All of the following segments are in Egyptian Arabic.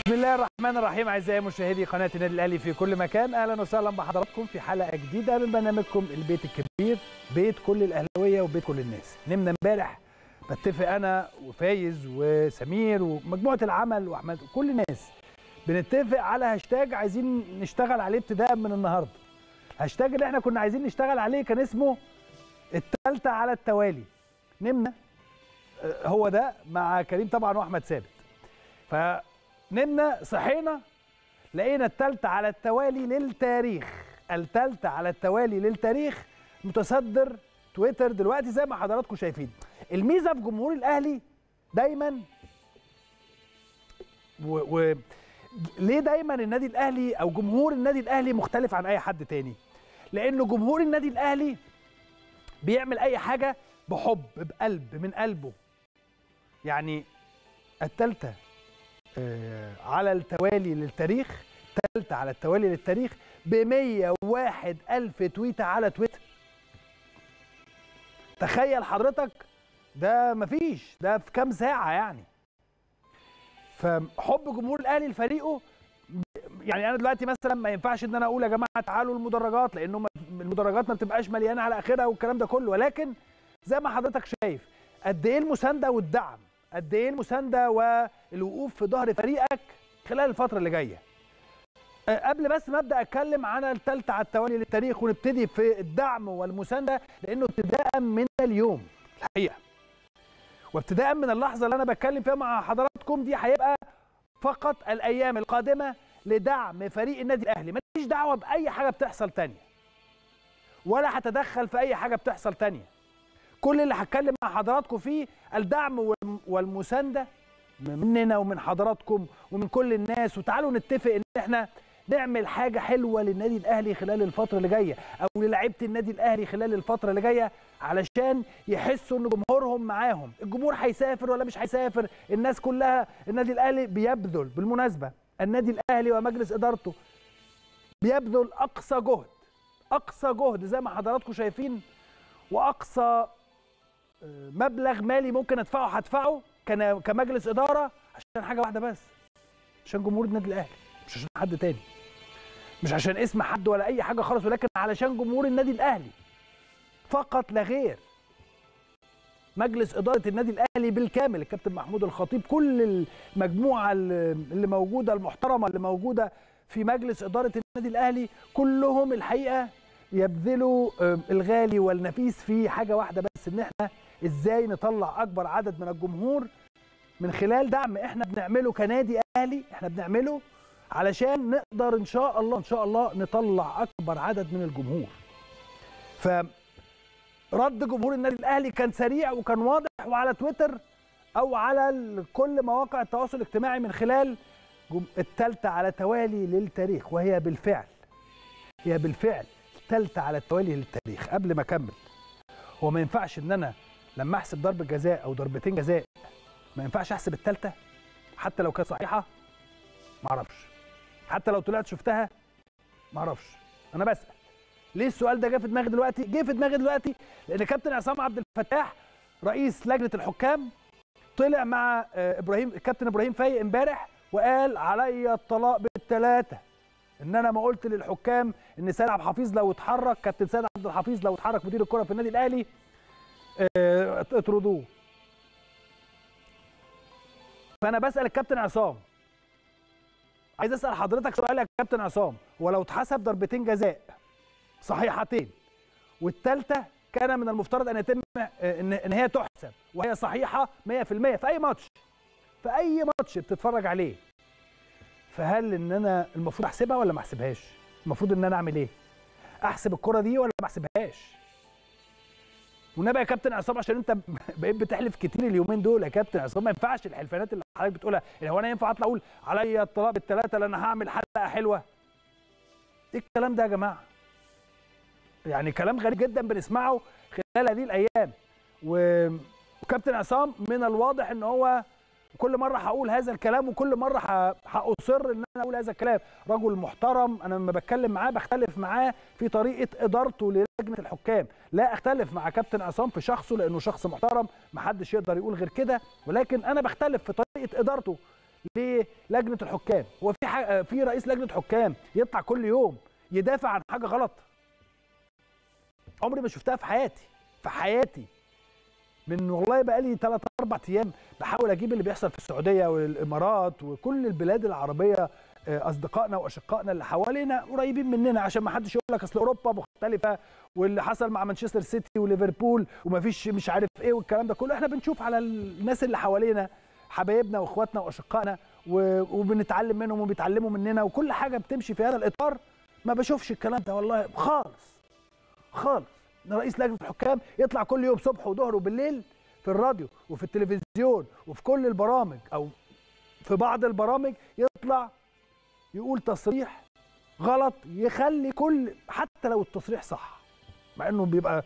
بسم الله الرحمن الرحيم اعزائي مشاهدي قناه النادي الاهلي في كل مكان اهلا وسهلا بحضراتكم في حلقه جديده من برنامجكم البيت الكبير بيت كل الاهلاويه وبيت كل الناس نمنا امبارح بتفق انا وفايز وسمير ومجموعه العمل واحمد كل الناس بنتفق على هاشتاج عايزين نشتغل عليه ابتداء من النهارده هاشتاج اللي احنا كنا عايزين نشتغل عليه كان اسمه التالتة على التوالي نمنا آه، هو ده مع كريم طبعا واحمد ثابت فنمنا صحينا لقينا التالتة على التوالي للتاريخ التالتة على التوالي للتاريخ متصدر تويتر دلوقتي زي ما حضراتكم شايفين الميزة في جمهور الأهلي دايما و... و... ليه دايما النادي الأهلي أو جمهور النادي الأهلي مختلف عن أي حد تاني لأنه جمهور النادي الأهلي بيعمل أي حاجة بحب بقلب من قلبه يعني التالتة آه، على التوالي للتاريخ تالتة على التوالي للتاريخ ب 101 ألف تويتة على تويتر تخيل حضرتك ده مفيش ده في كام ساعة يعني فحب جمهور الأهلي لفريقه يعني أنا دلوقتي مثلا ما ينفعش إن أنا أقول يا جماعة تعالوا المدرجات لأنه ما- المدرجات ما بتبقاش مليانة على آخرها والكلام ده كله ولكن زي ما حضرتك شايف قد إيه المساندة والدعم قد ايه المسانده والوقوف في ظهر فريقك خلال الفتره اللي جايه أه، قبل بس ما ابدا اتكلم عن الثالثه على التوالي للتاريخ ونبتدي في الدعم والمسانده لانه ابتداء من اليوم الحقيقه وابتداء من اللحظه اللي انا بتكلم فيها مع حضراتكم دي هيبقى فقط الايام القادمه لدعم فريق النادي الاهلي ماليش دعوه باي حاجه بتحصل تانية ولا هتدخل في اي حاجه بتحصل تانية كل اللي هتكلم مع حضراتكم فيه الدعم والم- والمسانده مننا ومن حضراتكم ومن كل الناس وتعالوا نتفق ان احنا نعمل حاجه حلوه للنادي الاهلي خلال الفتره اللي جايه او للاعيبه النادي الاهلي خلال الفتره اللي جايه علشان يحسوا ان جمهورهم معاهم الجمهور هيسافر ولا مش هيسافر الناس كلها النادي الاهلي بيبذل بالمناسبه النادي الاهلي ومجلس ادارته بيبذل اقصى جهد اقصى جهد زي ما حضراتكم شايفين واقصى مبلغ مالي ممكن ادفعه هدفعه كان- كمجلس اداره عشان حاجه واحده بس عشان جمهور النادي الاهلي مش عشان حد تاني مش عشان اسم حد ولا اي حاجه خالص ولكن علشان جمهور النادي الاهلي فقط لا غير مجلس اداره النادي الاهلي بالكامل الكابتن محمود الخطيب كل المجموعه اللي اللي موجوده المحترمه اللي موجوده في مجلس اداره النادي الاهلي كلهم الحقيقه يبذلوا آه، الغالي والنفيس في حاجه واحده بس ان احنا ازاي نطلع اكبر عدد من الجمهور من خلال دعم احنا بنعمله كنادي اهلي احنا بنعمله علشان نقدر ان شاء الله ان شاء الله نطلع اكبر عدد من الجمهور ف رد جمهور النادي الاهلي كان سريع وكان واضح وعلى تويتر او على ال- كل مواقع التواصل الاجتماعي من خلال جم- التالتة على توالي للتاريخ وهي بالفعل هي بالفعل التالتة على التوالي للتاريخ قبل ما اكمل هو ما ينفعش ان انا لما احسب ضربه جزاء او ضربتين جزاء ما ينفعش احسب الثالثه حتى لو كانت صحيحه ما اعرفش حتى لو طلعت شفتها ما اعرفش انا بسال ليه السؤال ده جه في دماغي دلوقتي جه في دماغي دلوقتي لان كابتن عصام عبد الفتاح رئيس لجنه الحكام طلع مع آه، ابراهيم الكابتن ابراهيم فايق امبارح وقال عليا الطلاق بالثلاثه ان انا ما قلت للحكام ان سيد عبد الحفيظ لو اتحرك كابتن سيد عبد الحفيظ لو اتحرك مدير الكره في النادي الاهلي آه، اطردوه فانا بسال الكابتن عصام عايز اسال حضرتك سؤال يا كابتن عصام ولو اتحسب ضربتين جزاء صحيحتين والثالثه كان من المفترض ان يتم آه، ان ان هي تحسب وهي صحيحه 100% في اي ماتش في اي ماتش بتتفرج عليه فهل ان انا المفروض احسبها ولا ما احسبهاش المفروض ان انا اعمل ايه احسب الكره دي ولا ما احسبهاش والنبي يا كابتن عصام عشان انت بقيت بتحلف كتير اليومين دول يا كابتن عصام ما ينفعش الحلفانات اللي حضرتك بتقولها يعني هو انا ينفع اطلع اقول عليا الطلاق بالثلاثه لان انا هعمل حلقه حلوه ايه الكلام ده يا جماعه يعني كلام غريب جدا بنسمعه خلال هذه الايام و- وكابتن عصام من الواضح ان هو كل مره هقول هذا الكلام وكل مره ه- هاصر ان انا اقول هذا الكلام رجل محترم انا لما بتكلم معاه بختلف معاه في طريقه ادارته للجنه الحكام لا اختلف مع كابتن عصام في شخصه لانه شخص محترم محدش يقدر يقول غير كده ولكن انا بختلف في طريقه ادارته للجنه الحكام هو في حاجة في رئيس لجنه حكام يطلع كل يوم يدافع عن حاجه غلط عمري ما شفتها في حياتي في حياتي من والله بقى لي 3 4 ايام بحاول اجيب اللي بيحصل في السعوديه والامارات وكل البلاد العربيه اصدقائنا واشقائنا اللي حوالينا قريبين مننا عشان ما حدش يقول لك اصل اوروبا مختلفه واللي حصل مع مانشستر سيتي وليفربول ومفيش مش عارف ايه والكلام ده كله احنا بنشوف على الناس اللي حوالينا حبايبنا واخواتنا واشقائنا وبنتعلم منهم وبيتعلموا مننا وكل حاجه بتمشي في هذا الاطار ما بشوفش الكلام ده والله خالص خالص رئيس لجنه الحكام يطلع كل يوم صبح وظهر وبالليل في الراديو وفي التلفزيون وفي كل البرامج او في بعض البرامج يطلع يقول تصريح غلط يخلي كل حتى لو التصريح صح مع انه بيبقى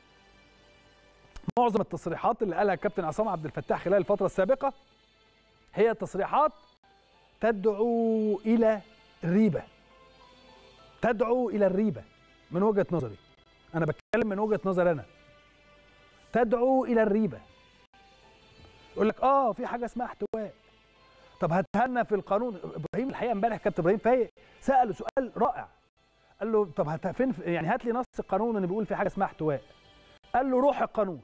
معظم التصريحات اللي قالها الكابتن عصام عبد الفتاح خلال الفتره السابقه هي تصريحات تدعو الى الريبه تدعو الى الريبه من وجهه نظري انا بتكلم من وجهه نظر انا تدعو الى الريبه يقول لك اه في حاجه اسمها احتواء طب هتهنى في القانون ابراهيم الحقيقه امبارح كابتن ابراهيم فايق ساله سؤال رائع قال له طب هت فين يعني هات لي نص القانون اللي بيقول في حاجه اسمها احتواء قال له روح القانون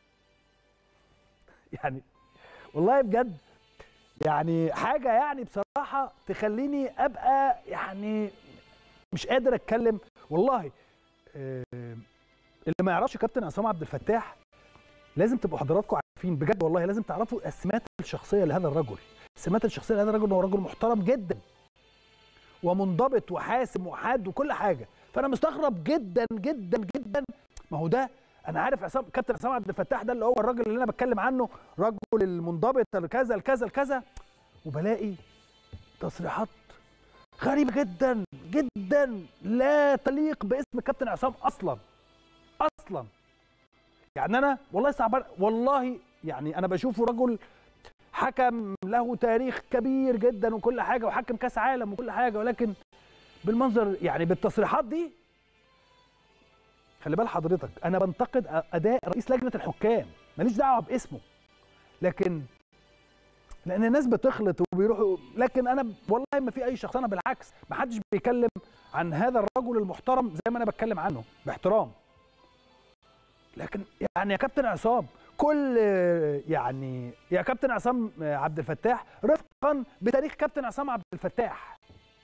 يعني والله بجد يعني حاجه يعني بصراحه تخليني ابقى يعني مش قادر اتكلم والله اللي ما يعرفش كابتن عصام عبد الفتاح لازم تبقوا حضراتكم عارفين بجد والله لازم تعرفوا السمات الشخصيه لهذا الرجل السمات الشخصيه لهذا الرجل هو رجل محترم جدا ومنضبط وحاسم وحاد وكل حاجه فانا مستغرب جدا جدا جدا ما هو ده انا عارف عصام كابتن عصام عبد الفتاح ده اللي هو الراجل اللي انا بتكلم عنه رجل المنضبط الكذا الكذا الكذا وبلاقي تصريحات غريبه جدا جدا لا تليق باسم كابتن عصام اصلا اصلا يعني انا والله صعب والله يعني انا بشوفه رجل حكم له تاريخ كبير جدا وكل حاجه وحكم كاس عالم وكل حاجه ولكن بالمنظر يعني بالتصريحات دي خلي بال حضرتك انا بنتقد اداء رئيس لجنه الحكام ماليش دعوه باسمه لكن لان الناس بتخلط وبيروحوا لكن انا والله ما في اي شخص انا بالعكس ما حدش بيتكلم عن هذا الرجل المحترم زي ما انا بتكلم عنه باحترام لكن يعني يا كابتن عصام كل يعني يا كابتن عصام عبد الفتاح رفقا بتاريخ كابتن عصام عبد الفتاح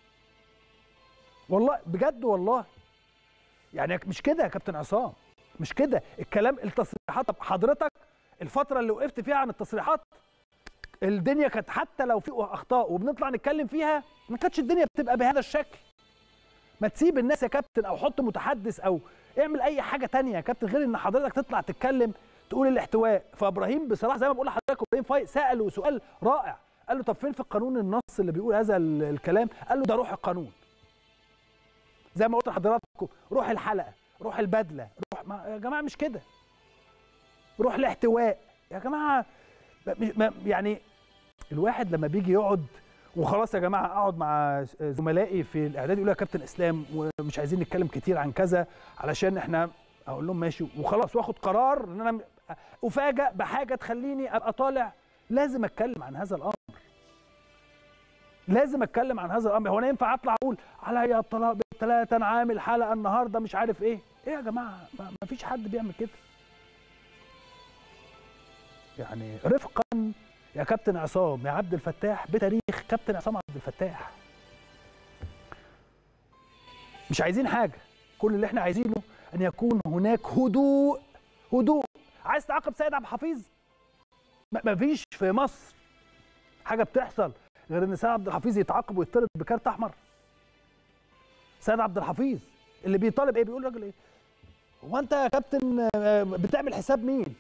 والله بجد والله يعني مش كده يا كابتن عصام مش كده الكلام التصريحات طب حضرتك الفتره اللي وقفت فيها عن التصريحات الدنيا كانت حتى لو في اخطاء وبنطلع نتكلم فيها ما كانتش الدنيا بتبقى بهذا الشكل ما تسيب الناس يا كابتن او حط متحدث او اعمل اي حاجه تانية يا كابتن غير ان حضرتك تطلع تتكلم تقول الاحتواء فابراهيم بصراحه زي ما بقول لحضرتك ابراهيم فايق ساله سؤال رائع قال له طب فين في القانون النص اللي بيقول هذا الكلام قال له ده روح القانون زي ما قلت لحضراتكم روح الحلقه روح البدله روح ما يا جماعه مش كده روح الاحتواء يا جماعه يعني الواحد لما بيجي يقعد وخلاص يا جماعه اقعد مع زملائي في الاعداد يقولوا يا كابتن اسلام ومش عايزين نتكلم كتير عن كذا علشان احنا اقول لهم ماشي وخلاص واخد قرار ان انا افاجئ بحاجه تخليني ابقى طالع لازم اتكلم عن هذا الامر لازم اتكلم عن هذا الامر هو انا ينفع اطلع اقول عليا الطلاق بالثلاثه انا عامل حلقه النهارده مش عارف ايه ايه يا جماعه ما فيش حد بيعمل كده يعني رفقا يا كابتن عصام يا عبد الفتاح بتاريخ كابتن عصام عبد الفتاح مش عايزين حاجه كل اللي احنا عايزينه ان يكون هناك هدوء هدوء عايز تعاقب سيد عبد الحفيظ ما فيش في مصر حاجه بتحصل غير ان سيد عبد الحفيظ يتعاقب ويطرد بكارت احمر سيد عبد الحفيظ اللي بيطالب ايه بيقول راجل ايه هو انت يا كابتن بتعمل حساب مين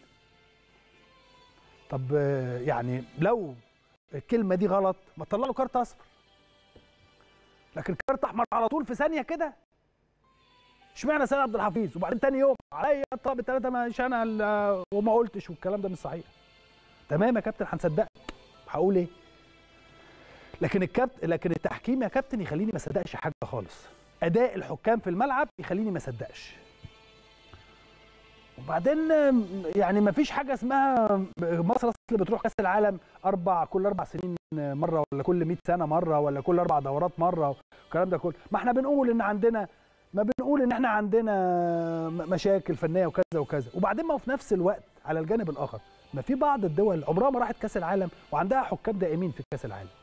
طب يعني لو الكلمه دي غلط ما تطلع له كارت اصفر لكن كارت احمر على طول في ثانيه كده اشمعنى سيد عبد الحفيظ وبعدين تاني يوم عليا طب الثلاثه مش انا وما قلتش والكلام ده مش صحيح تمام يا كابتن هنصدقك هقول ايه لكن الكابتن لكن التحكيم يا كابتن يخليني ما اصدقش حاجه خالص اداء الحكام في الملعب يخليني ما اصدقش وبعدين آم، يعني ما فيش حاجه اسمها مصر اصل بتروح كاس العالم اربع كل اربع سنين مره ولا كل 100 سنه مره ولا كل اربع دورات مره والكلام ده كله ما احنا بنقول ان عندنا ما بنقول ان احنا عندنا م- مشاكل فنيه وكذا وكذا وبعدين ما هو في نفس الوقت على الجانب الاخر ما في بعض الدول عمرها ما راحت كاس العالم وعندها حكام دائمين في كاس العالم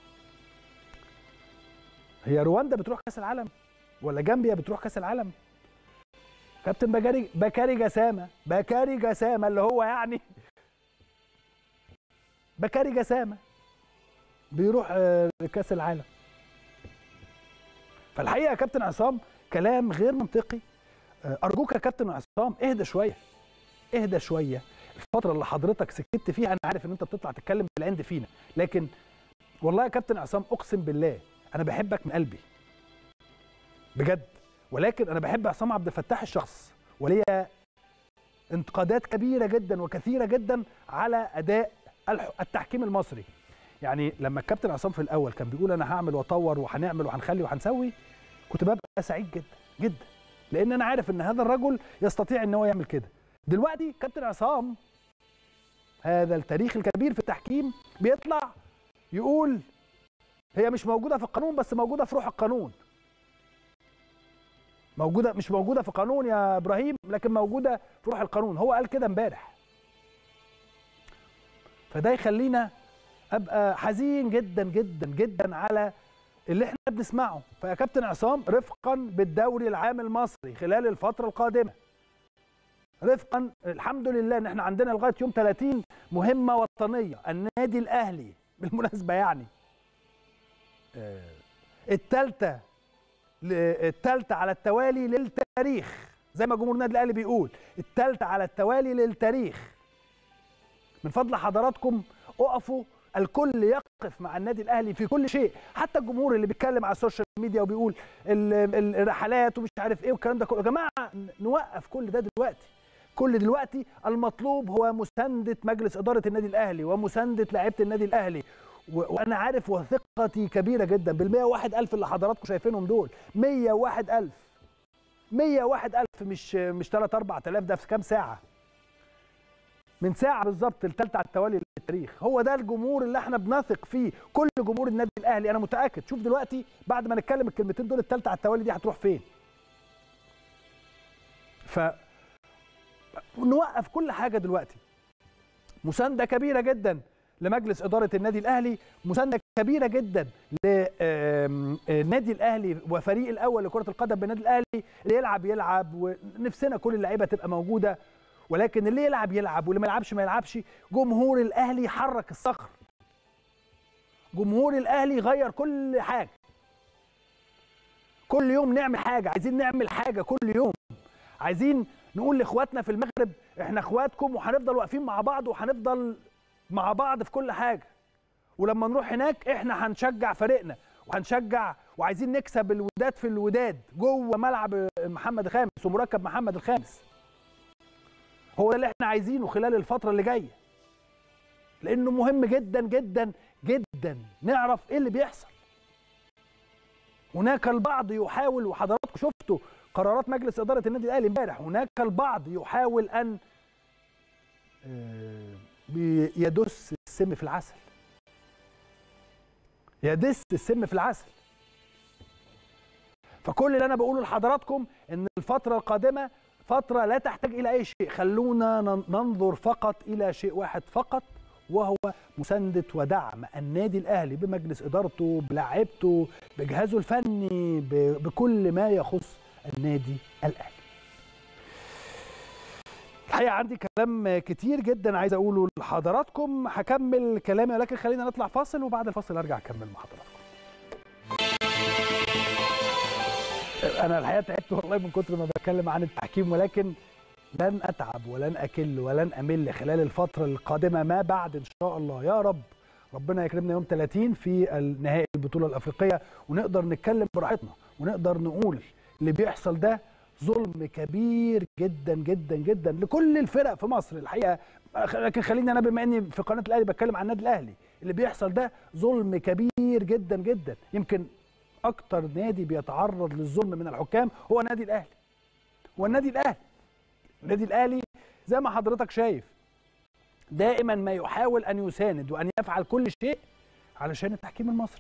هي رواندا بتروح كاس العالم ولا جامبيا بتروح كاس العالم كابتن بكاري بكاري جسامه بكاري جسامه اللي هو يعني بكاري جسامه بيروح آه، كاس العالم فالحقيقه يا كابتن عصام كلام غير منطقي آه، ارجوك يا كابتن عصام اهدى شويه اهدى شويه الفتره اللي حضرتك سكت فيها انا عارف ان انت بتطلع تتكلم بالعند فينا لكن والله يا كابتن عصام اقسم بالله انا بحبك من قلبي بجد ولكن انا بحب عصام عبد الفتاح الشخص وليا انتقادات كبيره جدا وكثيره جدا على اداء الح- التحكيم المصري يعني لما الكابتن عصام في الاول كان بيقول انا هعمل واطور وهنعمل وهنخلي وهنسوي كنت ببقى سعيد جدا جدا لان انا عارف ان هذا الرجل يستطيع ان هو يعمل كده دلوقتي كابتن عصام هذا التاريخ الكبير في التحكيم بيطلع يقول هي مش موجوده في القانون بس موجوده في روح القانون موجوده مش موجوده في قانون يا ابراهيم لكن موجوده في روح القانون هو قال كده امبارح فده يخلينا ابقى حزين جدا جدا جدا على اللي احنا بنسمعه فيا كابتن عصام رفقا بالدوري العام المصري خلال الفتره القادمه رفقا الحمد لله ان احنا عندنا لغايه يوم 30 مهمه وطنيه النادي الاهلي بالمناسبه يعني الثالثه الثالثه على التوالي للتاريخ زي ما جمهور النادي الاهلي بيقول الثالثه على التوالي للتاريخ من فضل حضراتكم اقفوا الكل يقف مع النادي الاهلي في كل شيء حتى الجمهور اللي بيتكلم على السوشيال ميديا وبيقول ال- ال- الرحلات ومش عارف ايه والكلام ده كله يا جماعه نوقف كل ده دلوقتي كل دلوقتي المطلوب هو مسانده مجلس اداره النادي الاهلي ومسانده لعيبه النادي الاهلي و- وانا عارف وثقتي كبيره جدا بال 101 الف اللي حضراتكم شايفينهم دول 101 الف 101 الف مش مش 3 4000 ده في كام ساعه من ساعه بالظبط الثالثه على التوالي للتاريخ هو ده الجمهور اللي احنا بنثق فيه كل جمهور النادي الاهلي انا متاكد شوف دلوقتي بعد ما نتكلم الكلمتين دول الثالثه على التوالي دي هتروح فين ف نوقف كل حاجه دلوقتي مسانده كبيره جدا لمجلس اداره النادي الاهلي مسانده كبيره جدا للنادي الاهلي وفريق الاول لكره القدم بالنادي الاهلي اللي يلعب يلعب ونفسنا كل اللعيبه تبقى موجوده ولكن اللي يلعب يلعب واللي ما يلعبش ما يلعبش جمهور الاهلي يحرك الصخر جمهور الاهلي غير كل حاجه كل يوم نعمل حاجه عايزين نعمل حاجه كل يوم عايزين نقول لاخواتنا في المغرب احنا اخواتكم وهنفضل واقفين مع بعض وهنفضل مع بعض في كل حاجه ولما نروح هناك احنا هنشجع فريقنا وهنشجع وعايزين نكسب الوداد في الوداد جوه ملعب محمد الخامس ومركب محمد الخامس هو ده اللي احنا عايزينه خلال الفتره اللي جايه لانه مهم جدا جدا جدا نعرف ايه اللي بيحصل هناك البعض يحاول وحضراتكم شفتوا قرارات مجلس اداره النادي الاهلي امبارح هناك البعض يحاول ان آه، بي- يدس السم في العسل يدس السم في العسل فكل اللي انا بقوله لحضراتكم ان الفتره القادمه فتره لا تحتاج الى اي شيء خلونا نن- ننظر فقط الى شيء واحد فقط وهو مسانده ودعم النادي الاهلي بمجلس ادارته بلاعيبته بجهازه الفني ب- بكل ما يخص النادي الاهلي الحقيقه عندي كلام كتير جدا عايز اقوله لحضراتكم هكمل كلامي ولكن خلينا نطلع فاصل وبعد الفاصل ارجع اكمل مع حضراتكم انا الحقيقه تعبت والله من كتر ما بتكلم عن التحكيم ولكن لن اتعب ولن اكل ولن امل خلال الفتره القادمه ما بعد ان شاء الله يا رب ربنا يكرمنا يوم 30 في نهائي البطوله الافريقيه ونقدر نتكلم براحتنا ونقدر نقول اللي بيحصل ده ظلم كبير جدا جدا جدا لكل الفرق في مصر الحقيقه لكن خليني انا بما اني في قناه الاهلي بتكلم عن النادي الاهلي اللي بيحصل ده ظلم كبير جدا جدا يمكن اكتر نادي بيتعرض للظلم من الحكام هو النادي الاهلي هو النادي الاهلي النادي الاهلي زي ما حضرتك شايف دائما ما يحاول ان يساند وان يفعل كل شيء علشان التحكيم المصري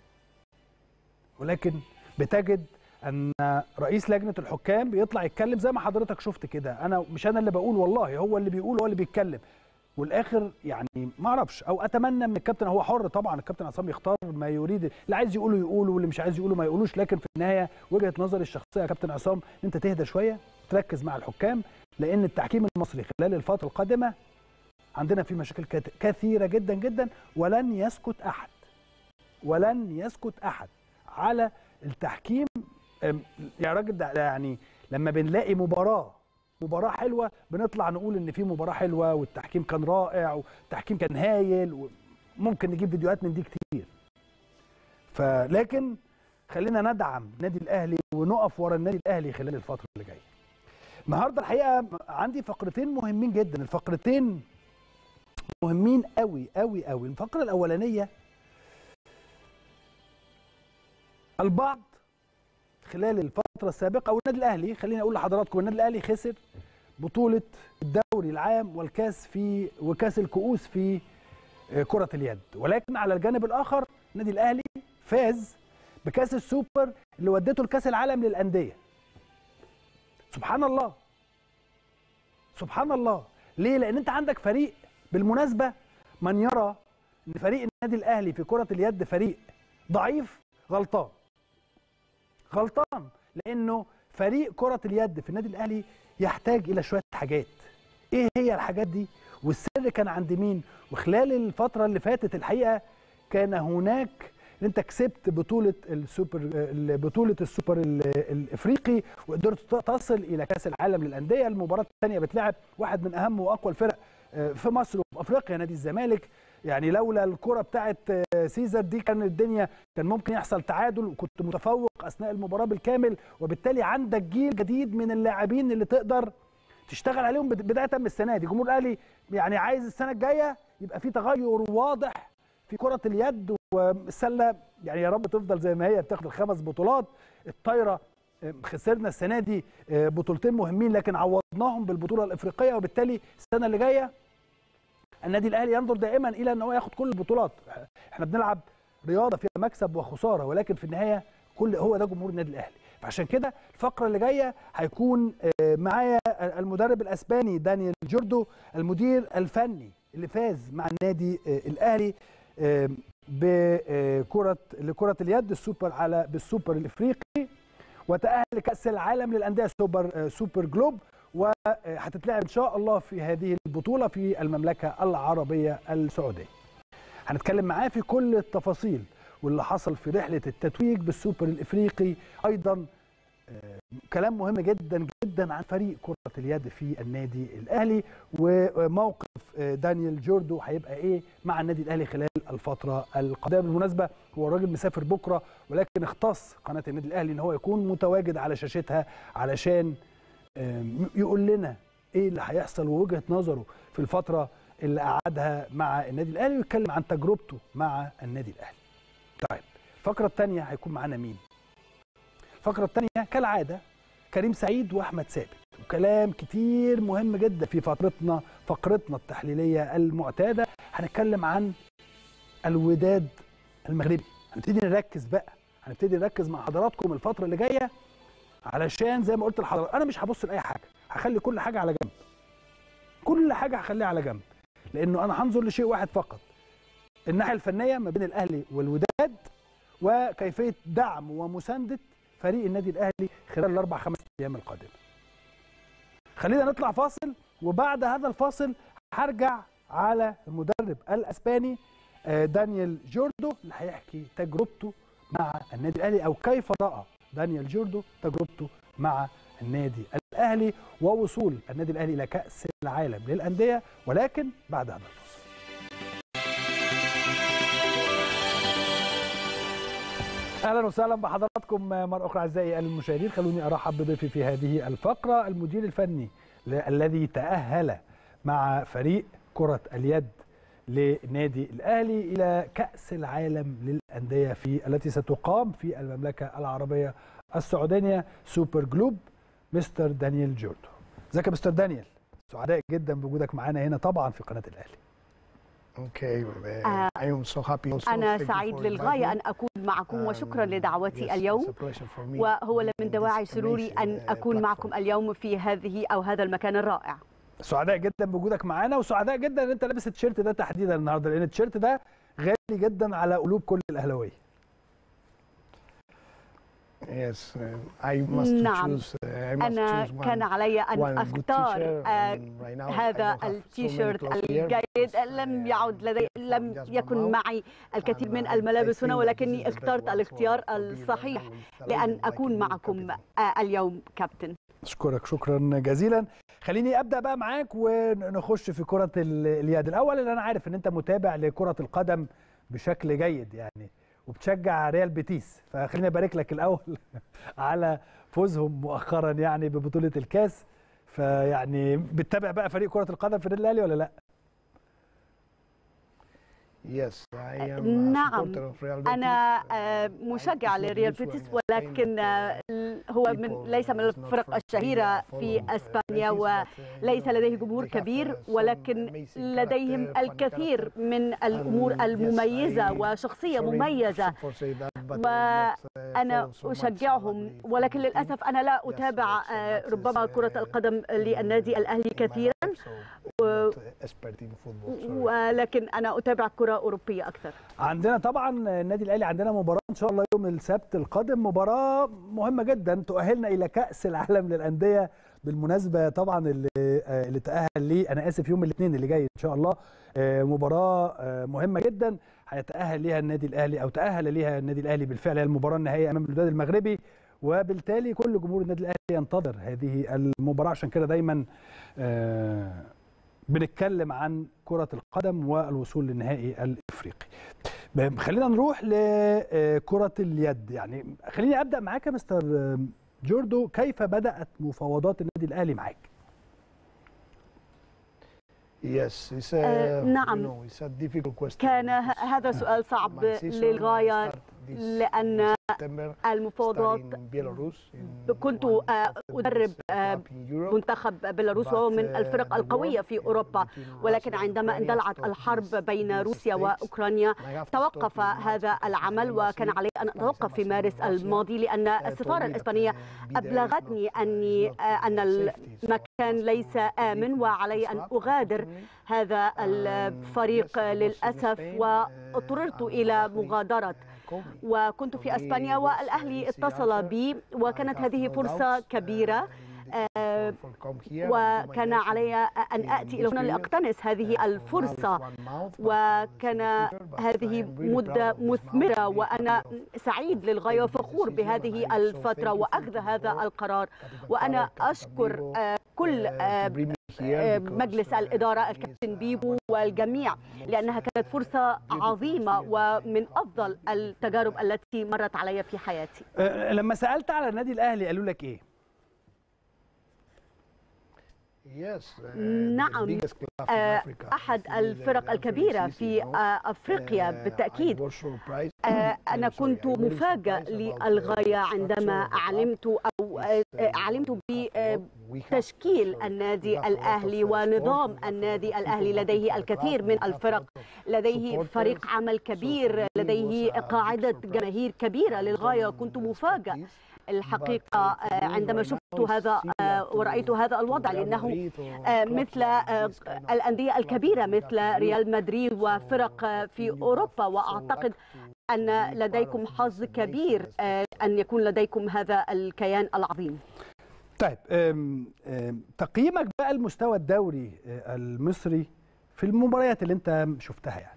ولكن بتجد ان رئيس لجنه الحكام بيطلع يتكلم زي ما حضرتك شفت كده انا مش انا اللي بقول والله هو اللي بيقول هو اللي بيتكلم والاخر يعني ما اعرفش او اتمنى من الكابتن هو حر طبعا الكابتن عصام يختار ما يريد اللي عايز يقوله يقوله واللي مش عايز يقوله ما يقولوش لكن في النهايه وجهه نظري الشخصيه يا كابتن عصام ان انت تهدى شويه تركز مع الحكام لان التحكيم المصري خلال الفتره القادمه عندنا فيه مشاكل كثيره جدا جدا ولن يسكت احد ولن يسكت احد على التحكيم يا راجل ده يعني لما بنلاقي مباراه مباراه حلوه بنطلع نقول ان في مباراه حلوه والتحكيم كان رائع والتحكيم كان هايل وممكن نجيب فيديوهات من دي كتير فلكن خلينا ندعم النادي الاهلي ونقف ورا النادي الاهلي خلال الفتره اللي جايه النهارده الحقيقه عندي فقرتين مهمين جدا الفقرتين مهمين قوي قوي قوي الفقره الاولانيه البعض خلال الفتره السابقه او النادي الاهلي خليني اقول لحضراتكم النادي الاهلي خسر بطوله الدوري العام والكاس في وكاس الكؤوس في كره اليد ولكن على الجانب الاخر النادي الاهلي فاز بكاس السوبر اللي ودته لكاس العالم للانديه سبحان الله سبحان الله ليه لان انت عندك فريق بالمناسبه من يرى ان فريق النادي الاهلي في كره اليد فريق ضعيف غلطان غلطان لانه فريق كره اليد في النادي الاهلي يحتاج الى شويه حاجات ايه هي الحاجات دي والسر كان عند مين وخلال الفتره اللي فاتت الحقيقه كان هناك انت كسبت بطوله السوبر بطوله السوبر الافريقي وقدرت تصل الى كاس العالم للانديه المباراه الثانيه بتلعب واحد من اهم واقوى الفرق في مصر وفي افريقيا نادي الزمالك يعني لولا الكره بتاعت سيزر دي كان الدنيا كان ممكن يحصل تعادل وكنت متفوق اثناء المباراه بالكامل وبالتالي عندك جيل جديد من اللاعبين اللي تقدر تشتغل عليهم بدايه من السنه دي جمهور الاهلي يعني عايز السنه الجايه يبقى في تغير واضح في كره اليد والسله يعني يا رب تفضل زي ما هي بتاخد الخمس بطولات الطايره خسرنا السنه دي بطولتين مهمين لكن عوضناهم بالبطوله الافريقيه وبالتالي السنه اللي جايه النادي الاهلي ينظر دائما الى ان هو ياخد كل البطولات احنا بنلعب رياضه فيها مكسب وخساره ولكن في النهايه كل هو ده جمهور النادي الاهلي فعشان كده الفقره اللي جايه هيكون معايا المدرب الاسباني دانيال جوردو المدير الفني اللي فاز مع النادي الاهلي بكره لكره اليد السوبر على بالسوبر الافريقي وتاهل لكاس العالم للانديه سوبر سوبر جلوب وهتتلعب ان شاء الله في هذه البطوله في المملكه العربيه السعوديه. هنتكلم معاه في كل التفاصيل واللي حصل في رحله التتويج بالسوبر الافريقي ايضا كلام مهم جدا جدا عن فريق كره اليد في النادي الاهلي وموقف دانيال جوردو هيبقى ايه مع النادي الاهلي خلال الفتره القادمه بالمناسبه هو الراجل مسافر بكره ولكن اختص قناه النادي الاهلي ان هو يكون متواجد على شاشتها علشان يقول لنا ايه اللي هيحصل ووجهه نظره في الفتره اللي قعدها مع النادي الاهلي ويتكلم عن تجربته مع النادي الاهلي. طيب الفقره الثانيه هيكون معانا مين؟ الفقره الثانيه كالعاده كريم سعيد واحمد ثابت وكلام كتير مهم جدا في فترتنا فقرتنا التحليليه المعتاده هنتكلم عن الوداد المغربي هنبتدي نركز بقى هنبتدي نركز مع حضراتكم الفتره اللي جايه علشان زي ما قلت لحضرتك انا مش هبص لاي حاجه هخلي كل حاجه على جنب كل حاجه هخليها على جنب لانه انا هنظر لشيء واحد فقط الناحيه الفنيه ما بين الاهلي والوداد وكيفيه دعم ومسانده فريق النادي الاهلي خلال الاربع خمس ايام القادمه خلينا نطلع فاصل وبعد هذا الفاصل هرجع على المدرب الاسباني دانيال جوردو اللي هيحكي تجربته مع النادي الاهلي او كيف راى دانيال جوردو تجربته مع النادي الاهلي ووصول النادي الاهلي الى كاس العالم للانديه ولكن بعد هذا الفاصل اهلا وسهلا بحضراتكم مره اخرى اعزائي المشاهدين خلوني ارحب بضيفي في هذه الفقره المدير الفني الذي تاهل مع فريق كره اليد لنادي الاهلي الى كاس العالم للانديه في التي ستقام في المملكه العربيه السعوديه سوبر جلوب مستر دانيال جوردو ازيك يا مستر دانيال سعداء جدا بوجودك معانا هنا طبعا في قناه الاهلي Okay, uh, آه، I am so happy also. أنا Thank you سعيد for للغاية inviting أن أكون معكم me. وشكرا Um, لدعوتي yes, اليوم it's a pleasure for me وهو in من this دواعي سروري أن amazing, uh, أكون معكم platform. اليوم في هذه أو هذا المكان الرائع سعداء جدا بوجودك معانا وسعداء جدا ان انت لابس التيشيرت ده تحديدا النهارده لان التيشيرت ده غالي جدا على قلوب كل الاهلاويه Yes, uh, I must نعم. choose. Uh, I must أنا choose one, كان علي أن one good أختار teacher, آه، and right now I هذا don't have so many التيشيرت clothes here الجيد because, لم uh, يعد لدي I'm لم just يكن one mouth. معي الكثير من And, uh, I الملابس هنا think that this ولكني is the best اخترت one for- الاختيار for me right الصحيح now with لأن Alain أكون Michael معكم captain. آه، اليوم كابتن اشكرك شكرا جزيلا خليني ابدا بقى معاك ونخش في كره ال- اليد الاول اللي انا عارف ان انت متابع لكره القدم بشكل جيد يعني وبتشجع ريال بيتيس فخليني ابارك لك الاول على فوزهم مؤخرا يعني ببطوله الكاس فيعني بتتابع بقى فريق كره القدم في النادي الاهلي ولا لا Yes, I am a نعم، supporter of Real أنا Betis. آه، Uh, مشجع it's not لريال usual بيتيس in Spain ولكن that, آه، uh, هو من people ليس من is not الفرق from الشهيرة Sevilla في follow, uh, اسبانيا Betis, وليس but, uh, you know, لديه they- جمهور they have, كبير uh, some ولكن amazing لديهم character, funny الكثير character. من الامور And, yes, المميزه I- وشخصيه Sorry مميزه for saying that, but I وأنا not, uh, follow so much اشجعهم about the ولكن football team. للاسف انا لا Yes, اتابع so آه، much is, ربما uh, كره القدم للنادي in- الاهلي in my كثيرا life, so I'm و- not expert in football, sorry. ولكن انا اتابع كره اوروبيه اكثر عندنا طبعا النادي الاهلي عندنا مباراه ان شاء الله يوم السبت القادم مباراه مهمه جدا تؤهلنا الى كاس العالم للانديه بالمناسبه طبعا اللي آه، اللي تاهل ليه انا اسف يوم الاثنين اللي جاي ان شاء الله آه، مباراه آه، مهمه جدا هيتاهل ليها النادي الاهلي او تاهل ليها النادي الاهلي بالفعل هي المباراه النهائيه امام الوداد المغربي وبالتالي كل جمهور النادي الاهلي ينتظر هذه المباراه عشان كده دايما آه، بنتكلم عن كرة القدم والوصول للنهائي الإفريقي ب- خلينا نروح لكرة اليد يعني خليني أبدأ معاك يا مستر جوردو كيف بدأت مفاوضات النادي الأهلي معاك Yes, it's a, آه، you نعم. know, it's a difficult question كان ه- because هذا سؤال صعب my season للغايه start this لأن September, المفاوضات start in Belarus, in كنت one آه، of the أدرب best آه، club in Europe. منتخب بيلاروس وهو من But, uh, الفرق the القوية war في أوروبا between ولكن Russia and عندما Ukraine اندلعت stopped الحرب these- بين these روسيا stakes. وأوكرانيا I have to توقف stop in March هذا because العمل the وكان embassy- علي أن Spanish أتوقف في embassy in مارس Russia, الماضي لأن uh, told السفارة me that, الإسبانية uh, be there is أبلغتني not, uh, أني is not, آه، أن uh, safety. So I المكان have ليس to leave آمن this وعلي أن club, أغادر unfortunately. هذا Um, الفريق yes, I was in للأسف Spain, واضطررت uh, and إلى Ahli, مغادرة uh, called me. وكنت في اسبانيا والاهلي اتصل بي وكانت هذه فرصه كبيره آه، وكان علي ان اتي الى هنا لاقتنص هذه الفرصه وكان هذه مده مثمره وانا سعيد للغايه وفخور بهذه الفتره واخذ هذا القرار وانا اشكر آه، كل آه، آه، مجلس الاداره الكابتن بيبو والجميع لانها كانت فرصه عظيمه ومن افضل التجارب التي مرت علي في حياتي آه، لما سألت على النادي الأهلي قالوا لك إيه؟ نعم آه، أحد الفرق الكبيرة في آه، أفريقيا بالتأكيد آه، أنا كنت مفاجأ للغاية عندما علمت أو آه، آه، علمت بتشكيل النادي الأهلي ونظام النادي الأهلي لديه الكثير من الفرق لديه فريق عمل كبير لديه قاعدة جماهير كبيرة للغاية كنت مفاجأ الحقيقة آه، عندما شفت هذا آه، ورأيت هذا الوضع لأنه آه، مثل آه، الأندية الكبيرة مثل ريال مدريد وفرق آه، في أوروبا وأعتقد أن لديكم حظ كبير آه، أن يكون لديكم هذا الكيان العظيم طيب أم أم تقييمك بقى المستوى الدوري آه، المصري في المباريات اللي أنت شفتها يعني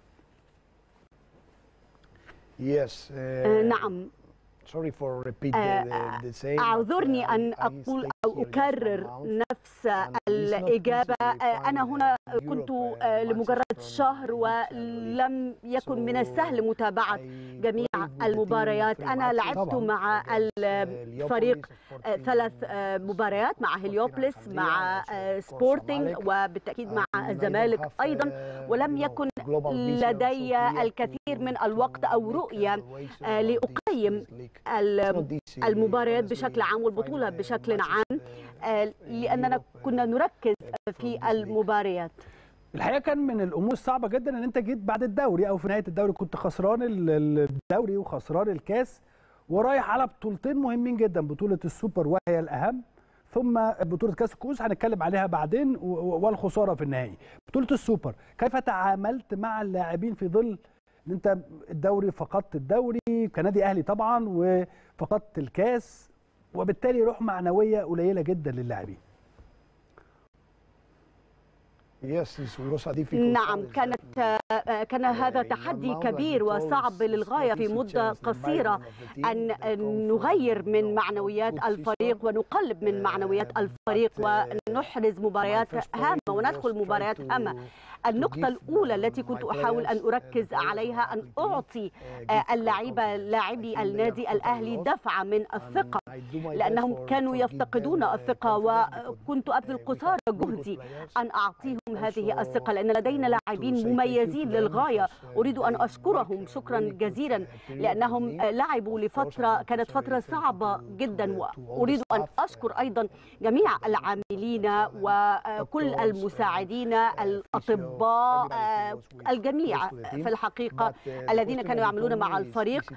Yes. آه، نعم Sorry for repeat آه، the, the same. أعذرني أن أقول أو أكرر نفس الإجابة آه، أنا هنا كنت آه، لمجرد شهر ولم يكن من السهل متابعة جميع المباريات أنا لعبت طبعاً. مع الفريق آه، ثلاث آه، مباريات مع هليوبلس مع آه، سبورتينج وبالتأكيد مع الزمالك أيضا ولم يكن لدي الكثير من الوقت أو رؤية لأقيم المباريات بشكل عام والبطولة بشكل عام لأننا كنا نركز في المباريات الحقيقه كان من الامور الصعبه جدا ان انت جيت بعد الدوري او في نهايه الدوري كنت خسران الدوري وخسران الكاس ورايح على بطولتين مهمين جدا بطوله السوبر وهي الاهم ثم بطوله كاس الكؤوس هنتكلم عليها بعدين والخساره في النهائي بطوله السوبر كيف تعاملت مع اللاعبين في ظل ان انت الدوري فقدت الدوري كنادي اهلي طبعا وفقدت الكاس وبالتالي روح معنويه قليله جدا للاعبين نعم كانت كان هذا تحدي كبير وصعب للغاية في مدة قصيرة أن نغير من معنويات الفريق ونقلب من معنويات الفريق ونحرز مباريات هامة وندخل مباريات هامة النقطة الأولى التي كنت أحاول أن أركز عليها أن أعطي اللعيبة لاعبي النادي الأهلي دفعة من الثقة لأنهم كانوا يفتقدون الثقة وكنت أبذل قصارى جهدي أن أعطيهم هذه الثقة لأن لدينا لاعبين مميزين للغاية أريد أن أشكرهم شكرا جزيلا لأنهم لعبوا لفترة كانت فترة صعبة جدا وأريد أن أشكر أيضا جميع العاملين وكل المساعدين الأطباء الأطباء الجميع في الحقيقة الذين كانوا يعملون مع الفريق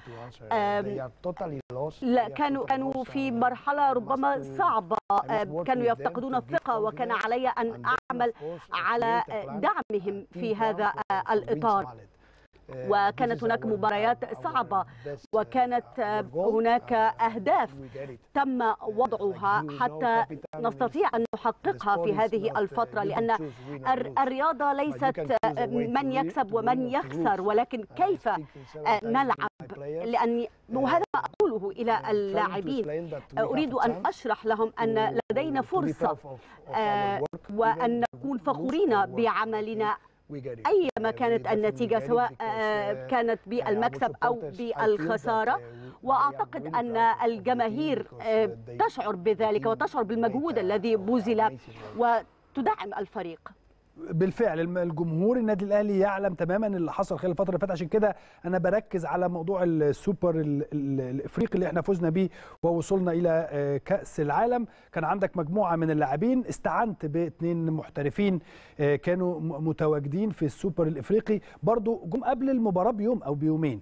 كانوا كانوا في مرحلة ربما صعبة كانوا يفتقدون الثقة وكان علي أن أعمل على دعمهم في هذا الإطار وكانت هناك مباريات صعبة وكانت هناك أهداف تم وضعها حتى نستطيع أن نحققها في هذه الفترة لأن الرياضة ليست من يكسب ومن يخسر ولكن كيف نلعب لأني وهذا ما أقوله إلى اللاعبين أريد أن أشرح لهم أن لدينا فرصة وأن نكون فخورين بعملنا أيما كانت النتيجة سواء كانت بالمكسب أو بالخسارة وأعتقد أن الجماهير تشعر بذلك وتشعر بالمجهود الذي بذل وتدعم الفريق بالفعل الجمهور النادي الاهلي يعلم تماما اللي حصل خلال الفتره اللي فاتت عشان كده انا بركز على موضوع السوبر الافريقي اللي احنا فزنا بيه ووصلنا الى كاس العالم كان عندك مجموعه من اللاعبين استعنت باثنين محترفين كانوا متواجدين في السوبر الافريقي برضو جم قبل المباراه بيوم او بيومين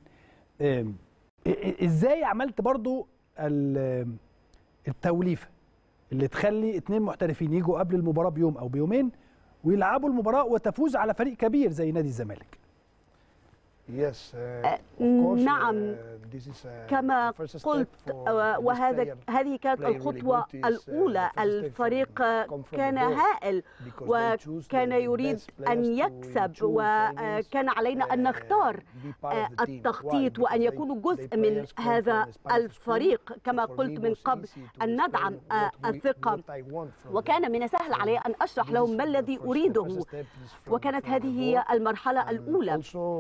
ازاي عملت برضو التوليفه اللي تخلي اثنين محترفين يجوا قبل المباراه بيوم او بيومين ويلعبوا المباراه وتفوز على فريق كبير زي نادي الزمالك Yes, uh, نعم كما قلت وهذا هذه كانت الخطوة الأولى الفريق كان هائل وكان يريد أن يكسب وكان علينا أن نختار التخطيط وأن يكونوا جزء من هذا الفريق كما قلت من قبل أن ندعم الثقة وكان من السهل علي أن أشرح لهم ما الذي أريده وكانت هذه هي المرحلة الأولى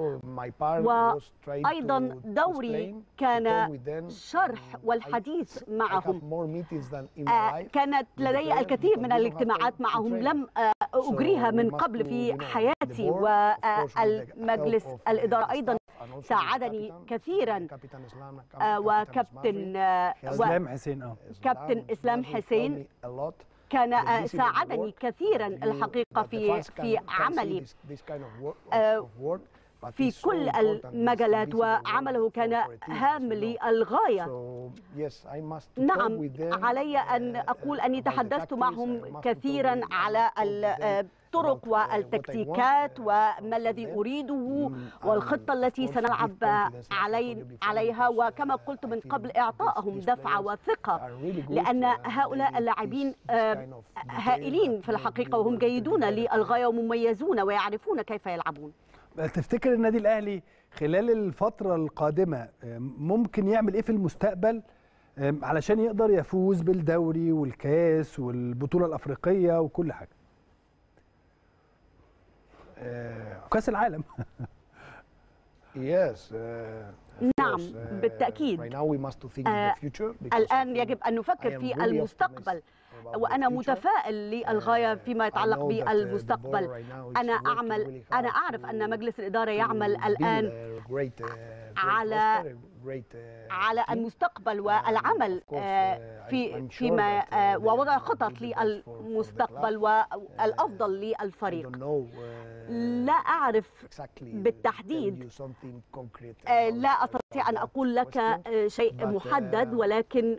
وأيضا دوري كان شرح والحديث معهم كانت لدي الكثير من الاجتماعات معهم لم أجريها من قبل في حياتي والمجلس الإدارة أيضا ساعدني كثيرا وكابتن اسلام حسين كابتن اسلام حسين كان ساعدني كثيرا الحقيقه في في عملي في كل المجالات وعمله كان هام للغاية نعم علي أن أقول أني تحدثت معهم كثيرا على الطرق والتكتيكات وما الذي أريده والخطة التي سنلعب علي عليها وكما قلت من قبل إعطائهم دفعة وثقة لأن هؤلاء اللاعبين هائلين في الحقيقة وهم جيدون للغاية ومميزون ويعرفون كيف يلعبون تفتكر النادي الاهلي خلال الفتره القادمه ممكن يعمل ايه في المستقبل علشان يقدر يفوز بالدوري والكاس والبطوله الافريقيه وكل حاجه وكاس العالم Yes, uh, نعم بالتأكيد الآن يجب أن نفكر في المستقبل وأنا متفائل للغاية فيما يتعلق بالمستقبل أنا أعمل أنا أعرف أن مجلس الإدارة يعمل الآن على على المستقبل والعمل في فيما ووضع خطط للمستقبل والافضل للفريق لا اعرف بالتحديد لا استطيع ان اقول لك شيء محدد ولكن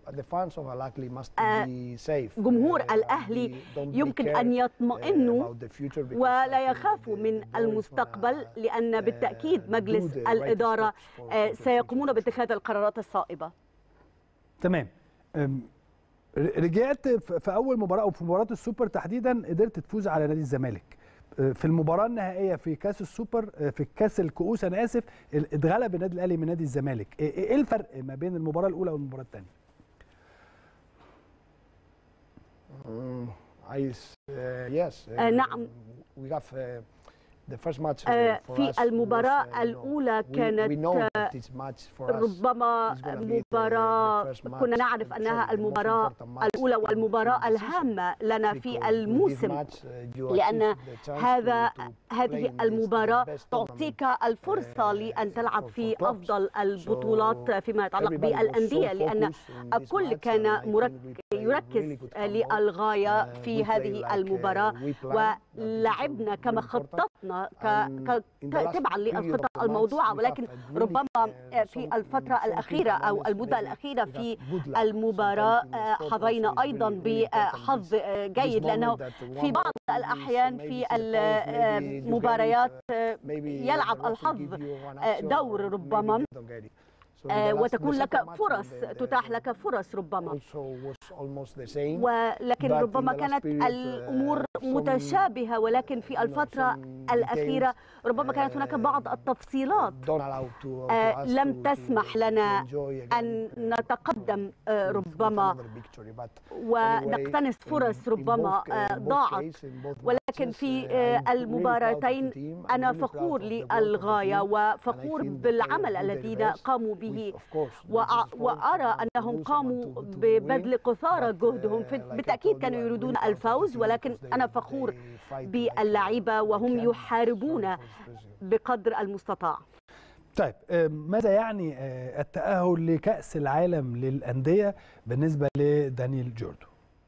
جمهور الاهلي يمكن ان يطمئنوا ولا يخافوا من المستقبل لان بالتاكيد مجلس الاداره سيقومون باتخاذ القرارات الصائبه تمام رجعت في اول مباراه او في مباراه السوبر تحديدا قدرت تفوز على نادي الزمالك في المباراه النهائيه في كاس السوبر في كاس الكؤوس انا اسف اتغلب النادي الاهلي من نادي الزمالك ايه الفرق ما بين المباراه الاولى والمباراه الثانيه عايز يس نعم في المباراة الأولى كانت ربما مباراة كنا نعرف أنها المباراة الأولى والمباراة الهامة لنا في الموسم لأن هذا هذه المباراة تعطيك الفرصة لأن تلعب في أفضل البطولات فيما يتعلق بالأندية لأن الكل كان يركز للغاية في هذه المباراة ولعبنا كما خططنا تبعا للخطط الموضوعه ولكن ربما في الفتره الاخيره او المده الاخيره في المباراه حظينا ايضا بحظ جيد لانه في بعض الاحيان في المباريات يلعب الحظ دور ربما وتكون لك فرص تتاح لك فرص ربما ولكن ربما كانت الامور متشابهه ولكن في الفتره الاخيره ربما كانت هناك بعض التفصيلات لم تسمح لنا ان نتقدم ربما ونقتنص فرص ربما ضاعت ولكن في المباراتين انا فخور للغايه وفخور بالعمل الذين قاموا به به وأرى أنهم قاموا ببذل قصارى جهدهم بالتأكيد كانوا يريدون الفوز ولكن أنا فخور باللعيبة وهم يحاربون بقدر المستطاع طيب ماذا يعني التأهل لكأس العالم للأندية بالنسبة لدانيال جوردو؟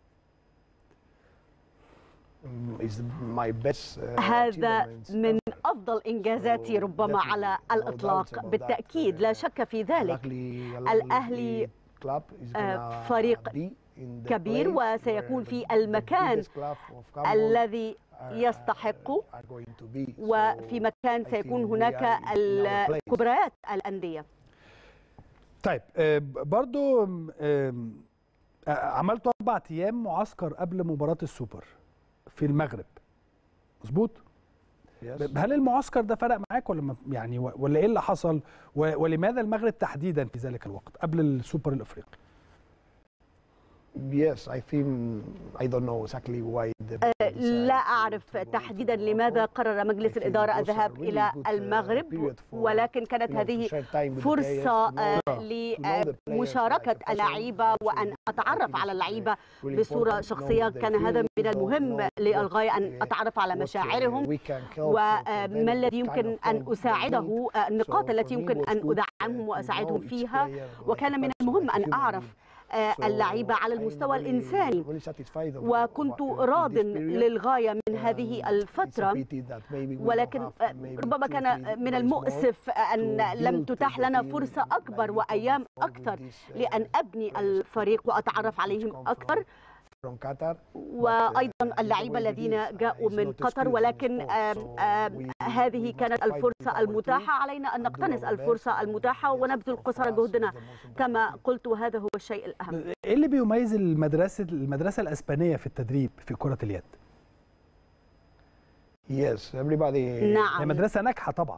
هذا من افضل انجازاتي ربما على الاطلاق بالتاكيد لا شك في ذلك الاهلي فريق كبير وسيكون في المكان الذي يستحق وفي مكان سيكون هناك الكبريات الانديه طيب برضو عملت اربع ايام معسكر قبل مباراه السوبر في المغرب مظبوط هل المعسكر ده فرق معاك ولا يعني ولا ايه اللي حصل ولماذا المغرب تحديدا في ذلك الوقت قبل السوبر الافريقي Yes, I think I don't know exactly why the لا أعرف تحديدا لماذا قرر مجلس الإدارة الذهاب إلى المغرب ولكن كانت هذه فرصة لمشاركة اللعيبة وأن أتعرف على اللعيبة بصورة شخصية كان هذا من المهم للغاية أن أتعرف على مشاعرهم وما الذي يمكن أن أساعده النقاط التي يمكن أن أدعمهم وأساعدهم فيها وكان من المهم أن أعرف اللعيبة على المستوى الإنساني وكنت راض للغاية من هذه الفترة ولكن ربما كان من المؤسف أن لم تتاح لنا فرصة أكبر وأيام أكثر لأن أبني الفريق وأتعرف عليهم أكثر وايضا اللعيبه الذين جاءوا من قطر ولكن آم آم هذه كانت الفرصه المتاحه علينا ان نقتنص الفرصه المتاحه ونبذل قصارى جهدنا كما قلت وهذا هو الشيء الاهم ايه اللي بيميز المدرسه المدرسه الاسبانيه في التدريب في كره اليد Yes, everybody نعم هي مدرسه ناجحه طبعا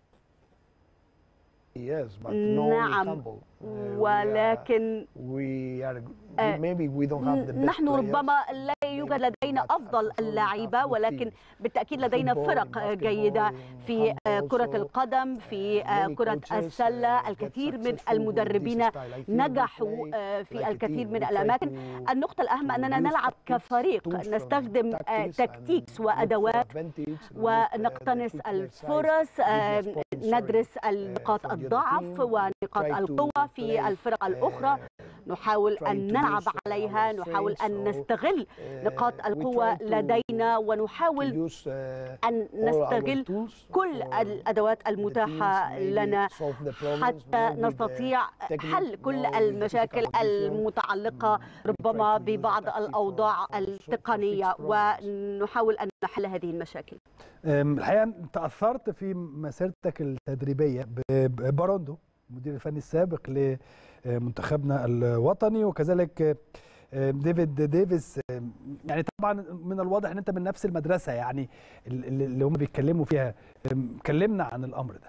Yes, but no نعم humble. Uh, ولكن we are, we are آه، maybe we don't have the best نحن players. ربما لا يوجد لدينا افضل اللعيبه ولكن بالتاكيد لدينا فرق جيده في كره القدم في كره السله الكثير من المدربين نجحوا في الكثير من الاماكن النقطه الاهم اننا نلعب كفريق نستخدم تكتيكس وادوات ونقتنص الفرص ندرس نقاط الضعف ونقاط القوه في الفرق الاخرى نحاول ان نلعب عليها نحاول ان نستغل نقاط القوه لدينا ونحاول ان نستغل كل الادوات المتاحه لنا حتى نستطيع حل كل المشاكل المتعلقه ربما ببعض الاوضاع التقنيه ونحاول ان نحل هذه المشاكل الحقيقه انت اثرت في مسيرتك التدريبيه بباروندو المدير الفني السابق لمنتخبنا الوطني وكذلك ديفيد ديفيس يعني طبعا من الواضح ان انت من نفس المدرسه يعني اللي هم بيتكلموا فيها كلمنا عن الامر ده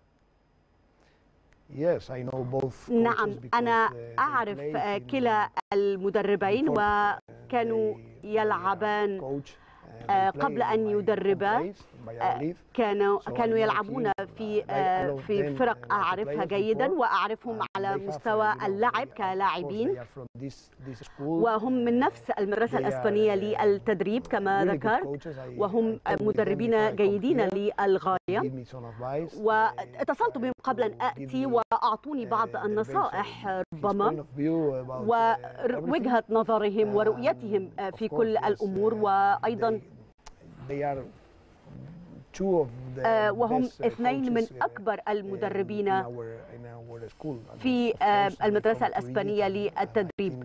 Yes, I know both نعم أنا أعرف كلا المدربين وكانوا يلعبان قبل أن يدربا كانوا كانوا يلعبون في في فرق اعرفها جيدا واعرفهم على مستوى اللعب كلاعبين وهم من نفس المدرسه الاسبانيه للتدريب كما ذكرت وهم مدربين جيدين للغايه واتصلت بهم قبل ان اتي واعطوني بعض النصائح ربما ووجهه نظرهم ورؤيتهم في كل الامور وايضا وهم اثنين من أكبر المدربين في المدرسة الأسبانية للتدريب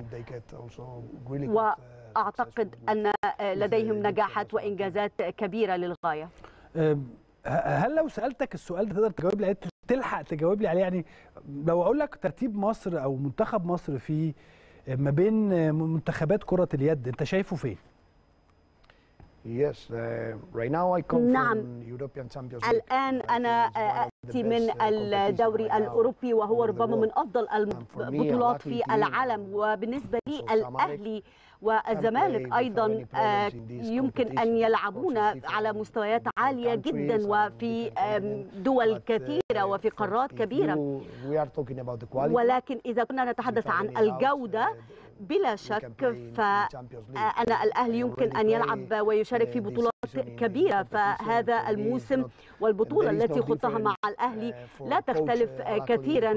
وأعتقد أن لديهم نجاحات وإنجازات كبيرة للغاية هل لو سألتك السؤال ده تقدر تجاوب لي تلحق تجاوب لي عليه يعني لو أقول لك ترتيب مصر أو منتخب مصر في ما بين منتخبات كرة اليد أنت شايفه فين؟ Yes, uh, right now I come نعم from European Champions League. الآن أنا أتي من الدوري الأوروبي وهو ربما من أفضل البطولات في العالم وبالنسبة لي الأهلي والزمالك أيضا يمكن أن يلعبون على مستويات عالية جدا وفي دول كثيرة وفي قارات كبيرة ولكن إذا كنا نتحدث عن الجودة بلا شك فأنا الأهلي يمكن أن يلعب ويشارك في بطولات كبيرة فهذا الموسم والبطولة التي خضتها مع الأهلي لا تختلف كثيرا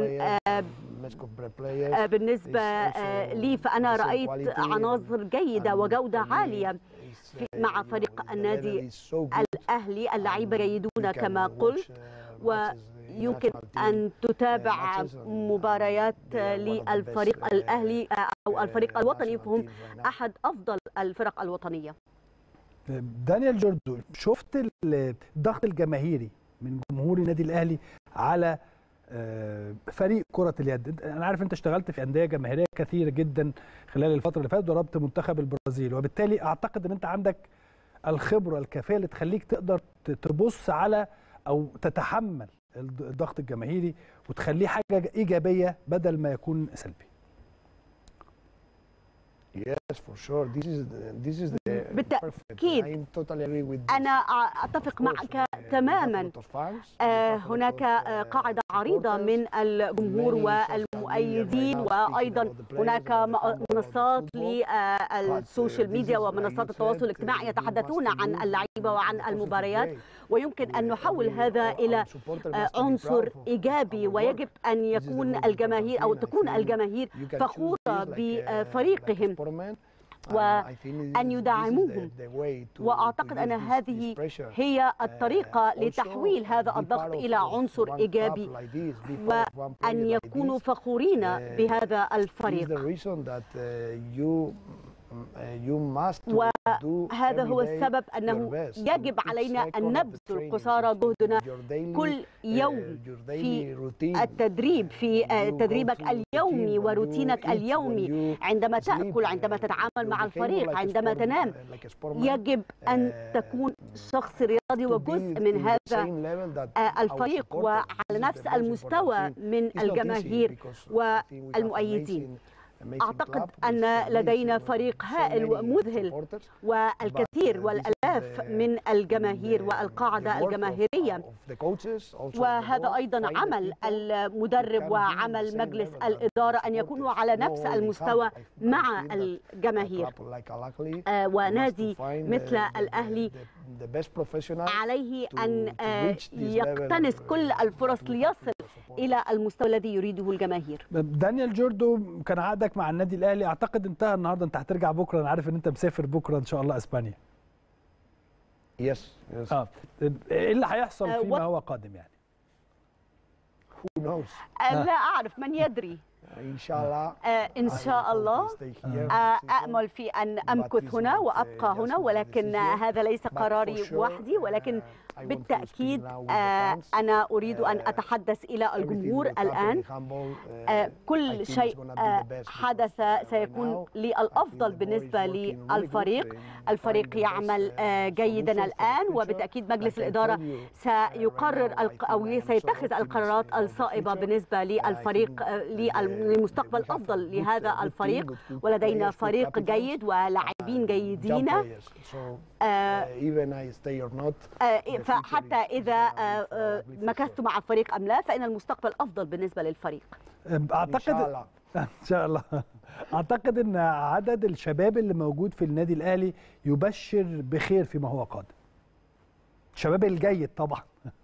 بالنسبة لي فأنا رأيت عناصر جيدة وجودة عالية مع فريق النادي الأهلي اللعيبة جيدون كما قلت و يمكن أن تتابع مباريات للفريق الأهلي أو الفريق الوطني فهم أحد أفضل الفرق الوطنية دانيال جوردو شفت الضغط الجماهيري من جمهور النادي الأهلي على فريق كرة اليد أنا عارف أنت اشتغلت في أندية جماهيرية كثيرة جدا خلال الفترة اللي فاتت ضربت منتخب البرازيل وبالتالي أعتقد أن أنت عندك الخبرة الكافية اللي تخليك تقدر تبص على أو تتحمل الضغط الجماهيري وتخليه حاجه ايجابيه بدل ما يكون سلبي. Yes, for sure. This is this is the بالتأكيد I'm totally agree with أنا أتفق معك تماما هناك قاعدة عريضة من الجمهور والمؤيدين وأيضا هناك منصات للسوشيال ميديا ومنصات التواصل الاجتماعي يتحدثون عن اللعيبة وعن المباريات ويمكن أن نحول هذا إلى عنصر إيجابي ويجب أن يكون الجماهير أو تكون الجماهير فخورة بفريقهم وأن يدعموهم وأعتقد أن هذه هي الطريقة لتحويل هذا الضغط إلى عنصر إيجابي وأن يكونوا فخورين بهذا الفريق وهذا هو السبب أنه يجب علينا أن نبذل قصارى جهدنا كل يوم في التدريب في تدريبك اليومي وروتينك اليومي عندما تأكل عندما تتعامل مع الفريق عندما تنام يجب أن تكون شخص رياضي وجزء من هذا الفريق وعلى نفس المستوى من الجماهير والمؤيدين أعتقد أن لدينا فريق هائل ومذهل والكثير والألاف من الجماهير والقاعدة الجماهيرية وهذا أيضا عمل المدرب وعمل مجلس الإدارة أن يكونوا على نفس المستوى مع الجماهير ونادي مثل الأهلي عليه أن يقتنص كل الفرص ليصل الى المستوى الذي يريده الجماهير دانيال جوردو كان عقدك مع النادي الاهلي اعتقد انتهى النهارده انت هترجع بكره انا عارف ان انت مسافر بكره ان شاء الله اسبانيا يس يس اه ايه اللي هيحصل فيما هو قادم يعني who knows لا اعرف من يدري ان شاء الله ان شاء الله امل في ان امكث هنا وابقى هنا ولكن هذا ليس قراري وحدي ولكن بالتاكيد انا اريد ان اتحدث الى الجمهور الان كل شيء حدث سيكون للافضل بالنسبه للفريق الفريق يعمل جيدا الان وبالتاكيد مجلس الاداره سيقرر او سيتخذ القرارات الصائبه بالنسبه للفريق لمستقبل افضل لهذا الفريق ولدينا فريق جيد ولاعبين جيدين فحتى اذا مكثت مع الفريق ام لا فان المستقبل افضل بالنسبه للفريق اعتقد ان شاء الله اعتقد ان عدد الشباب اللي موجود في النادي الاهلي يبشر بخير فيما هو قادم الشباب الجيد طبعا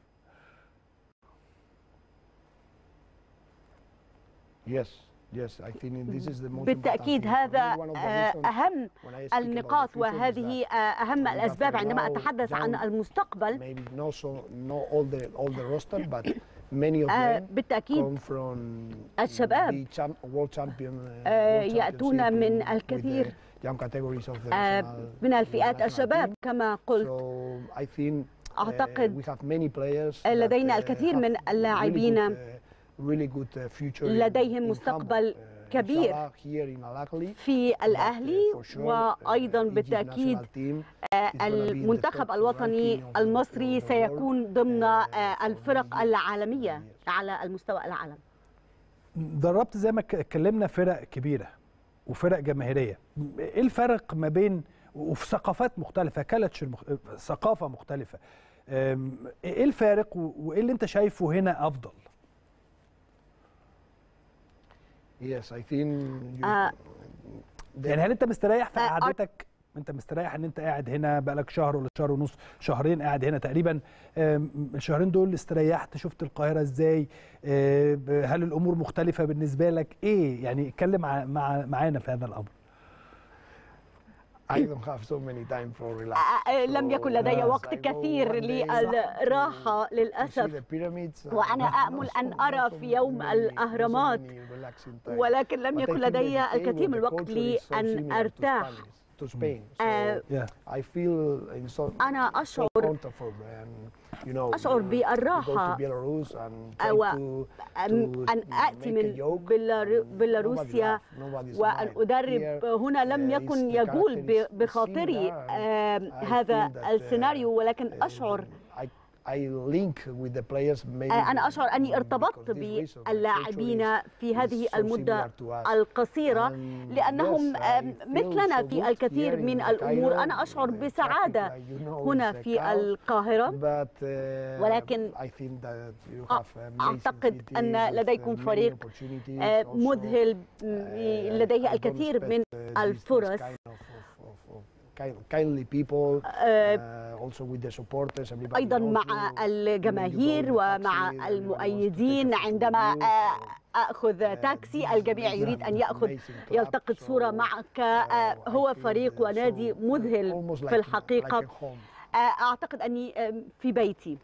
Yes. Yes, I think this is the most بالتأكيد هذا أهم النقاط وهذه أهم الأسباب عندما أتحدث عن المستقبل maybe not so not all the all the roster but many of them بالتأكيد come from الشباب the champ, world champion, uh, يأتون من الكثير young categories of the من الفئات الشباب كما قلت so I think أعتقد we have many players لدينا الكثير من اللاعبين really good future لديهم مستقبل كبير في الأهلي وأيضا بالتأكيد المنتخب الوطني المصري سيكون ضمن الفرق العالمية على المستوى العالم دربت زي ما اتكلمنا فرق كبيرة وفرق جماهيرية ايه الفرق ما بين وفي ثقافات مختلفة كلتش المخ... ثقافة مختلفة ايه الفارق وايه اللي انت شايفه هنا افضل Yes, I think you, آه يعني هل انت مستريح في قعدتك انت مستريح ان انت قاعد هنا بقالك شهر ولا شهر ونص شهرين قاعد هنا تقريبا الشهرين دول استريحت شفت القاهره ازاي هل الامور مختلفه بالنسبه لك ايه يعني اتكلم مع معانا في هذا الامر I don't have so many time for relax. لم يكن لدي وقت كثير للراحة للأسف وأنا آمل أن أرى في يوم الأهرامات ولكن لم يكن لدي الكثير من الوقت لأن أرتاح أنا أشعر أشعر بالراحة أن أتي من بيلاروسيا وأن أدرب هنا لم يكن يجول بخاطري هذا السيناريو ولكن أشعر أنا أشعر أني ارتبطت باللاعبين في هذه المدة القصيرة لأنهم مثلنا في الكثير من الأمور أنا أشعر بسعادة هنا في القاهرة ولكن أعتقد أن لديكم فريق مذهل لديه الكثير من الفرص kindly people uh, also with the supporters everybody ايضا مع الجماهير ومع المؤيدين عندما اخذ تاكسي الجميع يريد ان ياخذ يلتقط صوره معك هو فريق ونادي مذهل في الحقيقه اعتقد اني في بيتي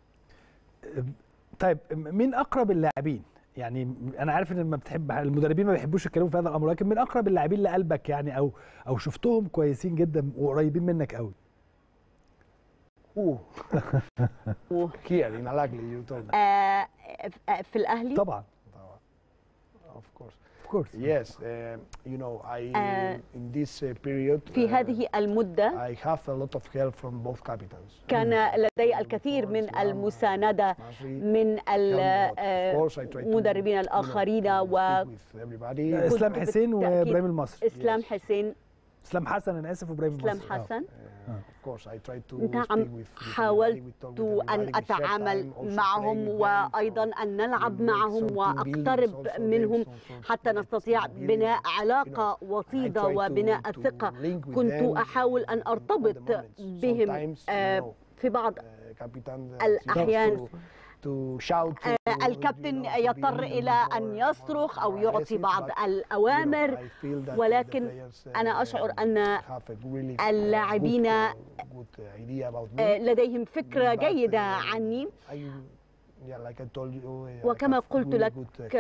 طيب مين اقرب اللاعبين يعني انا عارف ان لما بتحب المدربين ما بيحبوش يتكلموا في هذا الامر لكن من اقرب اللاعبين لقلبك يعني او او شفتهم كويسين جدا وقريبين منك قوي اوه here in Alagli you told في الاهلي طبعا طبعا of course Of course. Yes, uh, you know, I uh, in this uh, period في هذه المدة I have a lot of help from both captains. كان لدي الكثير من المساندة من المدربين الآخرين و اسلام حسين وابراهيم المصري اسلام حسين اسلام حسن انا اسف وابراهيم اسلام المصري حسن نعم نعم حاولت أن أتعامل معهم وأيضا أن نلعب معهم وأقترب منهم حتى نستطيع بناء علاقة وطيدة وبناء الثقة كنت أحاول أن أرتبط بهم في بعض الأحيان الكابتن يضطر إلى أن يصرخ أو يعطي بعض الأوامر ولكن أنا أشعر أن اللاعبين لديهم فكرة جيدة عني وكما قلت لك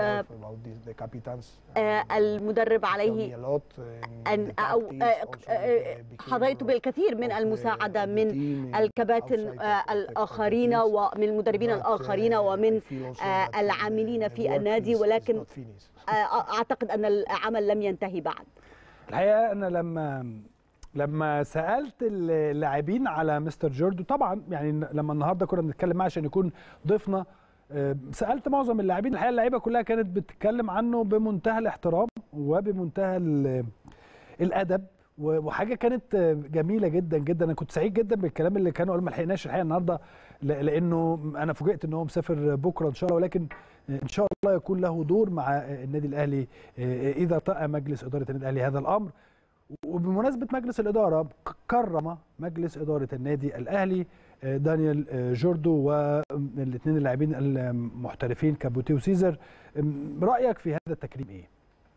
المدرب عليه أن أو حظيت بالكثير من المساعدة من الكباتن الآخرين ومن المدربين الآخرين ومن العاملين في النادي ولكن أعتقد أن العمل لم ينتهي بعد الحقيقة أنا لما لما سالت اللاعبين على مستر جوردو طبعا يعني لما النهارده كنا بنتكلم معاه عشان يكون ضيفنا سالت معظم اللاعبين الحقيقه اللعيبه كلها كانت بتتكلم عنه بمنتهى الاحترام وبمنتهى الادب وحاجه كانت جميله جدا جدا انا كنت سعيد جدا بالكلام اللي كانوا ما لحقناش الحقيقه النهارده لانه انا فوجئت ان هو مسافر بكره ان شاء الله ولكن ان شاء الله يكون له دور مع النادي الاهلي اذا طأ مجلس اداره النادي الاهلي هذا الامر وبمناسبه مجلس الاداره كرم مجلس اداره النادي الاهلي دانيال جوردو والاثنين اللاعبين المحترفين كابوتي وسيزر رايك في هذا التكريم ايه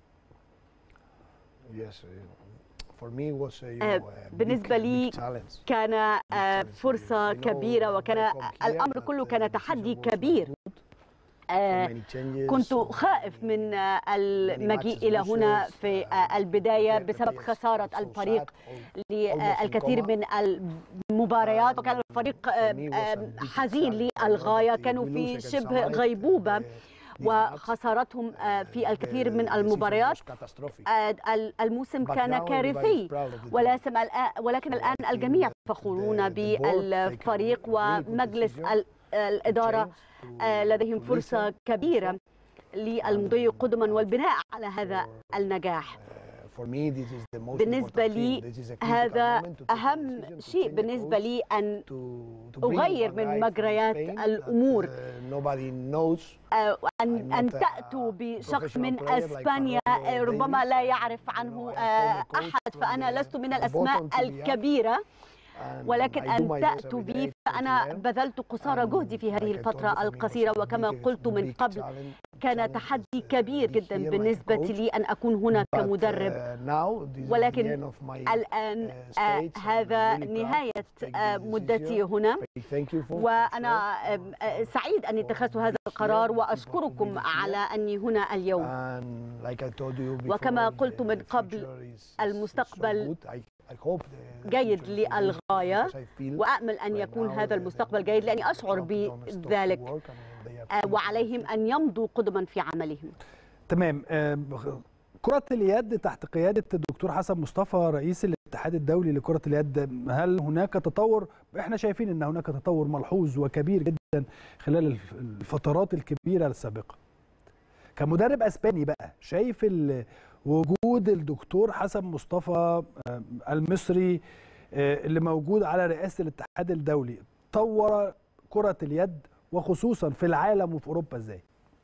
بالنسبة لي كان فرصة كبيرة وكان الأمر كله كان تحدي كبير كنت خائف من المجيء إلى هنا في البداية بسبب خسارة الفريق للكثير من المباريات وكان الفريق حزين للغاية كانوا في شبه غيبوبة وخسارتهم في الكثير من المباريات الموسم كان كارثي ولكن الآن الجميع فخورون بالفريق ومجلس الإدارة لديهم فرصة كبيرة للمضي قدما والبناء على هذا النجاح بالنسبة لي هذا أهم شيء بالنسبة لي أن أغير من مجريات الأمور أن أن تأتوا بشخص من أسبانيا ربما لا يعرف عنه أحد فأنا لست من الأسماء الكبيرة ولكن أن تأتوا بي فأنا بذلت قصارى جهدي في هذه الفترة القصيرة وكما قلت من قبل كان تحدي كبير جدا بالنسبة لي أن أكون هنا كمدرب ولكن الآن هذا نهاية مدتي هنا وأنا سعيد أني اتخذت هذا القرار وأشكركم على أني هنا اليوم وكما قلت من قبل المستقبل جيد للغاية وأأمل أن يكون هذا المستقبل جيد لأني أشعر بذلك وعليهم أن يمضوا قدما في عملهم تمام كرة اليد تحت قيادة الدكتور حسن مصطفى رئيس الاتحاد الدولي لكرة اليد هل هناك تطور؟ احنا شايفين ان هناك تطور ملحوظ وكبير جدا خلال الفترات الكبيرة السابقة. كمدرب اسباني بقى شايف وجود الدكتور حسن مصطفى المصري اللي موجود على رئاسه الاتحاد الدولي طور كره اليد وخصوصا في العالم وفي اوروبا ازاي؟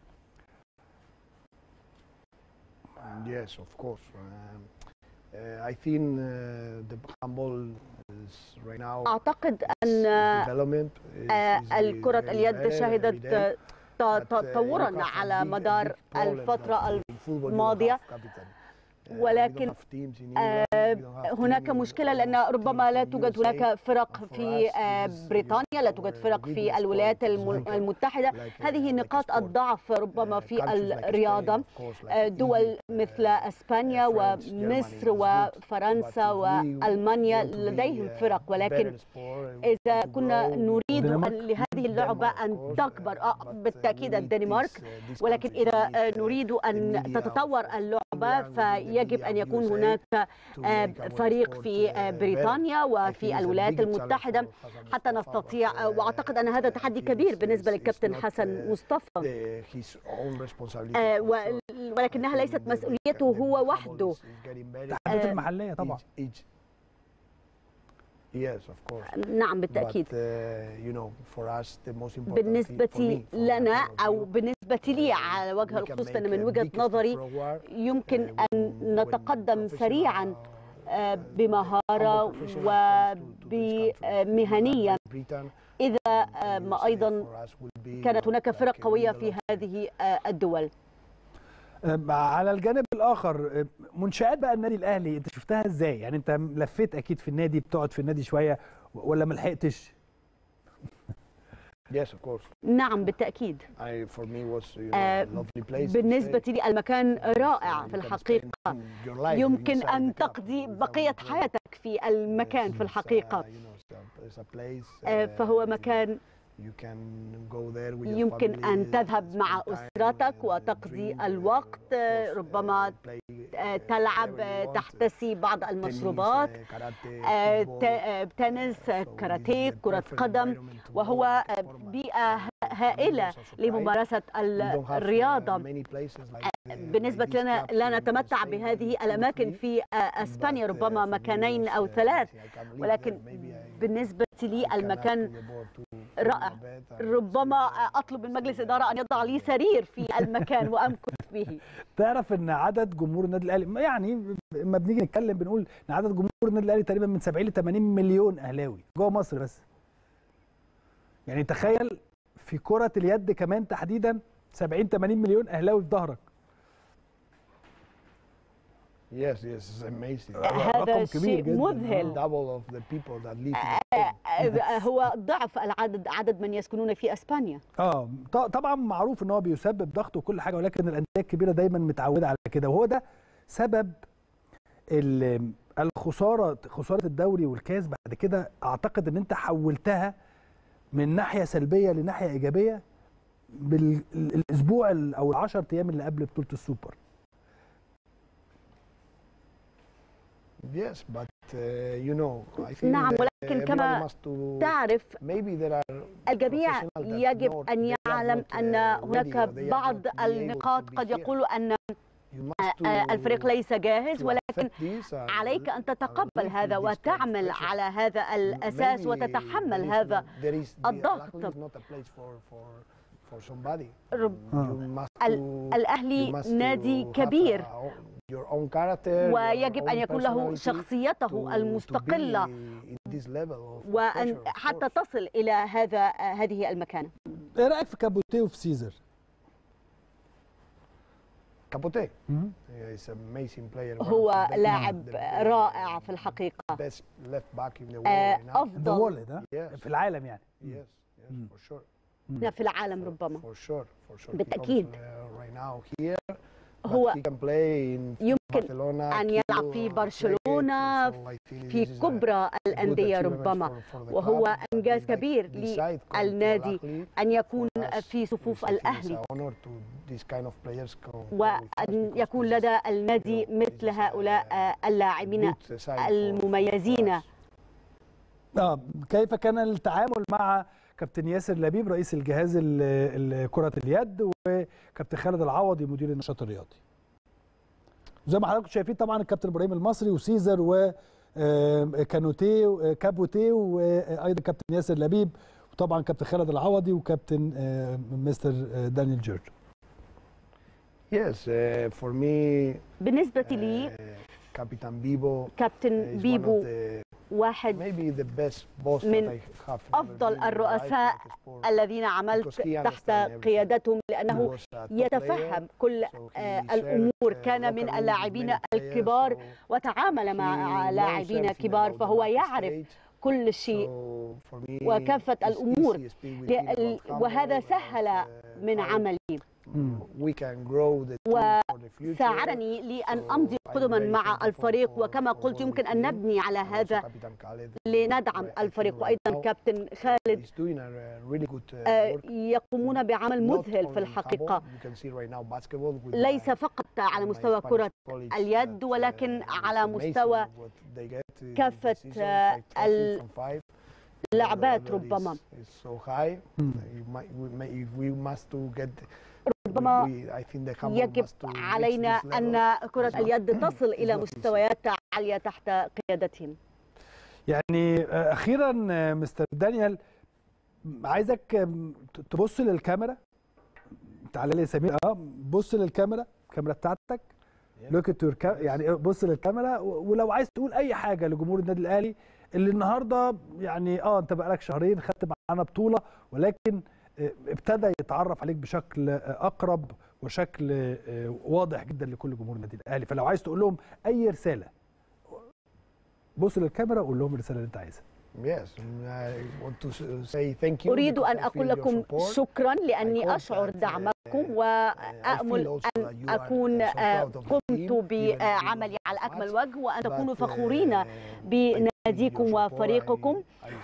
Yes, of course. Um, uh, I think uh, the handball is right now أعتقد أن الكرة اليد شهدت تطورا على مدار الفترة الماضية ولكن هناك مشكلة لأن ربما لا توجد هناك فرق في بريطانيا لا توجد فرق في الولايات المتحدة هذه نقاط الضعف ربما في الرياضة دول مثل أسبانيا ومصر وفرنسا وألمانيا لديهم فرق ولكن إذا كنا نريد أن لهذه اللعبة أن تكبر بالتأكيد الدنمارك ولكن إذا نريد أن تتطور اللعبة فيجب أن يكون هناك فريق في بريطانيا وفي الولايات المتحدة حتى نستطيع وأعتقد أن هذا تحدي كبير بالنسبة للكابتن حسن مصطفى ولكنها ليست مسؤوليته هو وحده التحديات المحلية طبعا Yes, of course. نعم بالتأكيد. But, uh, you know, for us, the most important بالنسبة لنا أو بالنسبة لي على وجه الخصوص فأنا من وجهة نظري يمكن أن نتقدم سريعا بمهارة وبمهنية إذا ما أيضا كانت هناك فرق قوية في هذه الدول على الجانب الاخر منشات بقى النادي الاهلي انت شفتها ازاي يعني انت لفيت اكيد في النادي بتقعد في النادي شويه ولا ما لحقتش Yes, of course. نعم بالتأكيد I, for me was, you know, آه lovely place بالنسبة لي المكان رائع في الحقيقة يمكن أن تقضي بقية حياتك في المكان في الحقيقة آه فهو مكان يمكن أن تذهب مع أسرتك وتقضي الوقت ربما تلعب تحتسي بعض المشروبات تنس كاراتيه كرة قدم وهو بيئة هائلة لممارسة الرياضة بالنسبة لنا لا نتمتع بهذه الأماكن في أسبانيا ربما مكانين أو ثلاث ولكن بالنسبة لي المكان رائع ربما أطلب من مجلس إدارة أن يضع لي سرير في المكان وأمكث به تعرف أن عدد جمهور النادي الأهلي يعني لما بنيجي نتكلم بنقول أن عدد جمهور النادي الأهلي تقريبا من 70 ل 80 مليون أهلاوي جوه مصر بس يعني تخيل في كرة اليد كمان تحديدا 70 80 مليون أهلاوي في ظهرك Yes, yes, it's amazing. هذا شيء مذهل. Double of the people that live هو ضعف العدد عدد من يسكنون في اسبانيا. اه طبعا معروف ان هو بيسبب ضغط وكل حاجه ولكن الانديه الكبيره دايما متعوده على كده وهو ده سبب الخساره خساره الدوري والكاس بعد كده اعتقد ان انت حولتها من ناحيه سلبيه لناحيه ايجابيه بالاسبوع او العشر ايام اللي قبل بطوله السوبر. Yes, but uh, you know, I feel نعم ولكن كما تعرف الجميع يجب أن يعلم أن هناك بعض النقاط قد يقول أن الفريق ليس جاهز ولكن عليك أن تتقبل هذا وتعمل على هذا الأساس وتتحمل هذا الضغط الأهلي نادي كبير ويجب أن يكون له شخصيته المستقلة وأن حتى تصل إلى هذا هذه المكانة إيه رأيك في كابوتيه وفي سيزر؟ كابوتيه هو لاعب رائع في الحقيقة أفضل في العالم يعني في العالم ربما بالتأكيد هو يمكن أن يلعب في برشلونة في كبرى الأندية ربما وهو إنجاز كبير للنادي أن يكون في صفوف الأهلي وأن يكون لدى النادي مثل هؤلاء اللاعبين المميزين آه كيف كان التعامل مع كابتن ياسر لبيب رئيس الجهاز كرة اليد وكابتن خالد العوضي مدير النشاط الرياضي زي ما حضراتكم شايفين طبعا الكابتن ابراهيم المصري وسيزر و كانوتيه كابوتيه وايضا كابتن ياسر لبيب وطبعا كابتن خالد العوضي وكابتن مستر دانيال جورج Yes, uh, for me بالنسبة لي كابتن بيبو كابتن بيبو واحد من أفضل الرؤساء الذين عملت تحت قيادتهم لأنه يتفهم كل الأمور كان من اللاعبين الكبار وتعامل مع لاعبين كبار فهو يعرف كل شيء وكافة الأمور وهذا سهل من عملي وساعدني لأن أمضي قدما مع الفريق وكما قلت يمكن أن نبني على هذا لندعم الفريق وأيضا كابتن خالد يقومون بعمل مذهل في الحقيقة ليس فقط على مستوى كرة اليد ولكن على مستوى كافة اللعبات ربما ربما يجب علينا أن كرة اليد تصل إلى مستويات عالية تحت قيادتهم يعني أخيرا مستر دانيال عايزك تبص للكاميرا تعالى لي سمير اه بص للكاميرا الكاميرا بتاعتك لوك ات يعني بص للكاميرا ولو عايز تقول اي حاجه لجمهور النادي الاهلي اللي النهارده يعني اه انت بقالك شهرين خدت معانا بطوله ولكن ابتدى يتعرف عليك بشكل اقرب وشكل واضح جدا لكل جمهور النادي الاهلي فلو عايز تقول لهم اي رساله بص للكاميرا وقول لهم الرساله اللي انت عايزها Yes, I want to say thank you أريد أن أقول لكم شكرا لأني أشعر دعمكم وأأمل أن أكون قمت بعملي على أكمل وجه وأن تكونوا فخورين بناديكم وفريقكم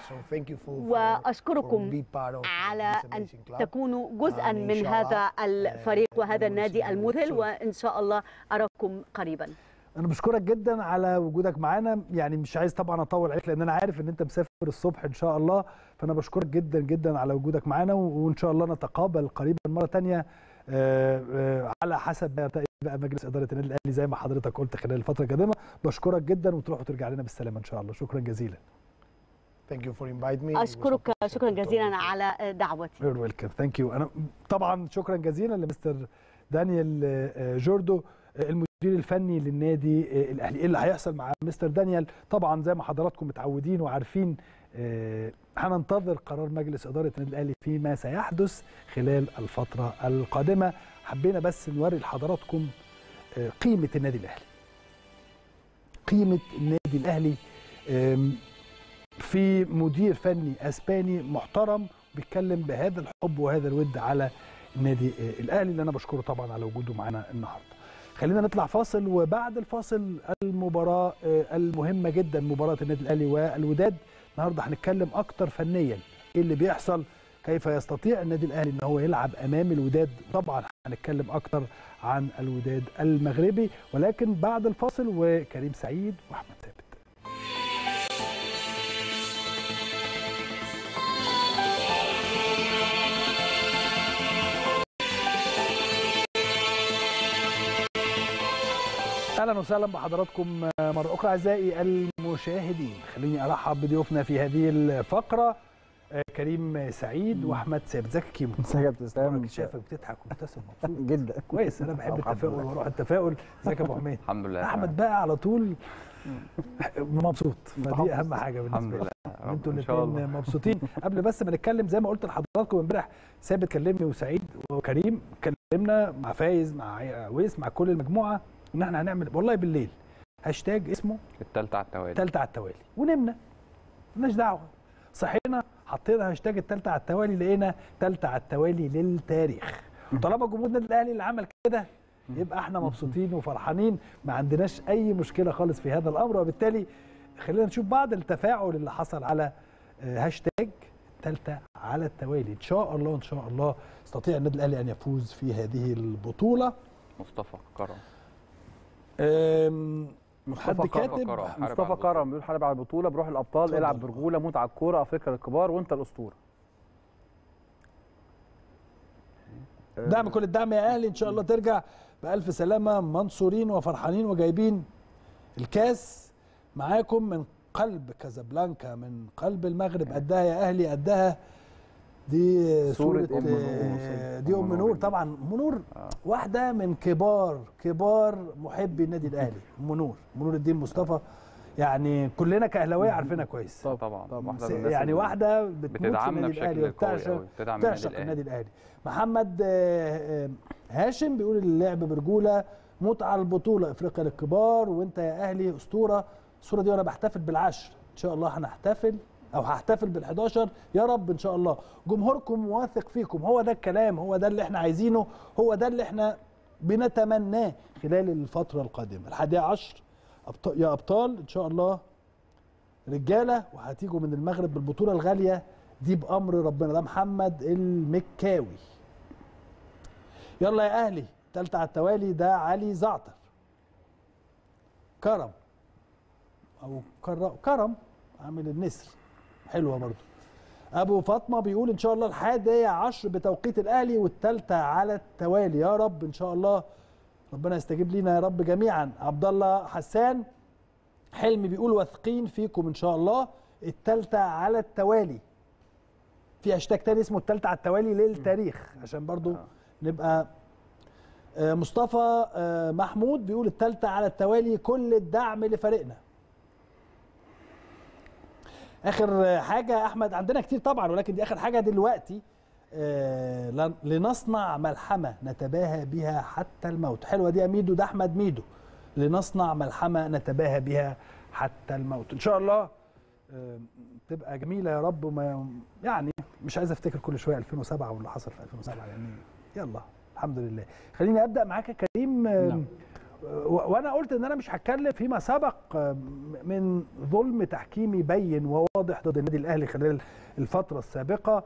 وأشكركم على أن تكونوا جزءا من هذا الفريق وهذا النادي المذهل وإن شاء الله أراكم قريبا انا بشكرك جدا على وجودك معانا يعني مش عايز طبعا اطول عليك لان انا عارف ان انت مسافر الصبح ان شاء الله فانا بشكرك جدا جدا على وجودك معانا وان شاء الله نتقابل قريبا مره ثانيه على حسب ما يرتقي بقى مجلس اداره النادي الاهلي زي ما حضرتك قلت خلال الفتره القادمه بشكرك جدا وتروح وترجع لنا بالسلامه ان شاء الله شكرا جزيلا Thank you for inviting me. اشكرك شكرا جزيلا على دعوتي You're welcome. Thank you. انا طبعا شكرا جزيلا لمستر دانيال جوردو المدير الفني للنادي الاهلي ايه اللي هيحصل مع مستر دانيال طبعا زي ما حضراتكم متعودين وعارفين هننتظر قرار مجلس اداره النادي الاهلي فيما سيحدث خلال الفتره القادمه حبينا بس نوري لحضراتكم قيمه النادي الاهلي قيمه النادي الاهلي في مدير فني اسباني محترم بيتكلم بهذا الحب وهذا الود على النادي الاهلي اللي انا بشكره طبعا على وجوده معانا النهارده خلينا نطلع فاصل وبعد الفاصل المباراه المهمه جدا مباراه النادي الاهلي والوداد النهارده هنتكلم اكتر فنيا ايه اللي بيحصل كيف يستطيع النادي الاهلي ان هو يلعب امام الوداد طبعا هنتكلم اكتر عن الوداد المغربي ولكن بعد الفاصل وكريم سعيد واحمد ثابت اهلا وسهلا بحضراتكم مره اخرى اعزائي المشاهدين خليني ارحب بضيوفنا في هذه الفقره كريم سعيد واحمد ثابت ازيك يا كيمو ازيك يا اسلام شايفك بتضحك ومبتسم مبسوط جدا كويس انا بحب التفاؤل واروح التفاؤل ازيك يا ابو حميد الحمد لله احمد بقى على طول مبسوط فدي اهم حاجه الحمد بالنسبه لله لي انتوا ان شاء الاثنين الله مبسوطين قبل بس ما نتكلم زي ما قلت لحضراتكم امبارح ثابت كلمني وسعيد وكريم كلمنا مع فايز مع ويس مع كل المجموعه ان احنا هنعمل والله بالليل هاشتاج اسمه التالتة على التوالي التالتة على التوالي ونمنا مالناش دعوه صحينا حطينا هاشتاج التالتة على التوالي لقينا تالتة على التوالي للتاريخ طالما جمهور النادي الاهلي اللي عمل كده يبقى احنا مبسوطين وفرحانين ما عندناش اي مشكله خالص في هذا الامر وبالتالي خلينا نشوف بعض التفاعل اللي حصل على هاشتاج تالتة على التوالي ان شاء الله ان شاء الله يستطيع النادي الاهلي ان يفوز في هذه البطوله مصطفى كرم أم، مصطفى حد كرم. كاتب كرم. حارب مصطفى على كرم بيقول حارب على البطوله بروح الابطال اتفضل. العب برجوله موت على الكوره افريقيا للكبار وانت الاسطوره دعم كل الدعم يا اهلي ان شاء الله ترجع بالف سلامه منصورين وفرحانين وجايبين الكاس معاكم من قلب كازابلانكا من قلب المغرب قدها يا اهلي قدها دي صورة صورة أم نور. آه، دي ام نور طبعا ام نور واحدة من كبار كبار محبي النادي الاهلي ام نور ام نور الدين مصطفى يعني كلنا كاهلاويه عارفينها كويس طبعا طبعا واحده س- من الناس يعني اللي واحده بتموت في بتدعمنا النادي الاهلي بشكل قوي وبتعشق قوي بتدعم النادي تعشق الاهلي النادي الاهلي محمد آه، آه، هاشم بيقول اللعب برجوله متعه البطوله افريقيا للكبار وانت يا اهلي اسطوره الصوره دي وانا بحتفل بالعشر ان شاء الله هنحتفل او هحتفل بال11 يا رب ان شاء الله جمهوركم واثق فيكم هو ده الكلام هو ده اللي احنا عايزينه هو ده اللي احنا بنتمناه خلال الفتره القادمه الحادية عشر أبط- يا ابطال ان شاء الله رجاله وهتيجوا من المغرب بالبطوله الغاليه دي بامر ربنا ده محمد المكاوي يلا يا اهلي تالتة على التوالي ده علي زعتر كرم او كر- كرم عامل النسر حلوه برضو ابو فاطمه بيقول ان شاء الله الحادية عشر بتوقيت الاهلي والتالتة على التوالي يا رب ان شاء الله ربنا يستجيب لينا يا رب جميعا عبد الله حسان حلمي بيقول واثقين فيكم ان شاء الله التالتة على التوالي في هاشتاج تاني اسمه التالتة على التوالي للتاريخ عشان برضو نبقى آه، مصطفى آه، محمود بيقول التالتة على التوالي كل الدعم لفريقنا اخر آه، حاجة احمد عندنا كتير طبعا ولكن دي اخر حاجة دلوقتي آه، لن- لنصنع ملحمة نتباهى بها حتى الموت حلوة دي يا ميدو ده احمد ميدو لنصنع ملحمة نتباهى بها حتى الموت ان شاء الله آه، تبقى جميلة يا رب وما يعني مش عايز افتكر كل شوية 2007 واللي حصل في 2007 يعني يلا الحمد لله خليني ابدا معاك يا كريم آه، نعم. و- وانا قلت ان انا مش هتكلم فيما سبق آه، من ظلم تحكيمي بين وواضح ضد النادي الاهلي خلال الفتره السابقه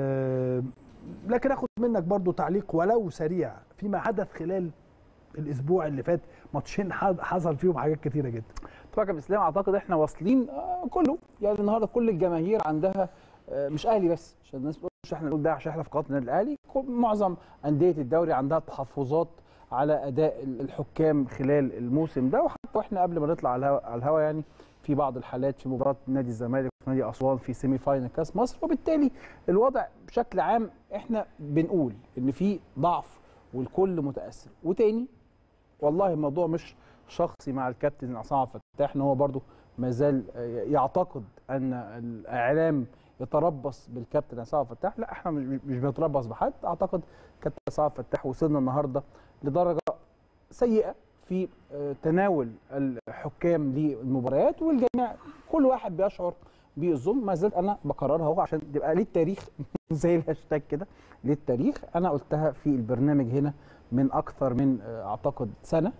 آه، لكن اخد منك برضو تعليق ولو سريع فيما حدث خلال الاسبوع اللي فات ماتشين حد- حصل فيهم حاجات كتيره جدا طبعا يا اسلام اعتقد احنا واصلين آه، كله يعني النهارده كل الجماهير عندها آه، مش اهلي بس عشان الناس تقول مش احنا نقول ده عشان احنا في قناه النادي الاهلي كل- معظم انديه الدوري عندها تحفظات على اداء ال- الحكام خلال الموسم ده وحتى واحنا قبل ما نطلع على الهوا, على الهوا يعني في بعض الحالات في مباراه نادي الزمالك ونادي اسوان في سيمي فاينل كاس مصر وبالتالي الوضع بشكل عام احنا بنقول ان في ضعف والكل متاثر وتاني والله الموضوع مش شخصي مع الكابتن عصام عبد الفتاح ان هو برضو ما زال يعتقد ان الاعلام يتربص بالكابتن عصام عبد الفتاح لا احنا مش مش بنتربص بحد اعتقد كابتن عصام عبد الفتاح وصلنا النهارده لدرجه سيئه في آه، تناول الحكام للمباريات والجميع كل واحد بيشعر بالظلم ما زلت انا بكررها اهو عشان تبقى للتاريخ زي الهاشتاج كده للتاريخ انا قلتها في البرنامج هنا من اكثر من آه، اعتقد سنه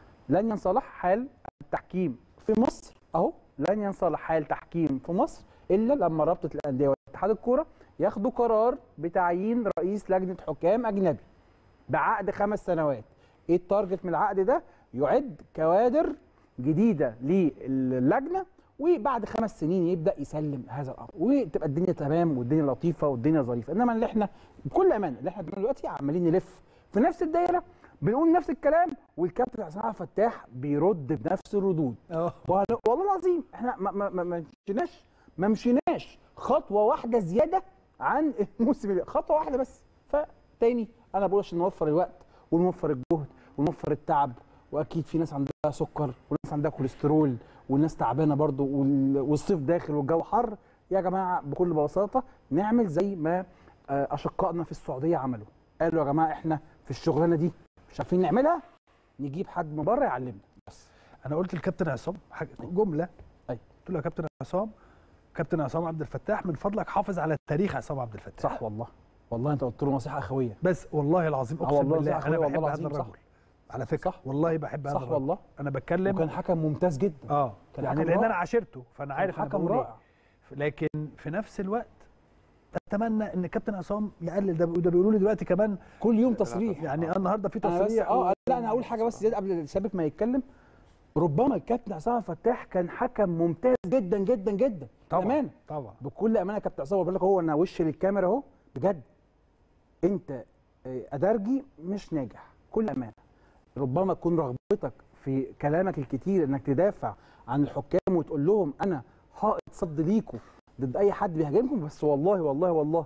لن ينصلح حال التحكيم في مصر اهو لن ينصلح حال تحكيم في مصر الا لما رابطه الانديه واتحاد الكوره ياخدوا قرار بتعيين رئيس لجنه حكام اجنبي بعقد خمس سنوات ايه التارجت من العقد ده يعد كوادر جديده للجنه وبعد خمس سنين يبدا يسلم هذا الامر وتبقى الدنيا تمام والدنيا لطيفه والدنيا ظريفه انما اللي احنا بكل امانه اللي احنا بنعمله دلوقتي عمالين نلف في نفس الدايره بنقول نفس الكلام والكابتن عصام عبد الفتاح بيرد بنفس الردود اه وهن- والله العظيم احنا ما ما ما ما مشيناش ما مشيناش خطوه واحده زياده عن الموسم اللي خطوه واحده بس فتاني انا بقول عشان نوفر الوقت ونوفر الجهد ونوفر التعب واكيد في ناس عندها سكر وناس عندها كوليسترول والناس تعبانه برضو وال- والصيف داخل والجو حر يا جماعه بكل بساطه نعمل زي ما آه، اشقائنا في السعوديه عملوا قالوا يا جماعه احنا في الشغلانه دي مش عارفين نعملها نجيب حد من بره يعلمنا بس انا قلت للكابتن عصام حاجة- جمله أيوة. قلت له يا كابتن عصام كابتن عصام عبد الفتاح من فضلك حافظ على تاريخ عصام عبد الفتاح صح والله والله انت قلت له نصيحه اخويه بس والله العظيم آه اقسم والله بالله صح، انا والله بحب هذا العظيم صح. الرجل على فكره صح. والله بحب هذا صح الرجل والله انا بتكلم وكان حكم ممتاز جدا اه كان يعني حكم لان انا رائع. عاشرته فانا عارف كان انا حكم بقول إيه. رائع لكن في نفس الوقت اتمنى ان كابتن عصام يقلل ده ده بيقولوا لي دلوقتي كمان كل يوم تصريح يعني النهارده في انا بس تصريح اه و- لا انا هقول حاجه بس زياده قبل السابق ما يتكلم ربما الكابتن عصام عبد الفتاح كان حكم ممتاز جدا جدا جدا طبعا بامانه طبعا بكل امانه يا كابتن عصام بقول لك هو انا وش للكاميرا اهو بجد انت آه، ادرجي مش ناجح كل امانه ربما تكون رغبتك في كلامك الكتير انك تدافع عن الحكام وتقول لهم انا حائط صد ليكوا ضد اي حد بيهاجمكم بس والله والله والله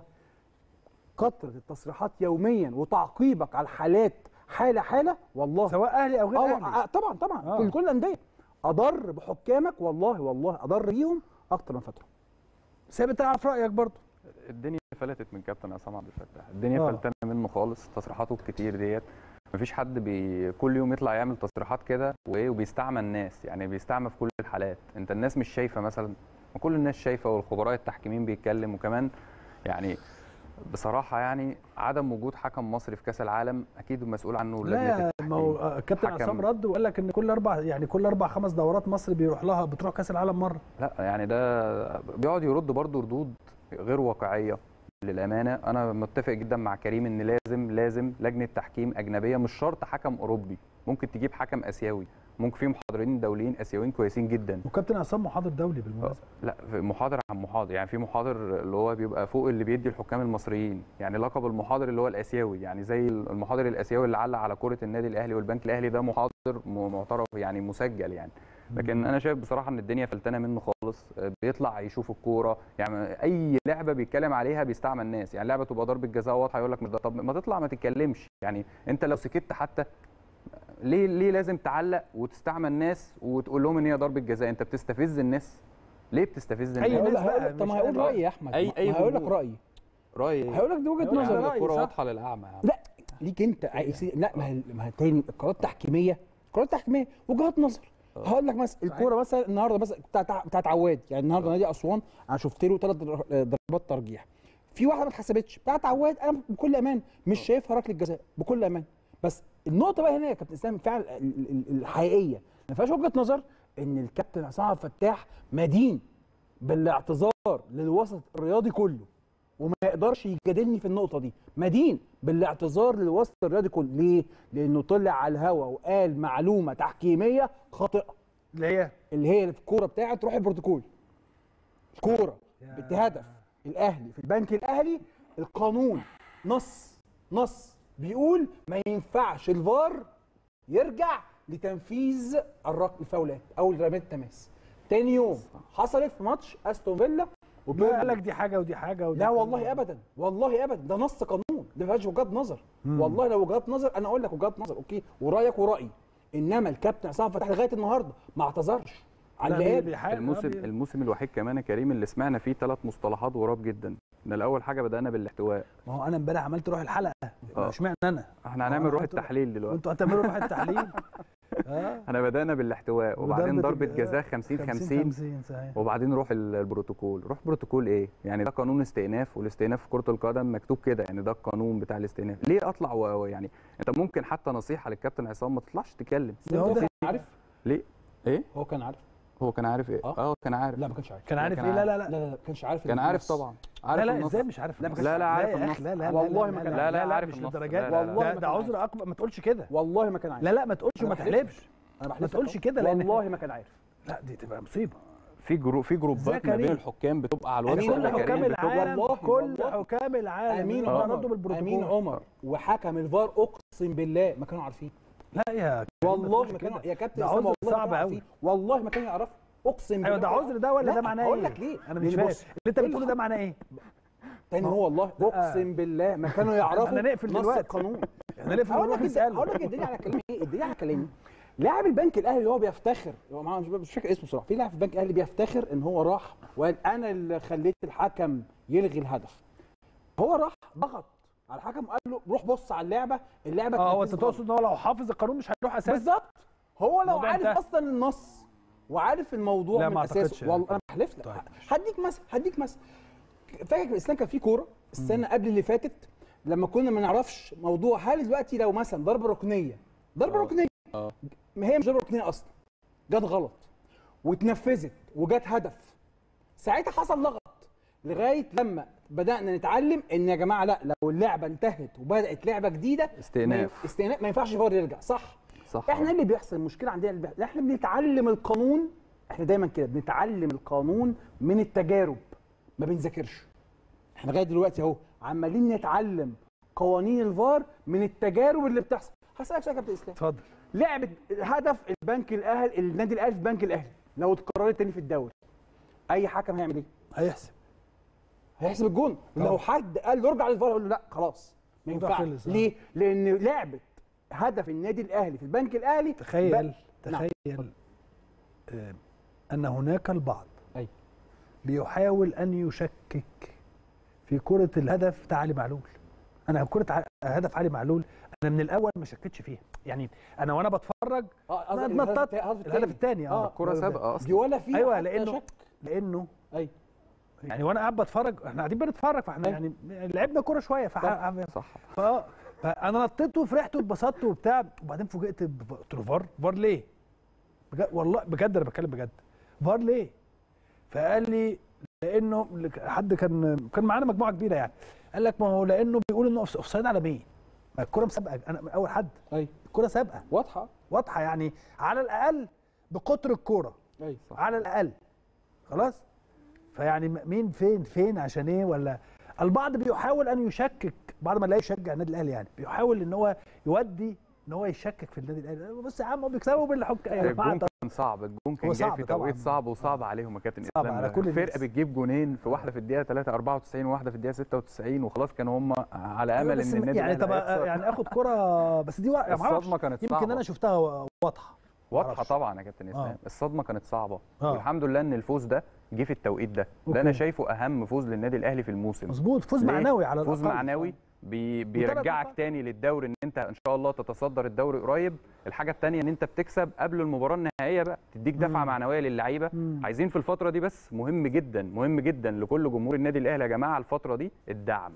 كثره التصريحات يوميا وتعقيبك على الحالات حاله حاله والله سواء اهلي او غير اه اهلي آه، طبعا طبعا آه. كل كل الانديه اضر بحكامك والله والله اضر بيهم اكتر من فتره ثابت اعرف رايك برضه الدنيا فلتت من كابتن عصام عبد الفتاح الدنيا آه. فلتانه منه خالص تصريحاته الكتير ديت مفيش حد بي كل يوم يطلع يعمل تصريحات كده وايه وبيستعمى الناس يعني بيستعمى في كل الحالات انت الناس مش شايفه مثلا ما كل الناس شايفه والخبراء التحكيمين بيتكلم وكمان يعني بصراحه يعني عدم وجود حكم مصري في كاس العالم اكيد مسؤول عنه لجنه لا التحكيم ما هو آه، كابتن حكم- عصام رد وقال لك ان كل اربع يعني كل اربع خمس دورات مصر بيروح لها بتروح كاس العالم مره لا يعني ده بيقعد يرد برضه ردود غير واقعيه للامانه انا متفق جدا مع كريم ان لازم لازم لجنه تحكيم اجنبيه مش شرط حكم اوروبي ممكن تجيب حكم اسيوي ممكن في محاضرين دوليين اسيويين كويسين جدا وكابتن عصام محاضر دولي بالمناسبه لا في محاضر عن محاضر يعني في محاضر اللي هو بيبقى فوق اللي بيدي الحكام المصريين يعني لقب المحاضر اللي هو الاسيوي يعني زي المحاضر الاسيوي اللي علق على كره النادي الاهلي والبنك الاهلي ده محاضر م- معترف يعني مسجل يعني لكن انا شايف بصراحه ان الدنيا فلتانه منه خالص بيطلع يشوف الكوره يعني اي لعبه بيتكلم عليها بيستعمل الناس يعني لعبه تبقى ضربه جزاء واضحه يقول لك مش ده طب ما تطلع ما تتكلمش يعني انت لو سكت حتى ليه ليه لازم تعلق وتستعمل الناس وتقول لهم ان هي ضربه جزاء انت بتستفز الناس ليه بتستفز أي الناس ناس هقول بقى لك طب مش ما هقول أنا. رايي يا احمد أي- ما- أي ما هقول لك جمهور. رايي رايي هقول لك دي وجهه هقول لك نظر رأيي. الكوره صح. واضحه للاعمى يعني. لا ليك انت عايز- لا ما هي ما هي تاني القرارات التحكيميه القرارات التحكيميه وجهات نظر هقول لك مثلا الكوره مثلا النهارده مثلا بتاعت بتاعت عواد يعني النهارده نادي اسوان انا شفت له ثلاث ضربات ترجيح في واحده ما اتحسبتش بتاعت عواد انا بكل امان مش شايفها ركله جزاء بكل امان بس النقطه بقى هنا يا كابتن اسلام فعلا ال- ال- الحقيقيه ما فيهاش وجهه نظر ان الكابتن عصام عبد الفتاح مدين بالاعتذار للوسط الرياضي كله وما يقدرش يجادلني في النقطه دي مدين بالاعتذار للوسط الرياضي كله ليه لانه طلع على الهوا وقال معلومه تحكيميه خاطئه اللي هي اللي هي اللي في الكوره بتاعت روح البروتوكول الكوره بهدف الاهلي في البنك الاهلي القانون نص نص بيقول ما ينفعش الفار يرجع لتنفيذ الركن الفاولات او رمية التماس تاني يوم حصلت في ماتش استون فيلا لا وبيراميدز. قال لك دي حاجه ودي حاجه ودي لا حاجة. والله ابدا والله ابدا ده نص قانون ده ما فيهاش وجهات نظر والله لو وجهات نظر انا اقول لك وجهات نظر اوكي ورايك ورايي انما الكابتن عصام فتحي لغايه النهارده ما اعتذرش على لا، اللي دي- قال دي حاجة. الموسم آه، بي- الموسم الوحيد كمان يا كريم اللي سمعنا فيه ثلاث مصطلحات غراب جدا ان الاول حاجه بدانا بالاحتواء ما هو انا امبارح عملت روح الحلقه آه. اشمعنى انا احنا آه، هنعمل روح هتبقى- التحليل دلوقتي وانتوا هتعملوا روح التحليل اه احنا بدانا بالاحتواء وبعدين ضربه جزاء 50 50 50 صحيح وبعدين روح ال- البروتوكول روح بروتوكول ايه يعني ده قانون استئناف والاستئناف في كره القدم مكتوب كده يعني ده القانون بتاع الاستئناف ليه اطلع و... و- يعني انت ممكن حتى نصيحه للكابتن عصام ما تطلعش تتكلم ده هو هو ده كان عارف ليه ايه هو كان عارف هو كان عارف ايه آه. اه كان عارف لا ما كانش عارف كان عارف كان ايه لا لا لا لا لا لا ما كانش عارف كان عارف النص. طبعا عارف لا لا النص. ازاي مش عارف لا، النص؟ لا، لا، عارف يا أخي، النص. لا لا والله لا ما لا كان لا لا، لا، لا عارف مش النص. للدرجات لا، لا، لا. والله ده ما ده كان عذر اكبر ما تقولش كده والله ما كان عارف لا لا ما تقولش أنا وما بحلف لك. تحلفش انا بحلف ما لك تقولش أهو. كده لان والله ما كان عارف لا دي تبقى مصيبه في جرو في جروبات ما كريم. بين الحكام بتبقى على أمين الواتس كل يا عمر. كريم حكام بتبقى العالم والله- كل والله. حكام العالم امين هم عمر ردوا بالبروتوكول امين عمر وحكم الفار اقسم بالله ما كانوا عارفين لا يا والله تقولش ما كانوا كده. يا كابتن ده اسامه عذر والله ما صعب كانوا أوي. عارفين. والله ما كانوا يعرفوا اقسم بالله ايوه ده عذر ده ولا لا، ده معناه ايه؟ هقول لك ليه انا مش لأن فاهم بص، اللي انت كل بتقوله ده معناه ايه؟ تاني هو والله اقسم بالله ما كانوا يعرفوا احنا نقفل نص دلوقتي. القانون احنا نقفل هقول ونروح لك نساله هقول لك الدنيا على كلامي ايه الدنيا على كلامي لاعب البنك الاهلي اللي هو بيفتخر هو معاه- مش مش فاكر اسمه صراحه في لاعب في البنك الاهلي بيفتخر ان هو راح وقال انا اللي خليت الحكم يلغي الهدف هو راح ضغط على الحكم وقال له روح بص على اللعبه اللعبه اه هو اتنفذت انت غلط. تقصد ان هو لو حافظ القانون مش هيروح اساسا بالظبط هو لو الموضوع عارف انتهى. اصلا النص وعارف الموضوع لا، من ما اساسه أعتقدش يعني. والله انا بحلف لك طيب. هديك مثل هديك مثل فاكر الاسلام كان في كوره السنه قبل اللي فاتت لما كنا ما نعرفش موضوع هل دلوقتي لو مثلا ضربه ركنيه ضربه آه. ركنيه آه. ما هي مش ضربه ركنيه اصلا جت غلط واتنفذت وجت هدف ساعتها حصل لغط لغايه لما بدانا نتعلم ان يا جماعه لا لو اللعبه انتهت وبدات لعبه جديده استئناف. ما- استئناف ما ينفعش الفار يرجع صح صح احنا اللي بيحصل المشكله عندنا اللي بيحصل. احنا بنتعلم القانون احنا دايما كده بنتعلم القانون من التجارب ما بنذاكرش احنا لغايه دلوقتي اهو عمالين نتعلم قوانين الفار من التجارب اللي بتحصل هسالك سؤال يا كابتن اسلام اتفضل لعبه هدف البنك الاهلي النادي الاهلي في البنك الاهلي لو اتكررت تاني في الدوري اي حكم هيعمل ايه؟ هيحسب هيحسب الجون طبعا. لو حد قال له ارجع للفار يقول له لا خلاص ما الموضوع ينفعش خلص، آه. ليه؟ لان لعبه هدف النادي الاهلي في البنك الاهلي تخيل نعم. تخيل آه، ان هناك البعض أي. بيحاول ان يشكك في كره الهدف بتاع علي معلول انا كره ع- هدف علي معلول انا من الاول ما شكتش فيها يعني انا وانا بتفرج اه أنا قصدي اتنططت. الهدف الهدف الثاني اه الكره سابقه دي اصلا ولا في أيوة، حتى لأنه- شك لانه اي يعني وانا قاعد بتفرج احنا قاعدين بنتفرج فاحنا أي. يعني لعبنا كوره شويه فح... صح فاه فانا نطيت وفرحت واتبسطت وبتاع وبعدين فوجئت ب- قلت له فار فار ليه؟ بجد والله بجد انا بتكلم بجد فار ليه؟ فقال لي لانه حد كان كان معانا مجموعه كبيره يعني قال لك ما هو لانه بيقول انه اوف سايد على مين؟ ما الكوره مسابقه انا اول حد اي الكوره سابقه واضحه واضحه يعني على الاقل بقطر الكوره اي صح. على الاقل خلاص فيعني م- مين فين فين عشان ايه ولا البعض بيحاول ان يشكك بعد ما لا يشجع النادي الاهلي يعني بيحاول ان هو يودي ان هو يشكك في النادي الاهلي بص يا عم هو بيكسبوا بالحك يا جماعه الجون كان صعب الجون كان هو جاي صعب في طبعاً. توقيت صعب وصعب عليهم يا كابتن صعب اسلام على كل الناس. فرقه بتجيب جونين في واحده في الدقيقه 3 94 وواحده في الدقيقه 96 وخلاص كانوا هم على أيوة امل بس ان النادي يعني الأهلي طب هيخسر. يعني اخد كره بس دي وا- معرفش. الصدمه كانت يمكن صعبه انا شفتها واضحه واضحه معرفش. طبعا يا كابتن اسلام آه. الصدمه كانت صعبه آه. والحمد لله ان الفوز ده جه في التوقيت ده أوكي. ده انا شايفه اهم فوز للنادي الاهلي في الموسم مظبوط فوز ليه؟ معنوي على فوز الأقل. معنوي بي وتلات بيرجعك نقاط. تاني للدوري ان انت ان شاء الله تتصدر الدوري قريب الحاجه التانية ان انت بتكسب قبل المباراه النهائيه بقى تديك دفعه مم. معنويه للعيبه مم. عايزين في الفتره دي بس مهم جدا مهم جدا لكل جمهور النادي الاهلي يا جماعه الفتره دي الدعم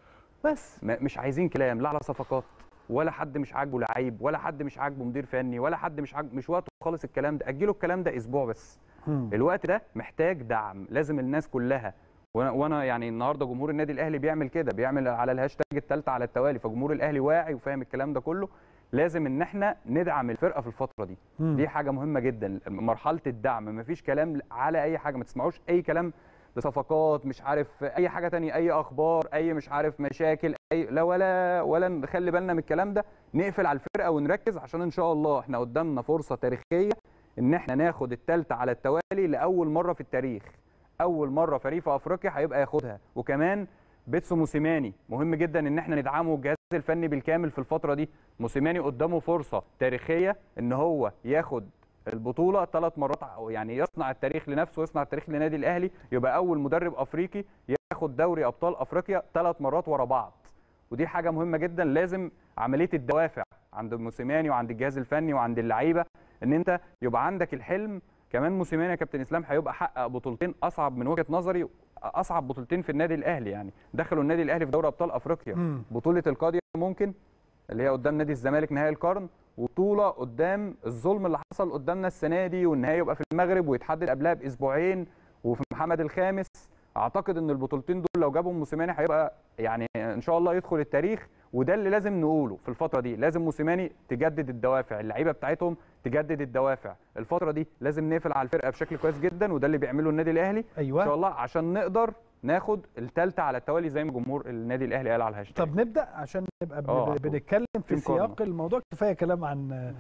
بس ما- مش عايزين كلام لا على صفقات ولا حد مش عاجبه لعيب ولا حد مش عاجبه مدير فني ولا حد مش عاجبه مش وقته خالص الكلام ده اجلوا الكلام ده اسبوع بس مم. الوقت ده محتاج دعم لازم الناس كلها وانا وانا يعني النهارده جمهور النادي الاهلي بيعمل كده بيعمل على الهاشتاج الثالثه على التوالي فجمهور الاهلي واعي وفاهم الكلام ده كله لازم ان احنا ندعم الفرقه في الفتره دي مم. دي حاجه مهمه جدا مرحله الدعم مفيش كلام على اي حاجه ما تسمعوش اي كلام بصفقات مش عارف اي حاجه تانية اي اخبار اي مش عارف مشاكل اي لا ولا ولا نخلي بالنا من الكلام ده نقفل على الفرقه ونركز عشان ان شاء الله احنا قدامنا فرصه تاريخيه ان احنا ناخد الثالثه على التوالي لاول مره في التاريخ اول مره فريق في افريقيا هيبقى ياخدها وكمان بيتسو موسيماني مهم جدا ان احنا ندعمه الجهاز الفني بالكامل في الفتره دي موسيماني قدامه فرصه تاريخيه ان هو ياخد البطوله ثلاث مرات أو يعني يصنع التاريخ لنفسه ويصنع التاريخ للنادي الاهلي يبقى اول مدرب افريقي ياخد دوري ابطال افريقيا ثلاث مرات ورا بعض ودي حاجه مهمه جدا لازم عمليه الدوافع عند موسيماني وعند الجهاز الفني وعند اللعيبه ان انت يبقى عندك الحلم كمان موسيماني يا كابتن اسلام هيبقى حقق بطولتين اصعب من وجهه نظري اصعب بطولتين في النادي الاهلي يعني دخلوا النادي الاهلي في دوري ابطال افريقيا مم. بطوله القاضيه ممكن اللي هي قدام نادي الزمالك نهائي القرن وبطوله قدام الظلم اللي حصل قدامنا السنه دي والنهائي يبقى في المغرب ويتحدد قبلها باسبوعين وفي محمد الخامس اعتقد ان البطولتين دول لو جابهم موسيماني هيبقى يعني ان شاء الله يدخل التاريخ وده اللي لازم نقوله في الفتره دي لازم موسيماني تجدد الدوافع اللعيبه بتاعتهم تجدد الدوافع الفتره دي لازم نقفل على الفرقه بشكل كويس جدا وده اللي بيعمله النادي الاهلي ان شاء ايوه الله عشان نقدر ناخد الثالثه على التوالي زي ما جمهور النادي الاهلي قال على الهاشتاج طب نبدا عشان نبقى بن- آه. بنتكلم في في مقارنة. سياق الموضوع كفايه كلام عن